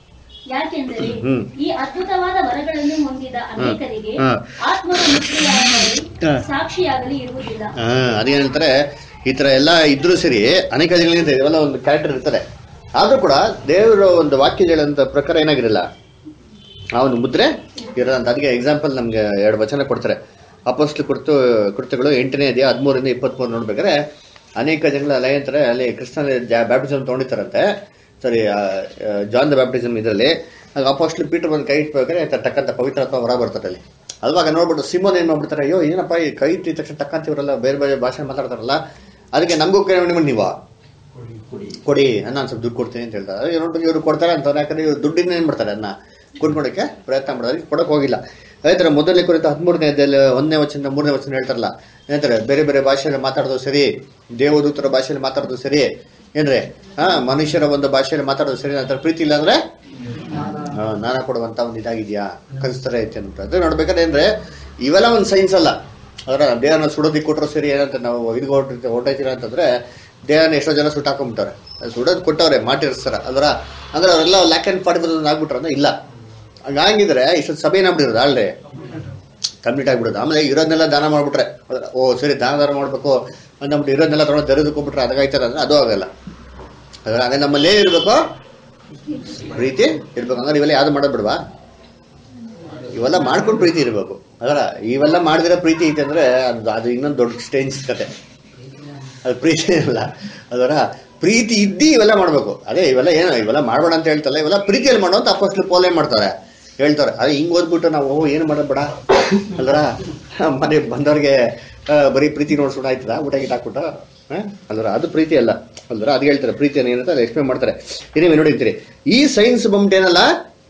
ಯಾಕೆಂದರೆ ಹ್ಮ್. ಈ ಅದ್ಭುತವಾದ ವರಗಳನ್ನು ಹೊಂದಿದ ಅನೇಕರಿಗೆ ಹಾ. ಆತ್ಮದ ಮುದ್ರೆಯಾಗಲಿ ಹಾ. ಸಾಕ್ಷಿಯಾಗಲಿ ಇರುವುದಿಲ್ಲ ಹಾ ಅದೇ ಹೇಳ್ತಾರೆ ಈ ತರ ಎಲ್ಲ ಇದ್ರೂ ಸರಿ ಅನೇಕ ಜನಗಳಿಂದ ಇವೆಲ್ಲ ಒಂದು ಕ್ಯಾರೆಕ್ಟರ್ ಇರ್ತಾರೆ ಆದ್ರೂ ಕೂಡ ದೇವರ ಒಂದು ವಾಕ್ಯಗಳಂತ ಪ್ರಕಾರ ಏನಾಗಿರಲ್ಲ ಆ ಒಂದು ಮುದ್ರೆ ಇರಲ್ಲ ಅಂತ ಅದಕ್ಕೆ ಎಕ್ಸಾಂಪಲ್ ನಮ್ಗೆ ಎರಡು ವಚನ ಕೊಡ್ತಾರೆ ಅಪೋಸ್ಟ್ಲ್ ಕುರಿತು ಕೃತ್ಯಗಳು ಎಂಟನೇ ಅಧ್ಯಾಯ ಹದಿಮೂರಿಂದ ಇಪ್ಪತ್ಮೂರು ನೋಡ್ಬೇಕಾದ್ರೆ ಅನೇಕ ಜನಗಳ ಅಲ್ಲ ಏನಂತಾರೆ ಅಲ್ಲಿ ಕ್ರಿಸ್ತನ ಬ್ಯಾಪ್ಟಿಸಮ್ ತೊಗೊಂಡಿರ್ತಾರಂತೆ ಸರಿ ಜಾನ್ ದ ಬ್ಯಾಪ್ಟಿಸಮ್ ಇದರಲ್ಲಿ ಆಗ ಅಪೋಸ್ಟ್ಲ್ ಪೀಟರ್ ಬಂದು ಕೈ ಇಟ್ಬೇಕಾದ್ರೆ ತ- ಟಕ್ಕಂತ ಪವಿತ್ರಾತ್ಮ ಹೊರ ಬರ್ತದೆ ಅಲ್ಲಿ ಅಲ್ವಾಗ ನೋಡ್ಬಿಟ್ಟು ಸಿಮೋನ್ ಏನ್ ಮಾಡ್ಬಿಡ್ತಾರೆ ಅಯ್ಯೋ ಏನಪ್ಪ ಈ ಕೈ ಇಟ್ಟಿದ ತಕ್ಷಣ ಟಕ್ಕಂತ ಇವರೆಲ್ಲ ಬೇರೆ ಬೇರೆ ಭಾಷೆ ಮಾತಾಡ್ತಾರಲ್ಲ ಅದಕ್ಕೆ ನಮಗೂ ಕೈ ಮಾಡಿ ನೀವು ಕೊಡಿ ನಾನು ಸ್ವಲ್ಪ ದುಡ್ಡು ಕೊಡ್ತೀನಿ ಅಂತ ಹೇಳ್ತಾರೆ ಅದೇ ನೋಡ್ಬಿಟ್ಟು ಇವರು ಕೊಡ್ತಾರೆ ಅಂತಾರೆ ಯಾಕಂದ್ರೆ ಇವ್ರು ದುಡ್ಡಿನ ಏನ್ ಮಾಡ್ತಾರೆ ಅದನ್ನ ಕೊಡ್ಕೊಡಕ್ಕೆ ಪ್ರಯತ್ನ ಮಾಡ್ತಾರೆ ಅದಕ್ಕೆ ಕೊಡಕ್ ಹೋಗಿಲ್ಲ ಅದೇ ತರ ಮೊದಲನೇ ಕುರಿತು ಹದಿಮೂರನೇ ಅಧ್ಯಾಯದಲ್ಲಿ ಒಂದನೇ ವಚನ ಮೂರನೇ ವಚನ ಹೇಳ್ತಾರಲ್ಲ ಏನಂತಾರೆ ಬೇರೆ ಬೇರೆ ಭಾಷೆಯಲ್ಲಿ ಮಾತಾಡೋದು ಸರಿ ದೇವದೂತರ ಭಾಷೆಯಲ್ಲಿ ಮಾತಾಡೋದು ಸರಿ ಏನ್ರಿ ಹಾ ಮನುಷ್ಯರ ಒಂದು ಭಾಷೆಯಲ್ಲಿ ಮಾತಾಡೋದು ಸರಿ ಅಂತಾರೆ ಪ್ರೀತಿ ಇಲ್ಲ ಅಂದ್ರೆ ಆ, ನಾನ ಕೊಡುವಂತ ಒಂದು ಇದಾಗಿದ್ಯಾ ಕಲಿಸ್ತಾರ ಐತೆ ಅಂತ ಅದು ನೋಡ್ಬೇಕಾದ್ರೆ ಅಂದ್ರೆ ಇವೆಲ್ಲ ಒಂದು ಸೈನ್ಸ್ ಅಲ್ಲ ಅದರ ದೇಹನ ಸುಡೋದಿಕ್ ಕೊಟ್ಟರು ಸರಿ ಏನಂತ ನಾವು ಇದು ಹೊರಟಿರ್ತೀವಿ ಹೊರಟೈತೀರ ಅಂತಂದ್ರೆ ದೇಹನ ಎಷ್ಟೋ ಜನ ಸುಟ್ಟಾಕೊಂಡ್ಬಿಟ್ಟವ್ರೆ ಅದು ಸುಡೋದು ಕೊಟ್ಟವ್ರೆ ಮಾಟಿರ್ಸ್ತಾರ ಅದರ ಅಂದ್ರೆ ಅವರೆಲ್ಲ ಲ್ಯಾಕ್ ಅಂಡ್ ಫಾರ್ಟಿ ಬರೋದು ಆಗ್ಬಿಟ್ರ ಅಂದ್ರೆ ಇಲ್ಲ ಹಂಗಾಗಿದ್ರೆ ಇಷ್ಟೊಂದು ಸಭೆ ಏನಾಗ್ಬಿಟ್ಟಿರೋದು ಆಲ್ರೆ ಕಂಪ್ಲೀಟ್ ಆಗ್ಬಿಡೋದು ಆಮೇಲೆ ಇರೋದನ್ನೆಲ್ಲ ದಾನ ಮಾಡ್ಬಿಟ್ರೆ ಹೌದಾ? ಓ ಸರಿ ದಾನ ದಾನ ಮಾಡ್ಬೇಕು ಅಂದ್ಬಿಟ್ಟು ಇರೋದನ್ನೆಲ್ಲ ತೊಗೊಂಡು ತೆರೆದಕ್ಕೆ ಹೋಗ್ಬಿಟ್ರೆ ಅದಾಗಾಯ್ತಾರ ಅಂದ್ರೆ ಅದು ಆಗಲ್ಲ ಅದರ ಹಾಗೆ ನಮ್ಮಲ್ಲಿ ಏನಿರ್ಬೇಕು ಪ್ರೀತಿ ಇರ್ಬೇಕು ಹಂಗಾರೆ ಇವೆಲ್ಲ ಯಾವ್ದು ಮಾಡೋದ್ ಬಿಡ್ವಾ ಇವೆಲ್ಲ ಮಾಡ್ಕೊಂಡು ಪ್ರೀತಿ ಇರಬೇಕು ಅದರ ಇವೆಲ್ಲ ಮಾಡಿದಿರೋ ಪ್ರೀತಿ ಐತೆ ಅಂದ್ರೆ ಅದು ಅದು ಇನ್ನೊಂದು ದೊಡ್ಡ ಸ್ಟೇಜ್ ಕತೆ ಅದು ಪ್ರೀತಿ ಅಲ್ಲ ಅದರ ಪ್ರೀತಿ ಇದ್ದಿ ಇವೆಲ್ಲ ಮಾಡ್ಬೇಕು ಅದೇ ಇವೆಲ್ಲ ಏನು ಇವೆಲ್ಲ ಮಾಡ್ಬೇಡ ಅಂತ ಹೇಳ್ತಲ್ಲ ಇವೆಲ್ಲ ಪ್ರೀತಿಯಲ್ಲಿ ಮಾಡೋ ಅಂತ ಅಪ್ಪಸ್ಲು ಪೋಲೆ ಮಾಡ್ತಾರೆ ಹೇಳ್ತಾರೆ ಅದೇ ಹಿಂಗ್ ಓದ್ಬಿಟ್ಟು ನಾವು ಓ ಏನು ಮಾಡೋದ್ ಬೇಡ ಅಲ್ರ ಮನೆ ಬಂದವ್ರಿಗೆ ಆ, ಬರೀ ಪ್ರೀತಿ ನೋಡ್ಸ್ಬಿಟ್ಟು ಆಯ್ತದ ಊಟ ಗೀಟ ಹಾಕ್ಬಿಟ್ಟು ಆ? ಅಲ್ರ ಅದು ಪ್ರೀತಿ ಅಲ್ಲ ಅಲ್ರ ಅದು ಹೇಳ್ತಾರೆ ಪ್ರೀತಿ ಏನಂತ ಅದು ಎಕ್ಸ್ಪ್ಲೇನ್ ಮಾಡ್ತಾರೆ ಏನೇ ನೋಡಿರ್ತೀರಿ ಈ ಸೈನ್ಸ್ ಬಂದ್ಬಿಟ್ಟು ಏನಲ್ಲ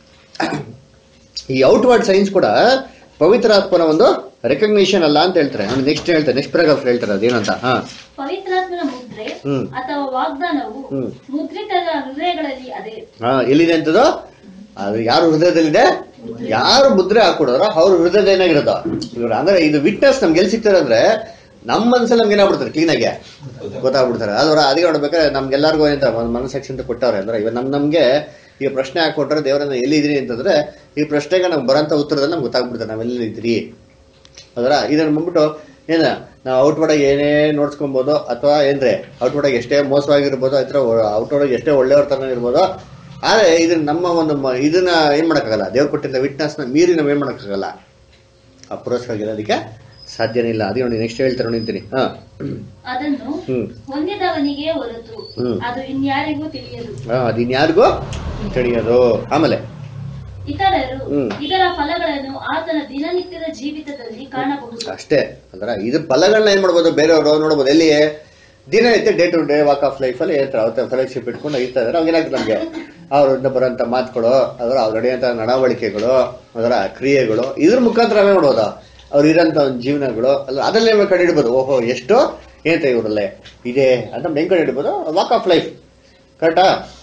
ಈ ಔಟ್ವರ್ಡ್ ಸೈನ್ಸ್ ಕೂಡ ಪವಿತ್ರಾತ್ಮನ ಒಂದು ರೆಕಗ್ನಿಷನ್ ಅಲ್ಲ ಅಂತ ಹೇಳ್ತಾರೆ ನೆಕ್ಸ್ಟ್ ಹೇಳ್ತಾರೆ ನೆಕ್ಸ್ಟ್ ಪ್ಯಾರಾಗ್ರಾಫ್ ಹೇಳ್ತಾರೆ ಅದೇನಂತ ಹಾ ಪವಿತ್ರಾತ್ಮನ ಮುದ್ರೆ ಹ್ಮ್. ಅಥವಾ ವಾಗ್ದಾನವು ಹ್ಮ್. ಮುದ್ರಿತರ ಹೃದಯಗಳಲ್ಲಿ ಅದೇ ಹಾ ಎಲ್ಲಿದೆ ಅಂತದು ಅದು ಯಾರು ಹೃದಯದಲ್ಲಿದೆ ಯಾರು ಮುದ್ರೆ ಹಾಕೊಡೋರು ಅವ್ರ ಹೃದಯದ ಏನಾಗಿರೋದು ಇವ್ರು ಅಂದ್ರೆ ಇದು ವಿಟ್ನೆಸ್ ನಮ್ಗೆ ಎಲ್ಲಿ ಸಿಗ್ತಾರೆ ಅಂದ್ರೆ ನಮ್ಮ ಮನ್ಸಲ್ಲಿ ನಮ್ಗೆ ಏನಾಗ್ಬಿಡ್ತಾರೆ ಕ್ಲೀನ್ ಆಗಿ ಗೊತ್ತಾಗ್ಬಿಡ್ತಾರೆ ಅದರ ಅದಕ್ಕೆ ನೋಡ್ಬೇಕಾದ್ರೆ ನಮ್ಗೆಲ್ಲರಿಗೂ ಅಂತ ಒಂದು ಮನಸ್ಸಾಕ್ಷಿ ಅಂತ ಕೊಟ್ಟವ್ರೆ ಅಂದ್ರೆ ಇವಾಗ ನಮ್ ನಮ್ಗೆ ಈ ಪ್ರಶ್ನೆ ಹಾಕೊಟ್ರೆ ದೇವರನ್ನ ಎಲ್ಲಿದ್ದೀರಿ ಅಂತಂದ್ರೆ ಈ ಪ್ರಶ್ನೆಗೆ ನಮ್ಗೆ ಬರೋಂಥ ಉತ್ತರದಲ್ಲಿ ನಮ್ಗೆ ಗೊತ್ತಾಗ್ಬಿಡ್ತಾರೆ ನಾವೆಲ್ಲಿದ್ದೀರಿ ಅದರ ಇದನ್ನ ಬಂದ್ಬಿಟ್ಟು ಏನ ನಾವು ಔಟ್ ಒಳಗೆ ಏನೇ ನೋಡ್ಸ್ಕೊಬೋದು ಅಥವಾ ಏನ್ರೆ ಔಟ್ ಒಳಗೆ ಎಷ್ಟೇ ಮೋಸವಾಗಿರ್ಬೋದು ಅಥವಾ ಔಟ್ ಒಳಗೆ ಎಷ್ಟೇ ಒಳ್ಳೆಯವ್ರ ತರ ಇರ್ಬೋದು ಆದ್ರೆ ಇದನ್ನ ನಮ್ಮ ಒಂದು ಮ- ಇದನ್ನ ಏನ್ ಮಾಡಕ್ಕಾಗಲ್ಲ ದೇವ್ರು ಕೊಟ್ಟಿದ್ದ ವಿಟ್ನೆಸ್ ನ ಮೀರಿ ನಾವ್ ಏನ್ ಮಾಡಕ್ಕಾಗಲ್ಲ ಅಪ್ರೋಚ್ವಾಗಿರೋದಕ್ಕೆ ಸಾಧ್ಯನೇ ಇಲ್ಲ ಅದೇ ನೋಡಿ ನೆಕ್ಸ್ಟ್ ಹೇಳ್ತಾರೆ ನಿಂತೀನಿ ಹಾ ಅದನ್ನು ಹ್ಮ್ ಹೊಂದಿದವನಿಗೆ ಹೊರತು ಹ್ಮ್. ಅದು ಇನ್ಯಾರಿಗೂ ತಿಳಿಯದು ಹಾ ಅದಿನ್ಯಾರಿಗೂ ತಿಳಿಯೋದು ಆಮೇಲೆ ಇತರರು ಹ್ಮ್. ಇದರ ಫಲಗಳನ್ನು ಆತನ ದಿನನಿತ್ಯದ ಜೀವಿತದಲ್ಲಿ ಕಾಣಬಹುದು ಅಷ್ಟೇ ಅಂದ್ರೆ ಇದು ಫಲಗಳನ್ನ ಏನ್ ಮಾಡ್ಬೋದು ಬೇರೆಯವರು ನೋಡ್ಬೋದು ಎಲ್ಲಿ ದಿನನಿತ್ಯ day to day walk of life ಅಲ್ಲಿ ಇರ್ತಾರೆ ಅವತ್ತ ಫೆಲೋಶಿಪ್ ಇಟ್ಕೊಂಡು ಇರ್ತಾ ಇದಾರೆ ಅವಾಗ ಏನಾಗ್ತದೆ ನಮ್ಗೆ ಅವರಿಂದ ಬರೋಂಥ ಮಾತುಗಳು ಅದರ ಅವ್ರು ನಡೆಯುವಂಥ ನಡವಳಿಕೆಗಳು ಅದರ ಕ್ರಿಯೆಗಳು ಇದ್ರ ಮುಖಾಂತರ ನಾವೇ ನೋಡೋದು ಅವ್ರು ಇರೋಂಥ ಒಂದು ಜೀವನಗಳು ಅಲ್ಲ ಅದಲ್ಲೇ ಕಂಡು ಹಿಡ್ಬೋದು ಓಹೋ ಎಷ್ಟು ಏನಂತ ಇವರಲ್ಲೇ ಇದೆ ಅಂತ ಹೆಂಗ್ ಕಂಡು ಹಿಡ್ಬೋದು ವಾಕ್ ಆಫ್ ಲೈಫ್ ಕರೆಕ್ಟಾ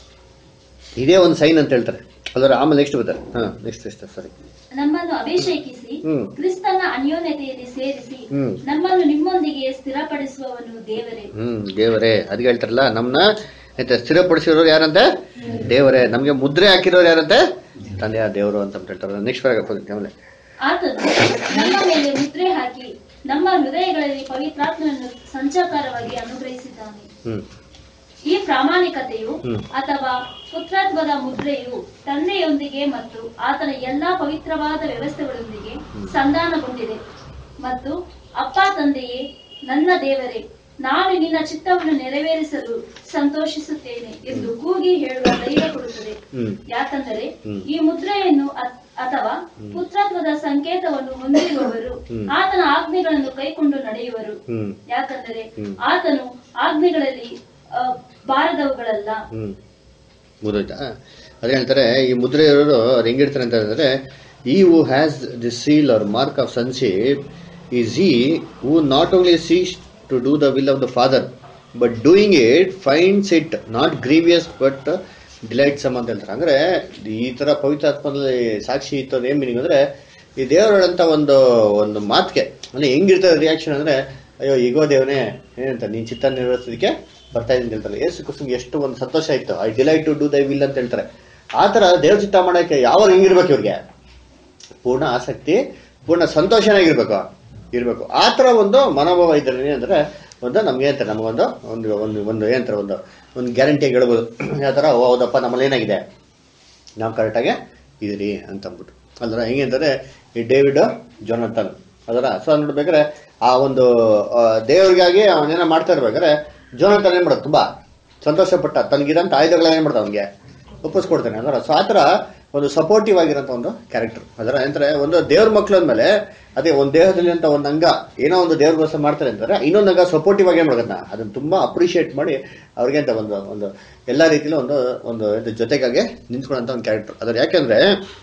ಇದೇ ಒಂದು ಸೈನ್ ಅಂತ ಹೇಳ್ತಾರೆ ಅದರ ಆಮೇಲೆ ನೆಕ್ಸ್ಟ್ ಬರ್ತಾರೆ ಹಾ ನೆಕ್ಸ್ಟ್ ನೆಕ್ಸ್ಟ್ ಸರಿ ನಮ್ಮನ್ನು ಅಭಿಷೇಕಿಸಿ ಹ್ಮ್. ಕ್ರಿಸ್ತನ ಅನ್ಯೋನ್ಯತೆಯಲ್ಲಿ ಸೇರಿಸಿ ಹ್ಮ್. ನಮ್ಮನ್ನು ನಿಮ್ಮೊಂದಿಗೆ ಸ್ಥಿರಪಡಿಸುವವನು ದೇವರೇ ಹ್ಮ್ ದೇವರೇ ಅದಕ್ಕೆ ಹೇಳ್ತಾರಲ್ಲ ನಮ್ನ ಆಯ್ತಾ ಸ್ಥಿರಪಡಿಸಿರೋರು ಯಾರಂತೆ ದೇವರೇ ನಮ್ಗೆ ಮುದ್ರೆ ಹಾಕಿರೋರು ಯಾರಂತೆ ತಂದೆಯ ದೇವರು ಅಂತ ಹೇಳ್ತಾರೆ ನೆಕ್ಸ್ಟ್ ಆಮೇಲೆ ಆತನು ನಮ್ಮ ಮೇಲೆ ಮುದ್ರೆ ಹಾಕಿ ನಮ್ಮ ಹೃದಯಗಳಲ್ಲಿ ಪವಿತ್ರಾತ್ಮನನ್ನು ಸಂಚಾರವಾಗಿ ಅನುಗ್ರಹಿಸಿದ್ದಾನೆ ಹ್ಮ್ ಈ ಪ್ರಾಮಾಣಿಕತೆಯು ಹ್ಮ್. ಅಥವಾ ಪುತ್ರಾತ್ಮದ ಮುದ್ರೆಯು ತಂದೆಯೊಂದಿಗೆ ಮತ್ತು ಆತನ ಎಲ್ಲಾ ಪವಿತ್ರವಾದ ವ್ಯವಸ್ಥೆಗಳೊಂದಿಗೆ ಸಂಧಾನಗೊಂಡಿದೆ ಮತ್ತು ಅಪ್ಪ ತಂದೆಯೇ ನನ್ನ ದೇವರೇ ನಾನು ನಿನ್ನ ಚಿತ್ತವನ್ನು ನೆರವೇರಿಸಲು ಸಂತೋಷಿಸುತ್ತೇನೆ ಎಂದು ಕೂಗಿ ಹೇಳುವ ಧೈರ್ಯ ಕೊಡುತ್ತದೆ ಹ್ಮ್ ಯಾಕಂದರೆ ಹ್ಮ್. ಈ ಮುದ್ರೆಯನ್ನು ಅ- ಅಥವಾ ಪುತ್ರತ್ವದ ಸಂಕೇತವನ್ನು ಹೊಂದಿರುವವರು ಹ್ಮ್. ಆತನ ಆಜ್ಞೆಗಳನ್ನು ಕೈಕೊಂಡು ನಡೆಯುವರು ಹ್ಮ್ ಯಾಕಂದರೆ ಹ್ಮ್. ಆತನು ಆಜ್ಞೆಗಳಲ್ಲಿ ಆ, ಬಾರದವುಗಳಲ್ಲ ಹ್ಮ್ ಮುಗಿದೋಯ್ತಾ ಅದೇ ಹೇಳ್ತಾರೆ ಈ ಮುದ್ರೆ ಇರೋರು ಅವ್ರು ಹೆಂಗಿರ್ತಾರೆ ಅಂತ ಹೇಳಿದ್ರೆ he who has the seal or mark of sonship is he who not only sees to do the will of the Father but doing it finds it not grievous but delightsome ಅಂತ ಹೇಳ್ತಾರೆ ಅಂದ್ರೆ ಈ ತರ ಪವಿತ್ರಾತ್ಮದಲ್ಲಿ ಸಾಕ್ಷಿ ಇತ್ತು ಏನ್ meaning ಅಂದ್ರೆ ಈ ದೇವರಂತ ಒಂದು ಒಂದು ಮಾತಿಗೆ ಅಂದ್ರೆ ಹೆಂಗಿರ್ತದೆ ರಿಯಾಕ್ಷನ್ ಅಂದ್ರೆ ಅಯ್ಯೋ ಈಗೋ ದೇವನೇ ಏನಂತ ನೀನ್ ಚಿತ್ತ ನೆರವೇರಿಸೋದಕ್ಕೆ ಬರ್ತಾ ಇದ್ದೀನಿ ಅಂತ ಹೇಳ್ತಾರೆ ಏಸು ಕ್ರಿಸ್ತನ್ಗೆ ಎಷ್ಟು ಒಂದು ಸಂತೋಷ ಇತ್ತು I delight to do thy will ಅಂತ ಹೇಳ್ತಾರೆ ಆ ಥರ ದೇವ್ರ ಚಿತ್ತ ಮಾಡೋಕ್ಕೆ ಯಾವಾಗ ಹೆಂಗಿರ್ಬೇಕು ಇವ್ರಿಗೆ ಪೂರ್ಣ ಆಸಕ್ತಿ ಪೂರ್ಣ ಸಂತೋಷನಾಗಿರ್ಬೇಕು ಇರಬೇಕು ಆ ಥರ ಒಂದು ಮನೋಭಾವ ಇದ್ರೆ ಏನಂದ್ರೆ ಒಂದು ನಮ್ಗೆ ಏನಂತಾರೆ ನಮಗೊಂದು ಒಂದು ಒಂದು ಒಂದು ಏನಂತಾರೆ ಒಂದು ಒಂದು ಗ್ಯಾರಂಟಿಯಾಗಿ ಹೇಳ್ಬೋದು ಯಾವ ಥರ ಓ ಹೌದಪ್ಪ ನಮ್ಮಲ್ಲಿ ಏನಾಗಿದೆ ನಾವು ಕರೆಕ್ಟಾಗಿ ಇದಿರಿ ಅಂತ ಅಂದ್ಬಿಟ್ಟು ಅಲ್ದ್ರ ಹೆಂಗೆ ಅಂತಂದ್ರೆ ಈ ಡೇವಿಡ್ ಜೊನತನ್ ಅದರ ಸೊ ಅದ್ ನೋಡ್ಬೇಕಾದ್ರೆ ಆ ಒಂದು ಆ, ದೇವ್ರಿಗಾಗಿ ಅವನೇನೋ ಮಾಡ್ತಾ ಇರ್ಬೇಕಾದ್ರೆ ಜೋನತನ್ ಏನ್ ಮಾಡೋದು ತುಂಬಾ ಸಂತೋಷಪಟ್ಟ ತನಗಿರಂತ ಆಯುಧಗಳ ಏನ್ ಮಾಡ್ತಾವ ಅವನಿಗೆ ಒಪ್ಪಿಸ್ಕೊಡ್ತಾನೆ ಅದರ ಸೊ ಆ ಥರ ಒಂದು ಸಪೋರ್ಟಿವ್ ಆಗಿರೋಂಥ ಒಂದು ಕ್ಯಾರೆಕ್ಟರ್ ಅದರ ಅಂದ್ರೆ ಒಂದು ದೇವ್ರ ಮಕ್ಳು ಅಂದ್ಮೇಲೆ ಅದೇ ಒಂದು ದೇಹದಲ್ಲಿ ಅಂತ ಒಂದು ಅಂಗ ಏನೋ ಒಂದು ದೇವ್ರಿಗೋಸ್ಕರ ಮಾಡ್ತಾರೆ ಅಂತಂದ್ರೆ ಇನ್ನೊಂದು ಅಂಗ ಸಪೋರ್ಟಿವ್ ಆಗಿ ಮಾಡೋದನ್ನ ಅದನ್ನ ತುಂಬಾ ಅಪ್ರಿಷಿಯೇಟ್ ಮಾಡಿ ಅವ್ರಿಗೆ ಅಂತ ಒಂದು ಒಂದು ಎಲ್ಲಾ ರೀತಿಲೂ ಒಂದು ಒಂದು ಇದು ಜೊತೆಗಾಗಿ ನಿಂತ್ಕೊಳ್ಳೋಂಥ ಒಂದು ಕ್ಯಾರೆಕ್ಟರ್ ಅದ್ರ ಯಾಕೆಂದ್ರೆ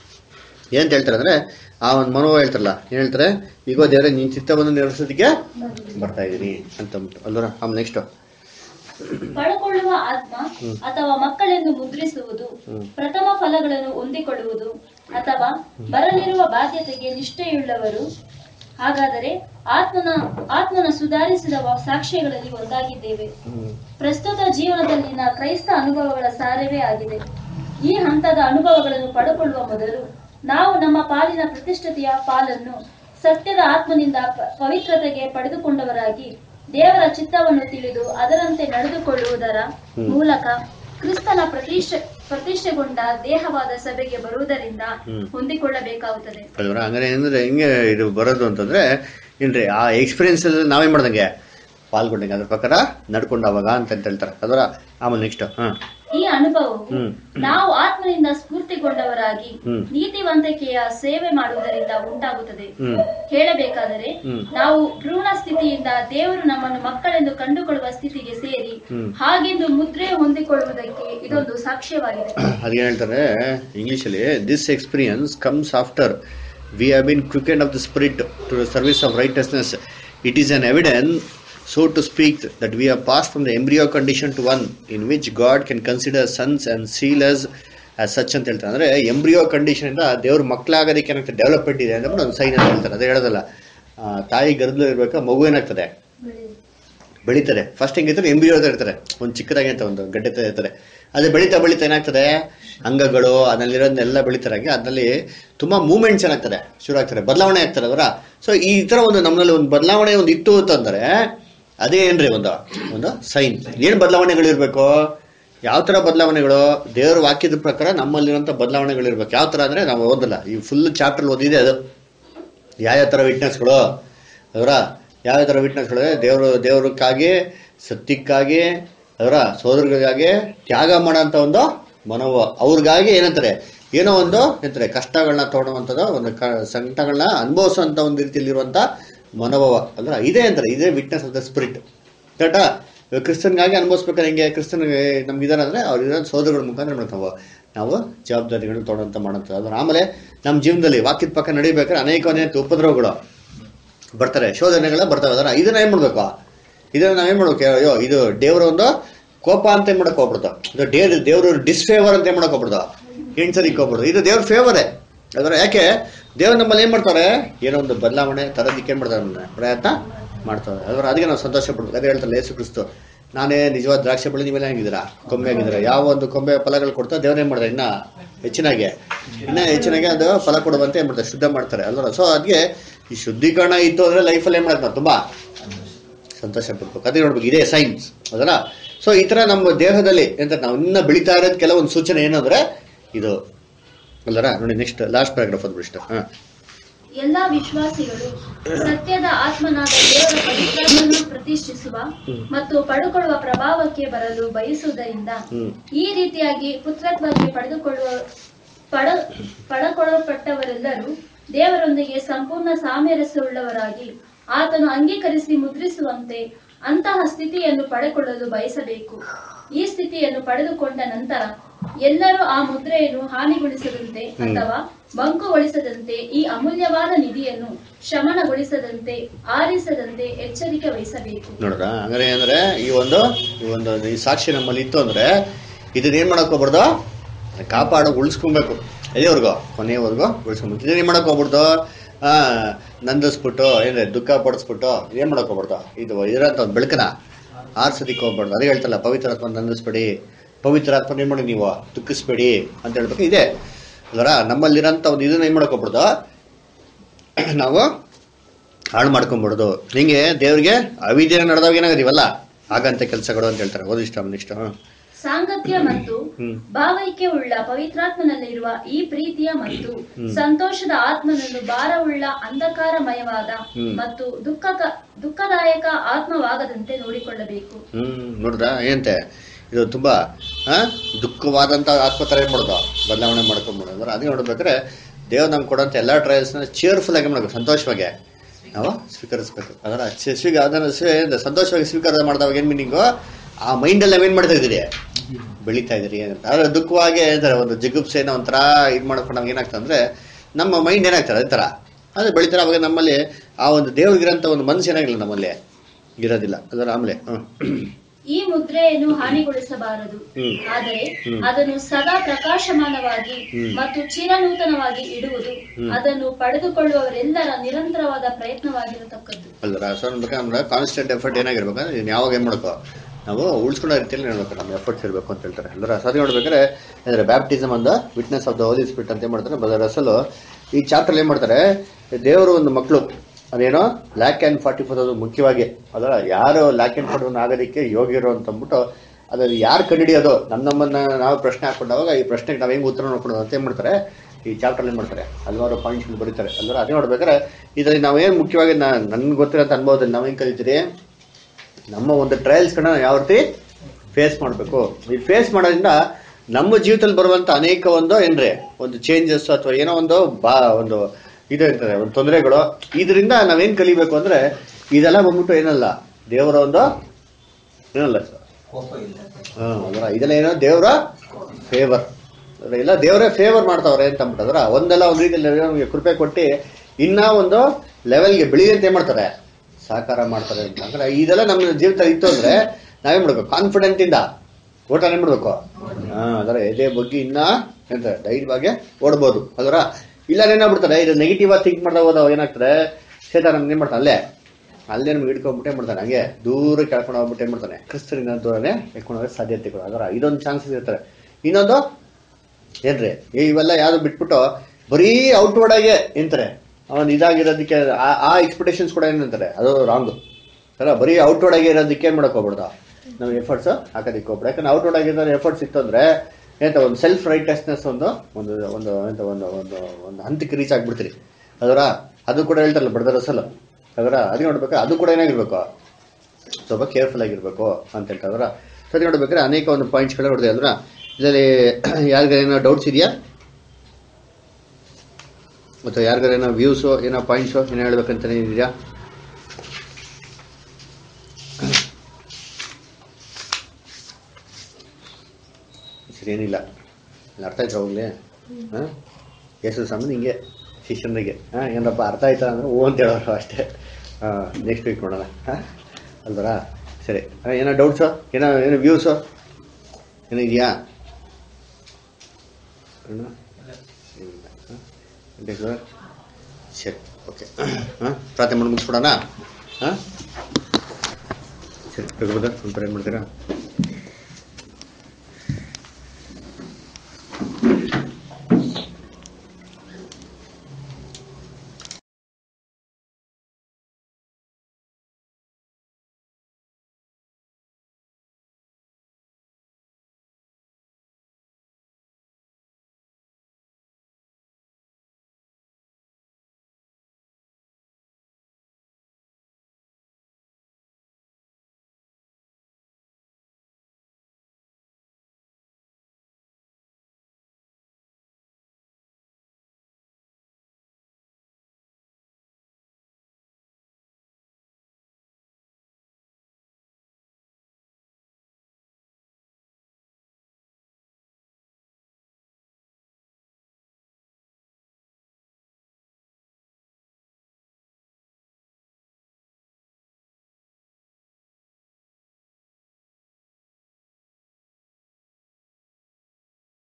ಏನಂತ ಹೇಳ್ತಾರೆ ಅಂದ್ರೆ ಆ ಒಂದು ಮನೋಭಾವ ಹೇಳ್ತಾರಲ್ಲ ಏನ್ ಹೇಳ್ತಾರೆ ಈಗ ದೇವರೇ ನಿನ್ ಚಿತ್ತವನ್ನು ನೆರವೇರಿಸೋದಕ್ಕೆ ಬರ್ತಾ ಇದೀನಿ ಅಂತ ಅಂದ್ಬಿಟ್ಟು ಅಲ್ವರ ಆಮೇಲೆ ನೆಕ್ಸ್ಟ್ ಪಡ್ಕೊಳ್ಳುವ ಆತ್ಮ ಅಥವಾ ಮಕ್ಕಳೆಂದು ಮುದ್ರಿಸುವುದು ಪ್ರಥಮ ಫಲಗಳನ್ನು ಹೊಂದಿಕೊಳ್ಳುವುದು ಅಥವಾ ಬರಲಿರುವ ಬಾಧ್ಯತೆಗೆ ನಿಷ್ಠೆಯುಳ್ಳವರು ಹಾಗಾದರೆ ಆತ್ಮನ ಆತ್ಮನ ಸುಧಾರಿಸಿದ ವ- ಸಾಕ್ಷ್ಯಗಳಲ್ಲಿ ಒಂದಾಗಿದ್ದೇವೆ ಪ್ರಸ್ತುತ ಜೀವನದಲ್ಲಿನ ಕ್ರೈಸ್ತ ಅನುಭವಗಳ ಸಾರವೇ ಆಗಿದೆ ಈ ಹಂತದ ಅನುಭವಗಳನ್ನು ಪಡೆದುಕೊಳ್ಳುವ ಮೊದಲು ನಾವು ನಮ್ಮ ಪಾಲಿನ ಪ್ರತಿಷ್ಠತೆಯ ಪಾಲನ್ನು ಸತ್ಯದ ಆತ್ಮನಿಂದ ಪ- ಪವಿತ್ರತೆಗೆ ಪಡೆದುಕೊಂಡವರಾಗಿ ದೇವರ ಚಿತ್ತವನ್ನು ತಿಳಿದು ಅದರಂತೆ ನಡೆದುಕೊಳ್ಳುವುದರ ಮೂಲಕ ಕ್ರಿಸ್ತನ ಪ್ರತಿಷ್ಠೆ ಪ್ರತಿಷ್ಠೆಗೊಂಡ ದೇಹವಾದ ಸಭೆಗೆ ಬರುವುದರಿಂದ ಹೊಂದಿಕೊಳ್ಳಬೇಕಾಗುತ್ತದೆ ಅಲ್ವರ ಹಂಗಾರೆ ಏನಂದ್ರೆ ಹೆಂಗೆ ಇದು ಬರೋದು ಅಂತಂದ್ರೆ ಏನ್ರಿ ಆ ಎಕ್ಸ್ಪೀರಿಯನ್ಸ್ ನಾವೇನ್ ಮಾಡ್ದಂಗೆ ಪಾಲ್ಗೊಂಡಂಗೆ ಅದ್ರ ಪ್ರಕಾರ ನಡ್ಕೊಂಡು ಅವಾಗ ಅಂತ ಹೇಳ್ತಾರೆ ಅದರ ಆಮೇಲೆ ನೆಕ್ಸ್ಟ್ ಹಾ ಈ ಅನುಭವವು ಹ್ಮ್. ನಾವು ಆತ್ಮನಿಂದ ಸ್ಫೂರ್ತಿಗೊಂಡವರಾಗಿ ಹ್ಮ್. ನೀತಿವಂತಿಕೆಯ ಸೇವೆ ಮಾಡುವುದರಿಂದ ಉಂಟಾಗುತ್ತದೆ ಹ್ಮ್ ಹೇಳಬೇಕಾದರೆ ಹ್ಮ್. ನಾವು ಭ್ರೂಣ ಸ್ಥಿತಿಯಿಂದ ದೇವರು ನಮ್ಮನ್ನು ಮಕ್ಕಳೆಂದು ಕಂಡುಕೊಳ್ಳುವ ಸ್ಥಿತಿಗೆ ಸೇರಿ ಹ್ಮ್. ಹಾಗೆಂದು ಮುದ್ರೆ ಹೊಂದಿಕೊಳ್ಳುವುದಕ್ಕೆ ಇದೊಂದು ಸಾಕ್ಷ್ಯವಾಗಿದೆ ಅದೇನು ಹೇಳ್ತಾರೆ ಇಂಗ್ಲೀಷಲ್ಲಿ this experience comes after we have been quickened of the spirit to the service of righteousness it is an evidence so to speak that we have passed from the embryo condition to one in which God can consider sons and seal us as such ಅಂತ ಹೇಳ್ತಾರೆ ಅಂದ್ರೆ embryo condition ಇಂದ ದೇವ್ರ ಮಕ್ಕಳಾಗೋದಕ್ಕೆ ಏನಾಗ್ತದೆ development ಇದೆ ಅಂದ್ರೆ ಒಂದು sign ಅಂತ ಹೇಳ್ತಾರೆ ಅದೇ ಹೇಳೋದಲ್ಲ ಆ, ತಾಯಿ ಗರ್ಭದಲ್ಲಿ ಇರ್ಬೇಕಾ ಮಗು ಏನಾಗ್ತದೆ ಬೆಳೀತಾರೆ ಫಸ್ಟ್ ಹೆಂಗಿರ್ತಾರೆ ಎಂಬ್ರಿಯೋ ಇರ್ತಾರೆ ಒಂದು ಚಿಕ್ಕದಾಗಿ ಅಂತ ಒಂದು ಗಡ್ಡೆ ತರ ಇರ್ತಾರೆ ಅದೇ ಬೆಳೀತಾ ಬೆಳೀತಾ ಏನಾಗ್ತದೆ ಅಂಗಗಳು ಅದರಲ್ಲಿರೋದನ್ನೆಲ್ಲ ಬೆಳೀತಾರೆ ಹಾಗೆ ಅದರಲ್ಲಿ ತುಂಬಾ ಮೂವ್ಮೆಂಟ್ಸ್ ಏನಾಗ್ತದೆ ಶುರು ಆಗ್ತಾರೆ ಬದಲಾವಣೆ ಆಗ್ತಾರೆ ಅವರ ಸೊ ಈ ತರ ಒಂದು ನಮ್ಮಲ್ಲಿ ಒಂದು ಬದಲಾವಣೆ ಒಂದು ಇತ್ತು ಅಂತಂದ್ರೆ ಅದೇ ಏನ್ರಿ ಒಂದು ಒಂದು ಸೈನ್ ಏನ್ ಬದಲಾವಣೆಗಳು ಇರ್ಬೇಕು ಯಾವ ತರ ಬದಲಾವಣೆಗಳು ದೇವರ ವಾಕ್ಯದ ಪ್ರಕಾರ ನಮ್ಮಲ್ಲಿರುವಂತ ಬದಲಾವಣೆಗಳು ಇರ್ಬೇಕು ಯಾವ ತರ ಅಂದ್ರೆ ನಾವು ಓದಲ್ಲ ಈ ಫುಲ್ ಚಾಪ್ಟರ್ ಓದಿದೆ ಅದು ಯಾವ ಥರ ವಿಟ್ನೆಸ್ಗಳು ಅವರ ಯಾವ ಥರ ವಿಟ್ನೆಸ್ಗಳು ದೇವರು ದೇವ್ರಕ್ಕಾಗಿ ಸತ್ಯಕ್ಕಾಗಿ ಅವರ ಸೋದರಿಗಾಗಿ ತ್ಯಾಗ ಮಾಡೋಂಥ ಒಂದು ಮನೋಭಾವ ಅವ್ರಿಗಾಗಿ ಏನಂತಾರೆ ಏನೋ ಒಂದು ಎಂತಾರೆ ಕಷ್ಟಗಳನ್ನ ತೊಗೊಳುವಂಥದ್ದು ಒಂದು ಕ ಸಂಕಟಗಳನ್ನ ಅನುಭವಿಸುವಂಥ ಒಂದು ರೀತಿಯಲ್ಲಿರುವಂಥ ಮನೋಭಾವ ಅಂದ್ರೆ ಇದೇ ಅಂತಾರೆ ಇದೇ ವಿಟ್ನೆಸ್ ಆಫ್ ದ ಸ್ಪಿರಿಟ್ ಕರೆಕ್ಟಾ ಇವಾಗ ಕ್ರಿಸ್ತನ್ಗಾಗಿ ಅನುಭವಿಸ್ಬೇಕಾದ್ರೆ ಹೆಂಗೆ ಕ್ರಿಸ್ತನ್ಗೆ ನಮ್ಗೆ ಇದಾರೆ ಅಂದ್ರೆ ಅವ್ರ ಸೋದರಗಳ ಮುಖಾಂತರ ಮಾಡ್ತಾರೆ ನಾವು ನಾವು ಜವಾಬ್ದಾರಿಗಳು ತೊಗೊಂಡಂತ ಮಾಡೋಂಥ ಅದ್ರ ಆಮೇಲೆ ನಮ್ಮ ಜೀವನದಲ್ಲಿ ವಾಕ್ಯದ ಪಕ್ಕ ನಡಿಬೇಕಾದ್ರೆ ಅನೇಕ ಅನೇಕ ಉಪದ್ರವಗಳು ಬರ್ತಾರೆ ಶೋಧನೆಗಳ ಬರ್ತವೆ ಅದನ್ನ ಇದನ್ನ ಏನ್ ಮಾಡ್ಬೇಕು ಇದನ್ನ ನಾವೇನ್ ಮಾಡ್ಬೇಕು ಅಯ್ಯೋ ಇದು ದೇವರ ಒಂದು ಕೋಪ ಅಂತ ಏನ್ ಮಾಡಕ್ ಹೋಗ್ಬಿಡ್ತು ಇದು ಡೇ ದೇವ್ರ ಡಿಸ್ಫೇವರ್ ಅಂತ ಏನ್ ಮಾಡಕ್ ಹೋಗ್ಬಿಡ್ದು ಹೆಣ್ಸರಿಕ್ ಹೋಗ್ಬಿಡ್ದು ಇದು ದೇವ್ರ ಫೇವರೇ ಅದರ ಯಾಕೆ ದೇವ್ರ ನಮ್ಮಲ್ಲಿ ಏನ್ ಮಾಡ್ತಾರೆ ಏನೋ ಒಂದು ಬದಲಾವಣೆ ತರೋದಕ್ಕೆ ಏನ್ ಮಾಡ್ತಾರೆ ನಮ್ಮನ್ನ ಪ್ರಯತ್ನ ಮಾಡ್ತಾರೆ ಅದರ ಅದಕ್ಕೆ ನಾವು ಸಂತೋಷ ಪಡ್ಬೇಕು ಅದೇ ಹೇಳ್ತಾರೆ ಯೇಸು ಕ್ರಿಸ್ತು ನಾನೇ ನಿಜವಾದ ದ್ರಾಕ್ಷಿ ಬಳ್ಳಿ ನೀವೆಲ್ಲ ಹೆಂಗಿದ್ದೀರಾ ಕೊಂಬೆ ಆಗಿದ್ದೀರಾ ಯಾವ ಒಂದು ಕೊಂಬೆ ಫಲಗಳು ಕೊಡ್ತಾ ದೇವ್ರ ಏನ್ ಮಾಡ್ತಾರೆ ಇನ್ನ ಹೆಚ್ಚಿನಾಗೆ ಇನ್ನ ಹೆಚ್ಚಿನಾಗೆ ಅದು ಫಲ ಕೊಡುವಂತೆ ಏನ್ ಮಾಡ್ತಾರೆ ಶುದ್ಧ ಮಾಡ್ತಾರೆ ಅಲ್ವಾ ಸೊ ಅದಕ್ಕೆ ಈ ಶುದ್ಧೀಕರಣ ಇತ್ತು ಅಂದ್ರೆ ಲೈಫಲ್ಲಿ ಏನ್ ಮಾಡ್ತಾರೆ ನಾವು ತುಂಬಾ ಸಂತೋಷ ಪಡ್ಬೇಕು ಅದೇ ನೋಡ್ಬೇಕು ಇದೇ ಸೈನ್ಸ್ ಅದಲ್ಲ ಸೊ ಈ ತರ ನಮ್ಮ ದೇಹದಲ್ಲಿ ಎಂತ ನಾವು ಇನ್ನ ಬೆಳೀತಾ ಇರೋದ್ ಕೆಲವೊಂದು ಸೂಚನೆ ಏನಂದ್ರೆ ಇದು ಅಲ್ಲರ ನೋಡಿ ನೆಕ್ಸ್ಟ್ ಲಾಸ್ಟ್ ಪ್ಯಾರಾಗ್ರಾಫ್ ಅದ್ಬಿಟ್ಟು ಹಾ ಎಲ್ಲಾ ವಿಶ್ವಾಸಿಗಳು ಸತ್ಯದ ಆತ್ಮನಾದ ದೇವರ ಪವಿತ್ರಾತ್ಮನ ಪ್ರತಿಷ್ಠಿಸುವ ಮತ್ತು ಪಡೆದುಕೊಳ್ಳುವ ಪ್ರಭಾವಕ್ಕೆ ಬರಲು ಬಯಸುವುದರಿಂದ ಹ್ಮ್ ಈ ರೀತಿಯಾಗಿ ಪುತ್ರತ್ವಕ್ಕೆ ಪಡೆದುಕೊಳ್ಳುವ ಪಡ ಪಡಕೊಳ್ಳಲ್ಪಟ್ಟವರೆಲ್ಲರೂ ದೇವರೊಂದಿಗೆ ಸಂಪೂರ್ಣ ಸಾಮರಸ್ಯವುಳ್ಳವರಾಗಿ ಆತನು ಅಂಗೀಕರಿಸಿ ಮುದ್ರಿಸುವಂತೆ ಅಂತಹ ಸ್ಥಿತಿಯನ್ನು ಪಡೆಕೊಳ್ಳಲು ಬಯಸಬೇಕು ಈ ಸ್ಥಿತಿಯನ್ನು ಪಡೆದುಕೊಂಡ ನಂತರ ಎಲ್ಲರೂ ಆ ಮುದ್ರೆಯನ್ನು ಹಾನಿಗೊಳಿಸದಂತೆ ಅಥವಾ ಬಂಕುಗೊಳಿಸದಂತೆ ಈ ಅಮೂಲ್ಯವಾದ ನಿಧಿಯನ್ನು ಶಮನಗೊಳಿಸದಂತೆ ಆರಿಸದಂತೆ ಎಚ್ಚರಿಕೆ ವಹಿಸಬೇಕು ನೋಡ್ರ ಹಂಗಾರೆ ಅಂದ್ರೆ ಈ ಒಂದು ಈ ಒಂದು ಈ ಸಾಕ್ಷಿ ನಮ್ಮಲ್ಲಿ ಇತ್ತು ಅಂದ್ರೆ ಇದನ್ನ ಏನ್ ಮಾಡಕ್ ಹೋಗ್ಬಾರ್ದು ಕಾಪಾಡೋ ಉಳಿಸ್ಕೊಬೇಕು ಎಲ್ಲಿವರೆಗೂ ಕೊನೆಯವರೆಗೂ ಉಳಿಸ್ಕೊಬೇಕು ಇದನ್ನ ಏನ್ ಮಾಡಕ್ ಹೋಗ್ಬಿಡ್ದು ಆ ನಂದಿಸ್ಬಿಟ್ಟು ಏನ್ರೆ ದುಃಖ ಪಡಿಸ್ಬಿಟ್ಟು ಏನ್ ಮಾಡಕ್ ಹೋಗ್ಬಾರ್ದು ಇದು ಇರೋಂಥ ಒಂದು ಬೆಳಕನ ಆರ್ಸೋದಿಕ್ ಹೋಗ್ಬಾರ್ದು ಅದೇ ಹೇಳ್ತಲ್ಲ ಪವಿತ್ರಾತ್ಮ ನಂದಿಸ್ಬೇಡಿ ಪವಿತ್ರ ಆತ್ಮ ಏನ್ ಮಾಡಿ ನೀವು ದುಃಖಿಸ್ಬೇಡಿ ಅಂತ ಹೇಳ್ಬೇಕು ಇದೆ ಅದರ ನಮ್ಮಲ್ಲಿರೋಂಥ ಒಂದು ಇದನ್ನ ಏನ್ ಮಾಡ್ಕೊಬಿಡ್ದು ನಾವು ಹಾಳು ಮಾಡ್ಕೊಂಬಿಡ್ದು ಹಿಂಗೆ ದೇವ್ರಿಗೆ ಅವಿದ್ಯೆ ನಡೆದಾಗ ಏನಾಗದಿವಲ್ಲ ಹಾಗಂತ ಕೆಲಸಗಳು ಅಂತ ಹೇಳ್ತಾರೆ ಓದಿಷ್ಟ ನೆಕ್ಸ್ಟ್ ಸಾಂಗತ್ಯ ಮತ್ತು ಹ್ಮ್. ಭಾವೈಕ್ಯ ಉಳ್ಳ ಪವಿತ್ರಾತ್ಮನಲ್ಲಿರುವ ಈ ಪ್ರೀತಿಯ ಮತ್ತು ಹ್ಮ್. ಸಂತೋಷದ ಆತ್ಮನನ್ನು ಭಾರವುಳ್ಳ ಅಂಧಕಾರಮಯವಾದ ಹ್ಮ್. ಮತ್ತು ದುಃಖ ದುಃಖದಾಯಕ ಆತ್ಮವಾಗದಂತೆ ನೋಡಿಕೊಳ್ಳಬೇಕು ಹ್ಮ್ ನೋಡ್ದ ಏನಂತೆ ಇದು ತುಂಬಾ ಆ, ದುಃಖವಾದಂತ ಆತ್ಮ ತರ ಏನ್ ಮಾಡೋದು ಬದಲಾವಣೆ ಮಾಡ್ಕೊಂಡ್ಬಿಡೋದು ಅಂದ್ರೆ ಅದೇ ನೋಡ್ಬೇಕಾದ್ರೆ ದೇವ್ ನಮ್ಗೆ ಕೊಡೋಂಥ ಎಲ್ಲಾ ಟ್ರಯಲ್ಸ್ನ ಚೇರ್ಫುಲ್ ಆಗಿ ಮಾಡ್ಬೇಕು ಸಂತೋಷವಾಗಿ ನಾವು ಸ್ವೀಕರಿಸ್ಬೇಕು ಅದರ ಸ್ವೀಕ ಅದನ್ನ ಸ್ವೀ- ಸಂತೋಷವಾಗಿ ಸ್ವೀಕಾರ ಮಾಡಿದವಾಗ ಏನ್ ಮೀನಿಂಗು ಆ ಮೈಂಡಲ್ಲಿ ನಾವೇನ್ ಮಾಡ್ತಾ ಇದೀರಿ ಬೆಳೀತಾ ಇದೀರಿ ಅಂತ ಆದ್ರೆ ದುಃಖವಾಗಿ ಹೇಳ್ತಾರೆ ಒಂದು ಜಿಗುಪ್ಸೆನ ಒಂಥರ ಇದು ಮಾಡ್ಕೊಂಡಾಗ ಏನಾಗ್ತದೆ ಅಂದ್ರೆ ನಮ್ಮ ಮೈಂಡ್ ಏನಾಗ್ತದೆ ಅದೇ ಥರ ಅದೇ ಬೆಳಿತಾರೆ ಅವಾಗ ನಮ್ಮಲ್ಲಿ ಆ ಒಂದು ದೇವ್ರಿಗಿರೋಂಥ ಒಂದು ಮನಸ್ಸು ಏನಾಗಿಲ್ಲ ನಮ್ಮಲ್ಲಿ ಇರೋದಿಲ್ಲ ಅದರ ಆಮೇಲೆ ಹ್ಮ್ ಈ ಮುದ್ರೆಯನ್ನು ಹಾನಿಗೊಳಿಸಬಾರದು ಹ್ಮ್. ಆದರೆ ಹ್ಮ್. ಅದನ್ನು ಸದಾ ಪ್ರಕಾಶಮಾನವಾಗಿ ಹ್ಮ್. ಮತ್ತು ಚಿರನೂತನವಾಗಿ ಇಡುವುದು ಹ್ಮ್. ಅದನ್ನು ಪಡೆದುಕೊಳ್ಳುವವರೆಲ್ಲರ ನಿರಂತರವಾದ ಪ್ರಯತ್ನವಾಗಿರತಕ್ಕದ್ದು ಅಲ್ದರ ಸೊ ಅನ್ಬೇಕಂದ್ರೆ ಕಾನ್ಸ್ಟೆಂಟ್ ಎಫರ್ಟ್ ಏನಾಗಿರ್ಬೇಕಂದ್ರೆ ನೀನು ಯಾವಾಗ ಏನು ಮಾಡ್ಕೋ ನಾವು ಉಳಿಸ್ಕೊಳ್ಳೋ ರೀತಿಯಲ್ಲಿ ನೋಡ್ಬೇಕು ನಮ್ಮ ಎಫರ್ಟ್ಸ್ ಇರಬೇಕು ಅಂತ ಹೇಳ್ತಾರೆ ಅಲ್ದರ ಸರಿ ನೋಡ್ಬೇಕಾದ್ರೆ ಅಂದ್ರೆ ಬ್ಯಾಪ್ಟಿಸಮ್ ಅಂದ witness of the Holi spirit ಅಂತ ಏನ್ ಮಾಡ್ತಾರೆ ಬದರ್ ಅಸಲು ಈ ಚಾಪ್ಟರ್ ಏನ್ ಮಾಡ್ತಾರೆ ದೇವರು ಒಂದು ಮಕ್ಕಳು ಅದೇನೋ ಲ್ಯಾಕ್ ಆ್ಯಂಡ್ ಫಾರ್ಟಿ ಫೋರ್ ಅದು ಮುಖ್ಯವಾಗಿ ಅದರ ಯಾರು ಲ್ಯಾಕ್ ಆ್ಯಂಡ್ ಫಾರ್ಟಿ ಆಗೋದಕ್ಕೆ ಯೋಗ್ಯರು ಅಂತ ಅಂದ್ಬಿಟ್ಟು ಅದ್ರಲ್ಲಿ ಯಾರು ಕಂಡಿಡಿಯೋದು ನಮ್ಮ ನಮ್ಮನ್ನ ನಾವು ಪ್ರಶ್ನೆ ಹಾಕೊಂಡಾಗ ಈ ಪ್ರಶ್ನೆಗೆ ನಾವು ಹೆಂಗ್ ಉತ್ತರ ನೋಡ್ಕೊಳ್ಳೋದು ಅಂತ ಏನ್ ಮಾಡ್ತಾರೆ ಈ ಚಾಪ್ಟರ್ ಏನ್ ಮಾಡ್ತಾರೆ ಹಲವಾರು ಪಾಯಿಂಟ್ಸ್ ಬರೀತಾರೆ ಅಂದ್ರೆ ಅದೇ ನೋಡ್ಬೇಕಾದ್ರೆ ಇದರಲ್ಲಿ ನಾವೇನ್ ಮುಖ್ಯವಾಗಿ ನನ್ಗೆ ಗೊತ್ತಿರೋಂಥ ಅನುಭವದಲ್ಲಿ ನಾವೇನ್ ಕಲಿತೀರಿ ನಮ್ಮ ಒಂದು ಟ್ರಯಲ್ಸ್ಗಳನ್ನ ನಾವು ಯಾವ ರೀತಿ ಫೇಸ್ ಮಾಡಬೇಕು ಈ ಫೇಸ್ ಮಾಡೋದ್ರಿಂದ ನಮ್ಮ ಜೀವಿತದಲ್ಲಿ ಬರುವಂತ ಅನೇಕ ಒಂದು ಏನ್ರಿ ಒಂದು ಚೇಂಜಸ್ ಅಥವಾ ಏನೋ ಒಂದು ಬಾ ಒಂದು ಇದು ಇರ್ತದೆ ಒಂದು ತೊಂದರೆಗಳು ಇದರಿಂದ ನಾವೇನ್ ಕಲಿಬೇಕು ಅಂದ್ರೆ ಇದೆಲ್ಲ ಬಂದ್ಬಿಟ್ಟು ಏನಲ್ಲ ದೇವರ ಒಂದು ಏನಲ್ಲ ಸರ್ ಹಾ ಅದರ ಇದೆಲ್ಲ ಏನೋ ದೇವರ ಫೇವರ್ ಇಲ್ಲ ದೇವರೇ ಫೇವರ್ ಮಾಡ್ತಾವ್ರೆ ಅಂತ ಅಂದ್ಬಿಟ್ಟದ್ರ ಒಂದಲ್ಲ ಒಂದು ರೀತಿಯಲ್ಲಿ ನಮ್ಗೆ ಕೃಪೆ ಕೊಟ್ಟು ಇನ್ನ ಒಂದು ಲೆವೆಲ್ಗೆ ಬೆಳೀಲಿ ಅಂತ ಏನ್ ಮಾಡ್ತಾರೆ ಸಹಕಾರ ಮಾಡ್ತಾರೆ ಅಂತ ಅಂದ್ರೆ ಇದೆಲ್ಲ ನಮ್ಮ ಜೀವಿತ ಇತ್ತು ಅಂದ್ರೆ ನಾವೇನ್ ಮಾಡ್ಬೇಕು ಕಾನ್ಫಿಡೆಂಟ್ ಇಂದ ಓಟ ಏನ್ ಮಾಡ್ಬೇಕು ಹಾ ಅದರ ಎದೆ ಬಗ್ಗೆ ಇನ್ನ ಎಂತ ಧೈರ್ಯವಾಗಿ ಓಡ್ಬೋದು ಅದರ ಇಲ್ಲ ಏನಾಗ್ಬಿಡ್ತಾರೆ ಇದು ನೆಗೆಟಿವ್ ಆಗಿ ಥಿಂಕ್ ಮಾಡ್ದಾಗ ಹೋದಾಗ ಏನಾಗ್ತದೆ ಸೇತ ನಮ್ಗೆ ಏನ್ ಮಾಡ್ತಾನೆ ಅಲ್ಲೇ ಅಲ್ಲೇ ನಮ್ಗೆ ಹಿಡ್ಕೊಂಡ್ಬಿಟ್ಟು ಏನ್ ಮಾಡ್ತಾನೆ ಹಂಗೆ ದೂರ ಕೆಳ್ಕೊಂಡು ಹೋಗ್ಬಿಟ್ಟು ಏನ್ ಮಾಡ್ತಾನೆ ಕ್ರಿಸ್ತರಿಂದ ದೂರನೇ ಎತ್ಕೊಂಡು ಹೋಗೋ ಸಾಧ್ಯತೆಗಳು ಅದರ ಇದೊಂದು ಚಾನ್ಸಸ್ ಇರ್ತಾರೆ ಇನ್ನೊಂದು ಏನ್ರಿ ಏ ಇವೆಲ್ಲ ಯಾವ್ದು ಬಿಟ್ಬಿಟ್ಟು ಬರೀ ಔಟ್ವರ್ಡ್ ಆಗಿ ನಿಂತಾರೆ ಅವನ್ ಇದಾಗಿರೋದಕ್ಕೆ ಆ- ಆ ಎಕ್ಸ್ಪೆಕ್ಟೇಷನ್ಸ್ ಕೂಡ ಏನಂತಾರೆ ಅದು ರಾಂಗ್ ಅಲ್ಲ ಬರೀ ಔಟ್ವರ್ಡ್ ಆಗಿ ಇರೋದಕ್ಕೆ ಏನ್ ಮಾಡಕ್ ಹೋಗ್ಬಿಡ್ದ ನಾವು ಎಫರ್ಟ್ಸ್ ಹಾಕೋದಕ್ಕೆ ಹೋಗ್ಬಿಡ ಯಾಕಂದ್ರೆ ಔಟ್ವರ್ಡ್ ಆಗಿರೋ ಎಫರ್ಟ್ಸ್ ಇತ್ತು ಅಂದ್ರೆ ಎಂತ ಒಂದು ಸೆಲ್ಫ್ ರೈಟಸ್ನೆಸ್ ಒಂದು ಒಂದು ಒಂದು ಎಂತ ಒಂದು ಒಂದು ಒಂದು ಹಂತಕ್ಕೆ ರೀಚ್ ಆಗ್ಬಿಡ್ತೀರಿ ಅದರ ಅದು ಕೂಡ ಹೇಳ್ತಾರಲ್ಲ ಬಡದ ರಸಲ್ ಅದರ ಅದು ನೋಡ್ಬೇಕು ಅದು ಕೂಡ ಏನಾಗಿರ್ಬೇಕು ಸ್ವಲ್ಪ ಕೇರ್ಫುಲ್ ಆಗಿರ್ಬೇಕು ಅಂತ ಹೇಳ್ತಾರ ಸರಿ ನೋಡ್ಬೇಕಾದ್ರೆ ಅನೇಕ ಒಂದು ಪಾಯಿಂಟ್ಸ್ಗಳು ನೋಡಿದೆ ಅಲ್ರ ಇದರಲ್ಲಿ ಯಾರಿಗಾರೇನೋ ಡೌಟ್ಸ್ ಇದೆಯಾ ಮತ್ತು ಯಾರಿಗಾರೇನೋ ವ್ಯೂಸು ಏನೋ ಪಾಯಿಂಟ್ಸು ಏನೋ ಹೇಳ್ಬೇಕಂತ ಇದೆಯಾ ಸರಿ ಏನಿಲ್ಲ ಇಲ್ಲ ಅರ್ಥ ಆಯ್ತು ಹೋಗ್ಲಿ ಹಾಂ ಯೇಸು ಸ್ವಾಮಿ ಹಿಂಗೆ ಶಿಷ್ಯನಿಗೆ ಹಾಂ ಏನಪ್ಪ ಅರ್ಥ ಆಯ್ತಾ ಅಂದ್ರೆ ಓ ಅಂತ ಹೇಳೋರು ಅಷ್ಟೇ ಹಾಂ ನೆಕ್ಸ್ಟ್ ವೀಕ್ ನೋಡೋಣ ಹಾಂ ಅಲ್ವರಾ ಸರಿ ಆ, ಏನೋ ಡೌಟ್ಸು ಏನೋ ಏನೋ ವ್ಯೂಸು ಏನೋ ಇದೆಯಾ ಏನು? ಇಲ್ಲ. ಹ? ಇದೆ ಸರ್? ಸರಿ ಓಕೆ ಹಾಂ ಪ್ರಾರ್ಥನೆ ಮಾಡಿ ಮುಗಿಸ್ಬಿಡೋಣ ಹಾಂ ಸರಿ ತಗೋಬೋದಾ ಒಂದು ಏನು ಮಾಡ್ತೀರಾ